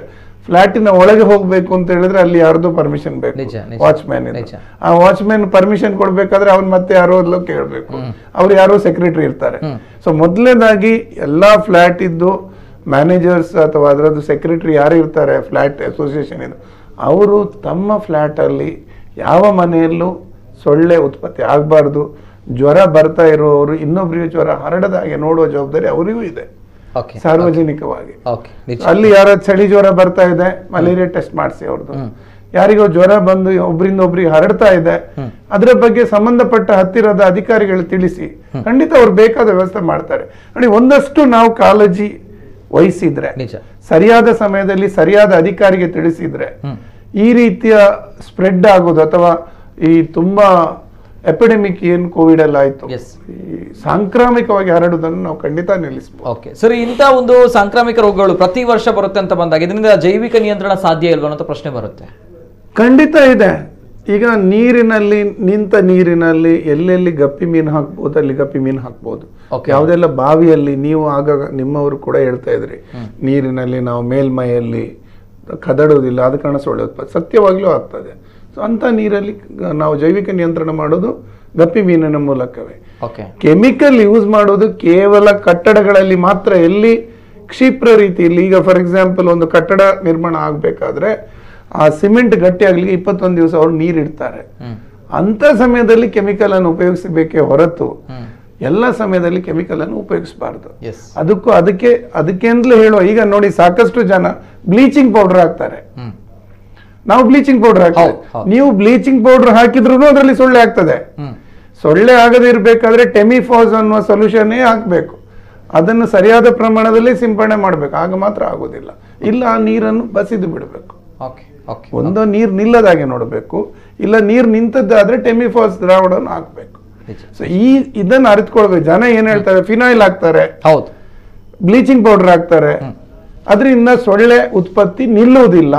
ಫ್ಲಾಟಿನ ಒಳಗೆ ಹೋಗ್ಬೇಕು ಅಂತ ಹೇಳಿದ್ರೆ ಅಲ್ಲಿ ಯಾರ್ದು ಪರ್ಮಿಷನ್ ಬೇಕು ನಿಜ, ನಿಜ. ವಾಚ್ಮ್ಯಾನ್ ನಿಜ. ಆ ವಾಚ್ಮ್ಯಾನ್ ಪರ್ಮಿಷನ್ ಕೊಡ್ಬೇಕಾದ್ರೆ ಅವ್ನ್ ಮತ್ತೆ ಯಾರೋ ಎಲ್ಲೋ ಕೇಳಬೇಕು ಅವ್ರು ಯಾರೋ ಸೆಕ್ರೆಟರಿ ಇರ್ತಾರೆ ಸೊ ಮೊದಲನೇದಾಗಿ ಎಲ್ಲಾ ಫ್ಲಾಟ್ ಇದ್ದು ಮ್ಯಾನೇಜರ್ಸ್ ಅಥವಾ ಅದರದ್ದು ಸೆಕ್ರೆಟರಿ ಯಾರು ಇರ್ತಾರೆ ಫ್ಲಾಟ್ ಅಸೋಸಿಯೇಷನ್ ಇದು ಅವರು ತಮ್ಮ ಫ್ಲಾಟ್ ಅಲ್ಲಿ ಯಾವ ಮನೆಯಲ್ಲೂ ಸೊಳ್ಳೆ ಉತ್ಪತ್ತಿ ಆಗಬಾರ್ದು ಜ್ವರ ಬರ್ತಾ ಇರುವವರು ಇನ್ನೊಬ್ಬರಿಗೆ ಜ್ವರ ಹರಡದ ಹಾಗೆ ನೋಡುವ ಜವಾಬ್ದಾರಿ ಅವರಿಗೂ ಇದೆ ಓಕೆ ಸಾರ್ವಜನಿಕವಾಗಿ ಓಕೆ ನಿಜ ಅಲ್ಲಿ ಯಾರ ಚಳಿ ಜ್ವರ ಬರ್ತಾ ಇದೆ ಮಲೇರಿಯಾ ಟೆಸ್ಟ್ ಮಾಡಿಸಿ ಅವ್ರದ್ದು ಯಾರಿಗೋ ಜ್ವರ ಬಂದು ಒಬ್ರಿಂದ ಒಬ್ರಿಗೆ ಹರಡ್ತಾ ಇದೆ ಅದರ ಬಗ್ಗೆ ಸಂಬಂಧಪಟ್ಟ ಹತ್ತಿರದ ಅಧಿಕಾರಿಗಳು ತಿಳಿಸಿ ಖಂಡಿತ ಅವ್ರು ಬೇಕಾದ ವ್ಯವಸ್ಥೆ ಮಾಡ್ತಾರೆ ನೋಡಿ ಒಂದಷ್ಟು ನಾವು ಕಾಳಜಿ ವಹಿಸಿದ್ರೆ ನಿಜ. ಸರಿಯಾದ ಸಮಯದಲ್ಲಿ ಸರಿಯಾದ ಅಧಿಕಾರಿಗೆ ತಿಳಿಸಿದ್ರೆ ಈ ರೀತಿಯ ಸ್ಪ್ರೆಡ್ ಆಗೋದು ಅಥವಾ ಈ ತುಂಬಾ ಎಪಿಡೆಮಿಕ್ ಏನ್ ಕೋವಿಡ್ ಎಲ್ಲ ಆಯ್ತು Yes. ಈ ಸಾಂಕ್ರಾಮಿಕವಾಗಿ ಹರಡುವುದನ್ನು ನಾವು ಖಂಡಿತ ನಿಲ್ಲಿಸಬಹುದು ಓಕೆ ಸರಿ ಇಂಥ ಒಂದು ಸಾಂಕ್ರಾಮಿಕ ರೋಗಗಳು ಪ್ರತಿ ವರ್ಷ ಬರುತ್ತೆ ಅಂತ ಬಂದಾಗ ಇದರಿಂದ ಜೈವಿಕ ನಿಯಂತ್ರಣ ಸಾಧ್ಯ ಇಲ್ವಾ ಅನ್ನೋ ಪ್ರಶ್ನೆ ಬರುತ್ತೆ ಖಂಡಿತ ಇದೆ ಈಗ ನೀರಿನಲ್ಲಿ ನಿಂತ ನೀರಿನಲ್ಲಿ ಎಲ್ಲೆಲ್ಲಿ ಗಪ್ಪಿ ಮೀನು ಹಾಕ್ಬೋದು ಅಲ್ಲಿ ಗಪ್ಪಿ ಮೀನು ಹಾಕ್ಬೋದು Okay. ಯಾವುದೆಲ್ಲ ಬಾವಿಯಲ್ಲಿ ನೀವು ಆಗ ನಿಮ್ಮವರು ಕೂಡ ಹೇಳ್ತಾ ಇದ್ರಿ ನೀರಿನಲ್ಲಿ ನಾವು ಮೇಲ್ಮೈಯಲ್ಲಿ ಕದಡುವುದಿಲ್ಲ ಆದ ಕಾರಣ ಸೊಳ್ಳೆ ಉತ್ಪತ್ತಿ ಸತ್ಯವಾಗ್ಲೂ ಆಗ್ತದೆ ಸೊ ಅಂತ ನೀರಲ್ಲಿ ಗ- ನಾವು ಜೈವಿಕ ನಿಯಂತ್ರಣ ಮಾಡೋದು ಗಪ್ಪಿ ಮೀನಿನ ಮೂಲಕವೇ ಓಕೆ ಕೆಮಿಕಲ್ ಯೂಸ್ ಮಾಡೋದು ಕೇವಲ ಕಟ್ಟಡಗಳಲ್ಲಿ ಮಾತ್ರ ಎಲ್ಲಿ ಕ್ಷಿಪ್ರ ರೀತಿಯಲ್ಲಿ ಈಗ ಫಾರ್ ಎಕ್ಸಾಂಪಲ್ ಒಂದು ಕಟ್ಟಡ ನಿರ್ಮಾಣ ಆಗಬೇಕಾದ್ರೆ ಆ ಸಿಮೆಂಟ್ ಗಟ್ಟಿ ಆಗ್ಲಿಕ್ಕೆ ಇಪ್ಪತ್ತೊಂದು ದಿವಸ ಅವ್ರು ನೀರಿಡ್ತಾರೆ ಅಂತ ಸಮಯದಲ್ಲಿ ಕೆಮಿಕಲ್ ಅನ್ನು ಉಪಯೋಗಿಸಬೇಕೇ ಹೊರತು ಎಲ್ಲ ಸಮಯದಲ್ಲಿ ಕೆಮಿಕಲ್ ಅನ್ನು ಉಪಯೋಗಿಸಬಾರ್ದು ಎಸ್ ಅದಕ್ಕೂ ಅದಕ್ಕೆ ಅದಕ್ಕೆಂದ್ಲೇ ಹೇಳುವ ಈಗ ನೋಡಿ ಸಾಕಷ್ಟು ಜನ ಬ್ಲೀಚಿಂಗ್ ಪೌಡರ್ ಹಾಕ್ತಾರೆ ಹ್ಮ್ ನಾವು ಬ್ಲೀಚಿಂಗ್ ಪೌಡರ್ ಹಾಕ್ತೇವೆ ಹೌದು, ಹೌದು. ನೀವು ಬ್ಲೀಚಿಂಗ್ ಪೌಡರ್ ಹಾಕಿದ್ರು ಅದರಲ್ಲಿ ಸೊಳ್ಳೆ ಆಗ್ತದೆ ಹ್ಮ್ ಸೊಳ್ಳೆ ಆಗದೆ ಇರಬೇಕಾದ್ರೆ ಟೆಮಿಫಾಸ್ ಅನ್ನುವ ಸೊಲ್ಯೂಷನ್ನೇ ಹಾಕಬೇಕು ಅದನ್ನು ಸರಿಯಾದ ಪ್ರಮಾಣದಲ್ಲಿ ಸಿಂಪಡಣೆ ಮಾಡಬೇಕು ಆಗ ಮಾತ್ರ ಆಗೋದಿಲ್ಲ ಇಲ್ಲ ಆ ನೀರನ್ನು ಬಸಿದು ಬಿಡಬೇಕು ಓಕೆ ಓಕೆ ಒಂದು ನೀರು ನಿಲ್ಲದಾಗೆ ನೋಡಬೇಕು ಇಲ್ಲ ನೀರು ನಿಂತದ್ದಾದ್ರೆ ಟೆಮಿಫಾಸ್ ದ್ರಾವಣವನ್ನು ಹಾಕಬೇಕು ನಿಜ. ಸೊ ಈ ಇದನ್ನು ಅರಿತುಕೊಳ್ಬೇಕು ಜನ ಏನ್ ಹೇಳ್ತಾರೆ ಫಿನಾಯಿಲ್ ಹಾಕ್ತಾರೆ ಹೌದು ಬ್ಲೀಚಿಂಗ್ ಪೌಡರ್ ಹಾಕ್ತಾರೆ ಅದರಿಂದ ಸೊಳ್ಳೆ ಉತ್ಪತ್ತಿ ನಿಲ್ಲುವುದಿಲ್ಲ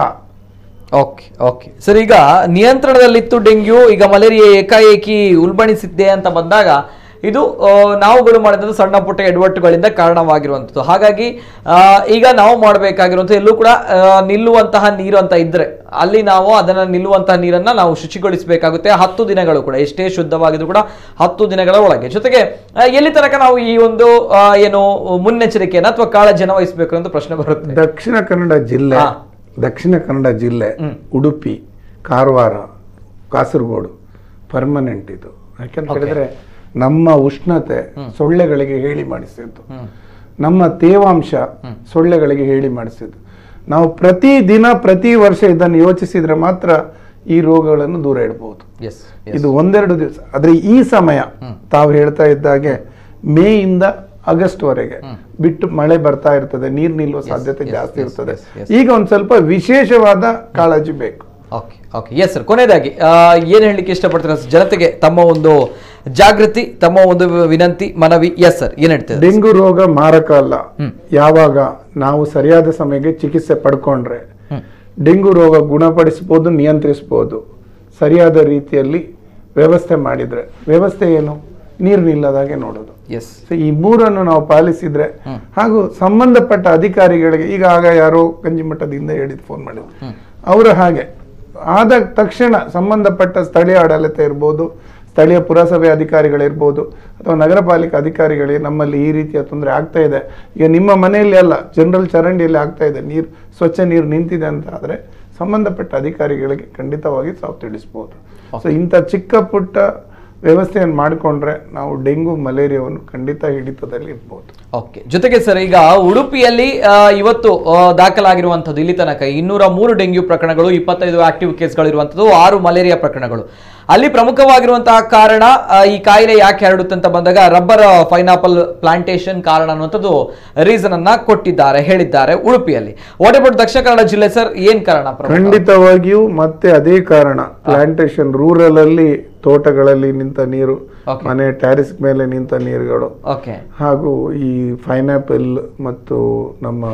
ಓಕೆ ಓಕೆ ಸರ್ ಈಗ ನಿಯಂತ್ರಣದಲ್ಲಿತ್ತು ಡೆಂಗ್ಯೂ ಈಗ ಮಲೇರಿಯಾ ಏಕಾಏಕಿ ಉಲ್ಬಣಿಸಿದ್ದೆ ಅಂತ ಬಂದಾಗ ಇದು ಆ, ನಾವುಗಳು ಮಾಡಿದಂಥ ಸಣ್ಣ ಪುಟ್ಟ ಎಡವಟ್ಟುಗಳಿಂದ ಕಾರಣವಾಗಿರುವಂಥದ್ದು ಹಾಗಾಗಿ ಆ, ಈಗ ನಾವು ಮಾಡಬೇಕಾಗಿರುವಂಥ ಎಲ್ಲೂ ಕೂಡ ಆ, ನಿಲ್ಲುವಂತಹ ನೀರು ಅಂತ ಇದ್ರೆ ಅಲ್ಲಿ ನಾವು ಅದನ್ನ ನಿಲ್ಲುವಂತಹ ನೀರನ್ನ ನಾವು ಶುಚಿಗೊಳಿಸಬೇಕಾಗುತ್ತೆ ಹತ್ತು ದಿನಗಳು ಕೂಡ ಎಷ್ಟೇ ಶುದ್ಧವಾಗಿದ್ರು ಕೂಡ ಹತ್ತು ದಿನಗಳ ಒಳಗೆ ಜೊತೆಗೆ ಆ, ಎಲ್ಲಿ ತನಕ ನಾವು ಈ ಒಂದು ಆ, ಏನು ಮುನ್ನೆಚ್ಚರಿಕೆಯನ್ನ ಅಥವಾ ಕಾಳಜಿಯನ್ನು ವಹಿಸಬೇಕು ಅಂತ ಪ್ರಶ್ನೆ ಬರುತ್ತೆ ದಕ್ಷಿಣ ಕನ್ನಡ ಜಿಲ್ಲೆ ಹಾ. ದಕ್ಷಿಣ ಕನ್ನಡ ಜಿಲ್ಲೆ ಉಡುಪಿ ಕಾರವಾರ ಕಾಸರಗೋಡು ಪರ್ಮನೆಂಟ್ ಇದು ಯಾಕೆಂತ ಹೇಳಿದ್ರೆ ನಮ್ಮ ಉಷ್ಣತೆ ಸೊಳ್ಳೆಗಳಿಗೆ ಹೇಳಿ ಮಾಡಿಸಿದ್ದು ನಮ್ಮ ತೇವಾಂಶ ಸೊಳ್ಳೆಗಳಿಗೆ ಹೇಳಿ ಮಾಡಿಸಿದ್ದು ನಾವು ಪ್ರತಿ ದಿನ ಪ್ರತಿ ವರ್ಷ ಇದನ್ನು ಯೋಚಿಸಿದ್ರೆ ಮಾತ್ರ ಈ ರೋಗಗಳನ್ನು ದೂರ ಇಡಬಹುದು ಎಸ್ ಇದು ಒಂದೆರಡು ದಿವಸ ಆದ್ರೆ ಈ ಸಮಯ ತಾವು ಹೇಳ್ತಾ ಇದ್ದಾಗೆ ಮೇ ಇಂದ ಆಗಸ್ಟ್ ವರೆಗೆ ಬಿಟ್ಟು ಮಳೆ ಬರ್ತಾ ಇರ್ತದೆ ನೀರು ನಿಲ್ಲುವ ಸಾಧ್ಯತೆ yes, ಜಾಸ್ತಿ yes, ಇರ್ತದೆ yes, yes. ಈಗ ಒಂದ್ ಸ್ವಲ್ಪ ವಿಶೇಷವಾದ ಕಾಳಜಿ ಬೇಕು ಓಕೆ ಓಕೆ ಎಸ್ ಸರ್ ಕೊನೆಯದಾಗಿ ಆ, ಏನ್ ಹೇಳಲಿಕ್ಕೆ ಇಷ್ಟಪಡ್ತೀರಾ ಸರ್? ಜನತೆಗೆ ತಮ್ಮ ಒಂದು ಜಾಗೃತಿ ತಮ್ಮ ಒಂದು ವಿನಂತಿ ಮನವಿ ಎಸ್ ಸರ್ ಏನ್ ಹೇಳ್ತೀರಾ ಡೆಂಗು ರೋಗ ಮಾರಕ ಅಲ್ಲ ಯಾವಾಗ ನಾವು ಸರಿಯಾದ ಸಮಯಕ್ಕೆ ಚಿಕಿತ್ಸೆ ಪಡ್ಕೊಂಡ್ರೆ ಡೆಂಗು ರೋಗ ಗುಣಪಡಿಸಬಹುದು ನಿಯಂತ್ರಿಸಬಹುದು ಸರಿಯಾದ ರೀತಿಯಲ್ಲಿ ವ್ಯವಸ್ಥೆ ಮಾಡಿದ್ರೆ ವ್ಯವಸ್ಥೆ ಏನು ನೀರು ನಿಲ್ಲದಾಗೆ ನೋಡೋದು ಎಸ್ ಸೊ ಈ ಮೂರನ್ನು ನಾವು ಪಾಲಿಸಿದ್ರೆ ಹಾಗೂ ಸಂಬಂಧಪಟ್ಟ ಅಧಿಕಾರಿಗಳಿಗೆ ಈಗ ಆಗ ಯಾರೋ ಗಂಜಿಮಠದಿಂದ ಹೇಳಿದ್ ಫೋನ್ ಮಾಡಿದ್ರು ಅವರ ಹಾಗೆ ಆದ ತಕ್ಷಣ ಸಂಬಂಧಪಟ್ಟ ಸ್ಥಳೀಯ ಆಡಳಿತ ಇರ್ಬೋದು ಸ್ಥಳೀಯ ಪುರಸಭೆ ಅಧಿಕಾರಿಗಳಿರ್ಬೋದು ಅಥವಾ ನಗರ ಪಾಲಿಕೆ ಅಧಿಕಾರಿಗಳಿಗೆ ನಮ್ಮಲ್ಲಿ ಈ ರೀತಿಯ ತೊಂದರೆ ಆಗ್ತಾ ಇದೆ ಈಗ ನಿಮ್ಮ ಮನೆಯಲ್ಲಿ ಅಲ್ಲ ಜನರಲ್ ಚರಂಡಿಯಲ್ಲಿ ಆಗ್ತಾ ಇದೆ ನೀರು ಸ್ವಚ್ಛ ನೀರು ನಿಂತಿದೆ ಅಂತ ಆದರೆ ಸಂಬಂಧಪಟ್ಟ ಅಧಿಕಾರಿಗಳಿಗೆ ಖಂಡಿತವಾಗಿ ತಾವು ತಿಳಿಸ್ಬೋದು ಸೊ ಇಂಥ ಚಿಕ್ಕ ಪುಟ್ಟ ವ್ಯವಸ್ಥೆಯನ್ನು ಮಾಡಿಕೊಂಡ್ರೆ ನಾವು ಡೆಂಗು ಮಲೇರಿಯಾವನ್ನು ಖಂಡಿತ ಹಿಡಿತದಲ್ಲಿ ಇರ್ಬೋದು ಓಕೆ ಜೊತೆಗೆ ಸರ್ ಈಗ ಉಡುಪಿಯಲ್ಲಿ ಆ, ಇವತ್ತು ಆ, ದಾಖಲಾಗಿರುವಂಥದ್ದು ಇಲ್ಲಿ ತನಕ ಇನ್ನೂರ ಮೂರು ಡೆಂಗ್ಯೂ ಪ್ರಕರಣಗಳು ಇಪ್ಪತ್ತೈದು ಆಕ್ಟಿವ್ ಕೇಸ್ಗಳು ಇರುವಂಥದ್ದು ಆರು ಮಲೇರಿಯಾ ಪ್ರಕರಣಗಳು ಅಲ್ಲಿ ಪ್ರಮುಖವಾಗಿರುವಂತಹ ಕಾರಣ ಆ, ಈ ಕಾಯಿಲೆ ಯಾಕೆ ಹರಡುತ್ತೆ ಅಂತ ಬಂದಾಗ ರಬ್ಬರ್ ಪೈನಾಪಲ್ ಪ್ಲಾಂಟೇಶನ್ ಕಾರಣ ಅನ್ನುವಂಥದ್ದು ರೀಸನ್ ಅನ್ನ ಕೊಟ್ಟಿದ್ದಾರೆ ಹೇಳಿದ್ದಾರೆ ಉಡುಪಿಯಲ್ಲಿ ವಾಟ್ ಅಬೌಟ್ ದಕ್ಷಿಣ ಕನ್ನಡ ಜಿಲ್ಲೆ ಸರ್ ಏನ್ ಕಾರಣ ಪ್ರಮುಖ? ಖಂಡಿತವಾಗಿಯೂ ಮತ್ತೆ ಅದೇ ಕಾರಣ ಪ್ಲಾಂಟೇಶನ್ ರೂರಲ್ ಅಲ್ಲಿ ತೋಟಗಳಲ್ಲಿ ನಿಂತ ನೀರು Okay. ಮನೆ ಟ್ಯಾರಿಸ್ ಮೇಲೆ ನಿಂತ ನೀರುಗಳು ಓಕೆ ಹಾಗೂ ಈ ಪೈನಾಪಲ್ ಮತ್ತು ನಮ್ಮ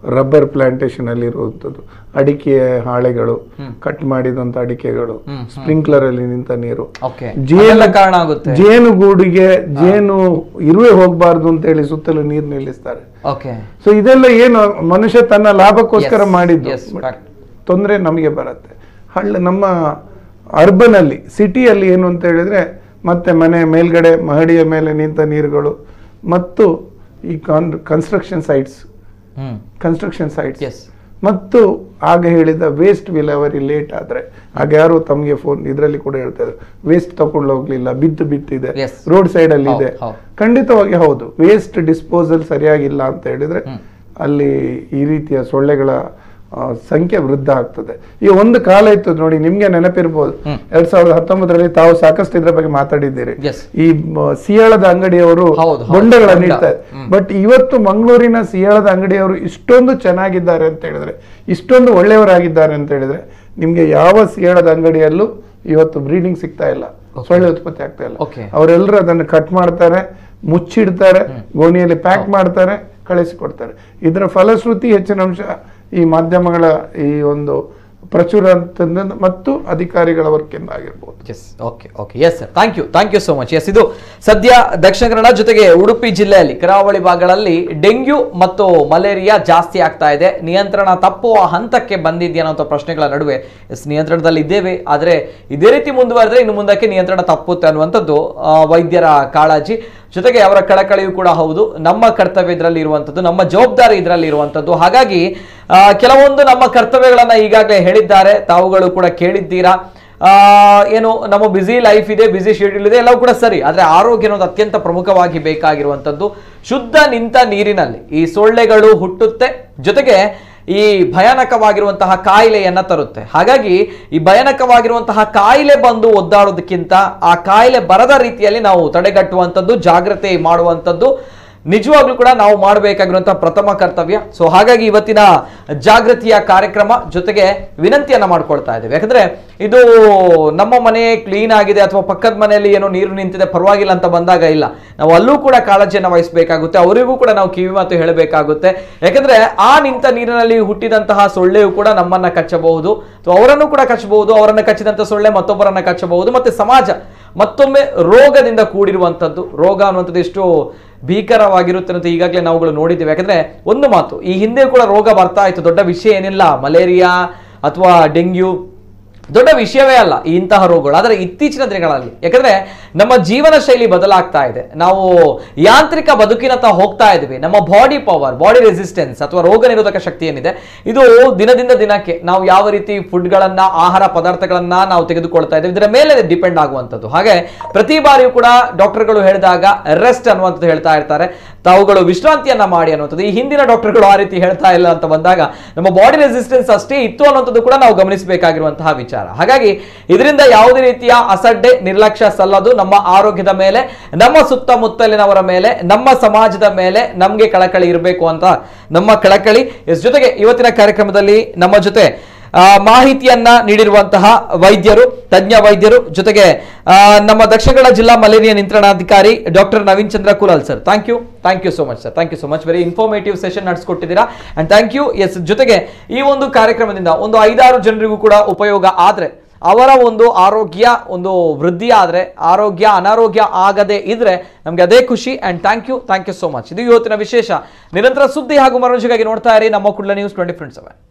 ರಬ್ಬರ್ ಪ್ಲಾಂಟೇಶನ್ ಅಲ್ಲಿ ಇರುವಂಥದ್ದು ಅಡಿಕೆ ಹಾಳೆಗಳು ಕಟ್ ಮಾಡಿದಂತ ಅಡಿಕೆಗಳು ಸ್ಪ್ರಿಂಕ್ಲರ್ ಅಲ್ಲಿ ನಿಂತ ನೀರು ಓಕೆ ಜೇನು ಕಾರಣ ಆಗುತ್ತೆ ಜೇನು ಗೂಡಿಗೆ ಜೇನು ಇರುವೆ ಹೋಗ್ಬಾರ್ದು ಅಂತ ಹೇಳಿ ಸುತ್ತಲೂ ನೀರು ನಿಲ್ಲಿಸ್ತಾರೆ ಓಕೆ ಸೊ ಇದೆಲ್ಲ ಏನು ಮನುಷ್ಯ ತನ್ನ ಲಾಭಕ್ಕೋಸ್ಕರ Yes, ಮಾಡಿದ್ದು yes, fact. ತೊಂದರೆ ನಮಗೆ ಬರುತ್ತೆ ಹಳ್ಳ ನಮ್ಮ ಅರ್ಬನ್ ಅಲ್ಲಿ ಸಿಟಿಯಲ್ಲಿ ಏನು ಅಂತ ಹೇಳಿದ್ರೆ ಮತ್ತೆ ಮನೆ ಮೇಲ್ಗಡೆ ಮಹಡಿಯ ಮೇಲೆ ನಿಂತ ನೀರುಗಳು ಮತ್ತು ಈ con construction sites hmm construction sites yes ಮತ್ತು ಆಗ ಹೇಳಿದ ವೇಸ್ಟ್ ವಿಲೇವರಿ ಲೇಟ್ ಆದ್ರೆ ಆಗ ಯಾರು ತಮಗೆ ಫೋನ್ ಇದರಲ್ಲಿ ಕೂಡ ಹೇಳ್ತಾ ಇದ್ರು ವೇಸ್ಟ್ ತಕೊಂಡು ಹೋಗ್ಲಿಲ್ಲ ಬಿದ್ದು ಬಿತ್ತಿದೆ Yes. ರೋಡ್ ಸೈಡ್ ಅಲ್ಲಿ ಹೌದು, ಇದೆ ಹೌದು. ಖಂಡಿತವಾಗಿ ಹೌದು ವೇಸ್ಟ್ ಡಿಸ್ಪೋಸಲ್ ಸರಿಯಾಗಿಲ್ಲ ಅಂತ ಹೇಳಿದ್ರೆ ಅಲ್ಲಿ ಈ ರೀತಿಯ ಸೊಳ್ಳೆಗಳ ಆ, ಸಂಖ್ಯೆ ವೃದ್ಧ ಆಗ್ತದೆ ಈ ಒಂದು ಕಾಲ ಇತ್ತು ನೋಡಿ ನಿಮ್ಗೆ ನೆನಪಿರ್ಬೋದು ಎರಡ್ ಸಾವಿರದ ಹತ್ತೊಂಬತ್ತರಲ್ಲಿ ತಾವು ಸಾಕಷ್ಟು ಇದ್ರ ಬಗ್ಗೆ ಮಾತಾಡಿದ್ದೀರಿ Yes. ಈ ಮ, ಸಿಯಾಳದ ಅಂಗಡಿಯವರು ಹೌದು, ಹೌದು. ಬೊಂಡಗಳನ್ನ ಬೊಂಡ. ಇಡ್ತಾರೆ ಬಟ್ ಇವತ್ತು ಮಂಗಳೂರಿನ ಸಿಯಾಳದ ಅಂಗಡಿಯವರು ಇಷ್ಟೊಂದು ಚೆನ್ನಾಗಿದ್ದಾರೆ ಅಂತ ಹೇಳಿದ್ರೆ ಇಷ್ಟೊಂದು ಒಳ್ಳೆಯವರಾಗಿದ್ದಾರೆ ಅಂತ ಹೇಳಿದ್ರೆ ನಿಮ್ಗೆ ಯಾವ ಸಿಯಾಳದ ಅಂಗಡಿಯಲ್ಲೂ ಇವತ್ತು ಬ್ರೀಡಿಂಗ್ ಸಿಗ್ತಾ ಇಲ್ಲ ಸೊಳ್ಳೆ ಉತ್ಪತ್ತಿ ಆಗ್ತಾ ಇಲ್ಲ Okay. ಅವರೆಲ್ಲರೂ ಅದನ್ನು ಕಟ್ ಮಾಡ್ತಾರೆ ಮುಚ್ಚಿಡ್ತಾರೆ ಗೋಣಿಯಲ್ಲಿ ಪ್ಯಾಕ್ ಮಾಡ್ತಾರೆ ಕಳಿಸಿಕೊಡ್ತಾರೆ ಇದರ ಫಲಶ್ರುತಿ ಹೆಚ್ಚಿನ ಅಂಶ ಈ ಮಾಧ್ಯಮಗಳ ಈ ಒಂದು ಪ್ರಚುರ ಅಂತಂದ ಮತ್ತು ಅಧಿಕಾರಿಗಳ ವರ್ಕಿಂದ ಆಗಿರ್ಬೋದು yes okay okay yes sir thank you thank you so much yes ಇದು ಸದ್ಯ ದಕ್ಷಿಣ ಕನ್ನಡ ಜೊತೆಗೆ ಉಡುಪಿ ಜಿಲ್ಲೆಯಲ್ಲಿ ಕರಾವಳಿ ಭಾಗಗಳಲ್ಲಿ ಡೆಂಗ್ಯೂ ಮತ್ತು ಮಲೇರಿಯಾ ಜಾಸ್ತಿ ಆಗ್ತಾ ಇದೆ ನಿಯಂತ್ರಣ ತಪ್ಪುವ ಹಂತಕ್ಕೆ ಬಂದಿದೆಯಾ ಅನ್ನೋ ಪ್ರಶ್ನೆಗಳ ನಡುವೆ ಎಸ್ ನಿಯಂತ್ರಣದಲ್ಲಿ ಇದ್ದೇವೆ ಆದರೆ ಇದೇ ರೀತಿ ಮುಂದುವರೆದ್ರೆ ಇನ್ನು ಮುಂದಕ್ಕೆ ನಿಯಂತ್ರಣ ತಪ್ಪುತ್ತೆ ಅನ್ನುವಂಥದ್ದು ಆ, ವೈದ್ಯರ ಕಾಳಜಿ ಜೊತೆಗೆ ಅವರ ಕಳಕಳಿಯೂ ಕೂಡ ಹೌದು ನಮ್ಮ ಕರ್ತವ್ಯ ಇದರಲ್ಲಿ ಇರುವಂಥದ್ದು ನಮ್ಮ ಜವಾಬ್ದಾರಿ ಇದರಲ್ಲಿ ಇರುವಂಥದ್ದು ಹಾಗಾಗಿ ಆ, ಕೆಲವೊಂದು ನಮ್ಮ ಕರ್ತವ್ಯಗಳನ್ನ ಈಗಾಗಲೇ ಹೇಳಿದ್ದಾರೆ ತಾವುಗಳು ಕೂಡ ಕೇಳಿದ್ದೀರಾ ಆ, ಏನು ನಮ್ಮ ಬ್ಯುಸಿ ಲೈಫ್ ಇದೆ ಬ್ಯುಸಿ ಶೆಡ್ಯೂಲ್ ಇದೆ ಎಲ್ಲವೂ ಕೂಡ ಸರಿ ಆದರೆ ಆರೋಗ್ಯ ಅನ್ನೋದು ಅತ್ಯಂತ ಪ್ರಮುಖವಾಗಿ ಬೇಕಾಗಿರುವಂಥದ್ದು ಶುದ್ಧ ನಿಂತ ನೀರಿನಲ್ಲಿ ಈ ಸೊಳ್ಳೆಗಳು ಹುಟ್ಟುತ್ತೆ ಜೊತೆಗೆ ಈ ಭಯಾನಕವಾಗಿರುವಂತಹ ಕಾಯಿಲೆಯನ್ನ ತರುತ್ತೆ ಹಾಗಾಗಿ ಈ ಭಯಾನಕವಾಗಿರುವಂತಹ ಕಾಯಿಲೆ ಬಂದು ಒದ್ದಾಡೋದಕ್ಕಿಂತ ಆ ಕಾಯಿಲೆ ಬರದ ರೀತಿಯಲ್ಲಿ ನಾವು ತಡೆಗಟ್ಟುವಂಥದ್ದು ಜಾಗ್ರತೆ ಮಾಡುವಂಥದ್ದು ನಿಜವಾಗ್ಲೂ ಕೂಡ ನಾವು ಮಾಡಬೇಕಾಗಿರುವಂತಹ ಪ್ರಥಮ ಕರ್ತವ್ಯ ಸೊ ಹಾಗಾಗಿ ಇವತ್ತಿನ ಜಾಗೃತಿಯ ಕಾರ್ಯಕ್ರಮ ಜೊತೆಗೆ ವಿನಂತಿಯನ್ನ ಮಾಡ್ಕೊಳ್ತಾ ಇದ್ದೇವೆ ಯಾಕಂದ್ರೆ ಇದು ನಮ್ಮ ಮನೆ ಕ್ಲೀನ್ ಆಗಿದೆ ಅಥವಾ ಪಕ್ಕದ ಮನೆಯಲ್ಲಿ ಏನೋ ನೀರು ನಿಂತಿದೆ ಪರವಾಗಿಲ್ಲ ಅಂತ ಬಂದಾಗ ಇಲ್ಲ ನಾವು ಅಲ್ಲೂ ಕೂಡ ಕಾಳಜಿಯನ್ನು ವಹಿಸಬೇಕಾಗುತ್ತೆ ಅವರಿಗೂ ಕೂಡ ನಾವು ಕಿವಿ ಮಾತು ಹೇಳಬೇಕಾಗುತ್ತೆ ಯಾಕಂದ್ರೆ ಆ ನಿಂತ ನೀರಿನಲ್ಲಿ ಹುಟ್ಟಿದಂತಹ ಸೊಳ್ಳೆಯು ಕೂಡ ನಮ್ಮನ್ನ ಕಚ್ಚಬಹುದು ಅಥವಾ ಅವರನ್ನು ಕೂಡ ಕಚ್ಚಬಹುದು ಅವರನ್ನ ಕಚ್ಚಿದಂತ ಸೊಳ್ಳೆ ಮತ್ತೊಬ್ಬರನ್ನ ಕಚ್ಚಬಹುದು ಮತ್ತೆ ಸಮಾಜ ಮತ್ತೊಮ್ಮೆ ರೋಗದಿಂದ ಕೂಡಿರುವಂಥದ್ದು ರೋಗ ಅನ್ನುವಂಥದ್ದು ಎಷ್ಟು ಭೀಕರವಾಗಿರುತ್ತೆ ಅಂತ ಈಗಾಗಲೇ ನಾವುಗಳು ನೋಡಿದ್ದೇವೆ ಯಾಕಂದ್ರೆ ಒಂದು ಮಾತು ಈ ಹಿಂದೆ ಕೂಡ ರೋಗ ಬರ್ತಾ ಇತ್ತು ದೊಡ್ಡ ವಿಷಯ ಏನಿಲ್ಲ ಮಲೇರಿಯಾ ಅಥವಾ ಡೆಂಗ್ಯೂ ದೊಡ್ಡ ವಿಷಯವೇ ಅಲ್ಲ ಈ ಇಂತಹ ರೋಗಗಳು ಆದರೆ ಇತ್ತೀಚಿನ ದಿನಗಳಲ್ಲಿ ಯಾಕಂದ್ರೆ ನಮ್ಮ ಜೀವನ ಶೈಲಿ ಬದಲಾಗ್ತಾ ಇದೆ ನಾವು ಯಾಂತ್ರಿಕ ಬದುಕಿನತ್ತ ಹೋಗ್ತಾ ಇದ್ವಿ ನಮ್ಮ ಬಾಡಿ ಪವರ್ ಬಾಡಿ ರೆಸಿಸ್ಟೆನ್ಸ್ ಅಥವಾ ರೋಗ ನಿರೋಧಕ ಶಕ್ತಿ ಏನಿದೆ ಇದು ದಿನದಿಂದ ದಿನಕ್ಕೆ ನಾವು ಯಾವ ರೀತಿ ಫುಡ್ಗಳನ್ನ ಆಹಾರ ಪದಾರ್ಥಗಳನ್ನ ನಾವು ತೆಗೆದುಕೊಳ್ತಾ ಇದ್ದೇವೆ ಇದರ ಮೇಲೆ ಡಿಪೆಂಡ್ ಆಗುವಂಥದ್ದು ಹಾಗೆ ಪ್ರತಿ ಬಾರಿಯೂ ಕೂಡ ಡಾಕ್ಟರ್ಗಳು ಹೇಳಿದಾಗ ರೆಸ್ಟ್ ಅನ್ನುವಂಥದ್ದು ಹೇಳ್ತಾ ಇರ್ತಾರೆ ತಾವುಗಳು ವಿಶ್ರಾಂತಿಯನ್ನ ಮಾಡಿ ಅನ್ನುವಂಥದ್ದು ಈ ಹಿಂದಿನ ಡಾಕ್ಟರ್ಗಳು ಆ ರೀತಿ ಹೇಳ್ತಾ ಇಲ್ಲ ಅಂತ ಬಂದಾಗ ನಮ್ಮ ಬಾಡಿ ರೆಸಿಸ್ಟೆನ್ಸ್ ಅಷ್ಟೇ ಇತ್ತು ಅನ್ನುವಂಥದ್ದು ಕೂಡ ನಾವು ಗಮನಿಸಬೇಕಾಗಿರುವಂತಹ ವಿಚಾರ ಹಾಗಾಗಿ ಇದರಿಂದ ಯಾವುದೇ ರೀತಿಯ ಅಸಡ್ಡೆ ನಿರ್ಲಕ್ಷ್ಯ ಸಲ್ಲದು ನಮ್ಮ ಆರೋಗ್ಯದ ಮೇಲೆ ನಮ್ಮ ಸುತ್ತಮುತ್ತಲಿನವರ ಮೇಲೆ ನಮ್ಮ ಸಮಾಜದ ಮೇಲೆ ನಮಗೆ ಕಳಕಳಿ ಇರಬೇಕು ಅಂತ ನಮ್ಮ ಕಳಕಳಿ ಇದ್ರ ಜೊತೆಗೆ ಇವತ್ತಿನ ಕಾರ್ಯಕ್ರಮದಲ್ಲಿ ನಮ್ಮ ಜೊತೆ ಆ, ಮಾಹಿತಿಯನ್ನ ನೀಡಿರುವಂತಹ ವೈದ್ಯರು ತಜ್ಞ ವೈದ್ಯರು ಜೊತೆಗೆ ಆ, ನಮ್ಮ ದಕ್ಷಿಣ ಕನ್ನಡ ಜಿಲ್ಲಾ ಮಲೇರಿಯಾ ನಿಯಂತ್ರಣಾಧಿಕಾರಿ doctor Naveen Chandra Kulal sir thank you thank you so much sir thank you so much very informative session ನಡೆಸ್ಕೊಟ್ಟಿದ್ದೀರಾ ಅಂಡ್ ಥ್ಯಾಂಕ್ ಯು ಎಸ್ ಜೊತೆಗೆ ಈ ಒಂದು ಕಾರ್ಯಕ್ರಮದಿಂದ ಒಂದು ಐದಾರು ಜನರಿಗೂ ಕೂಡ ಉಪಯೋಗ ಆದ್ರೆ ಅವರ ಒಂದು ಆರೋಗ್ಯ ಒಂದು ವೃದ್ಧಿ ಆದ್ರೆ ಆರೋಗ್ಯ ಅನಾರೋಗ್ಯ ಆಗದೆ ಇದ್ರೆ ನಮ್ಗೆ ಅದೇ ಖುಷಿ and thank you thank you so much ಇದು ಇವತ್ತಿನ ವಿಶೇಷ ನಿರಂತರ ಸುದ್ದಿ ಹಾಗೂ ಮನೋರಂಜನೆಗಾಗಿ ನೋಡ್ತಾ ಇರಿ ನಮ್ಮ Kudla news twenty four seven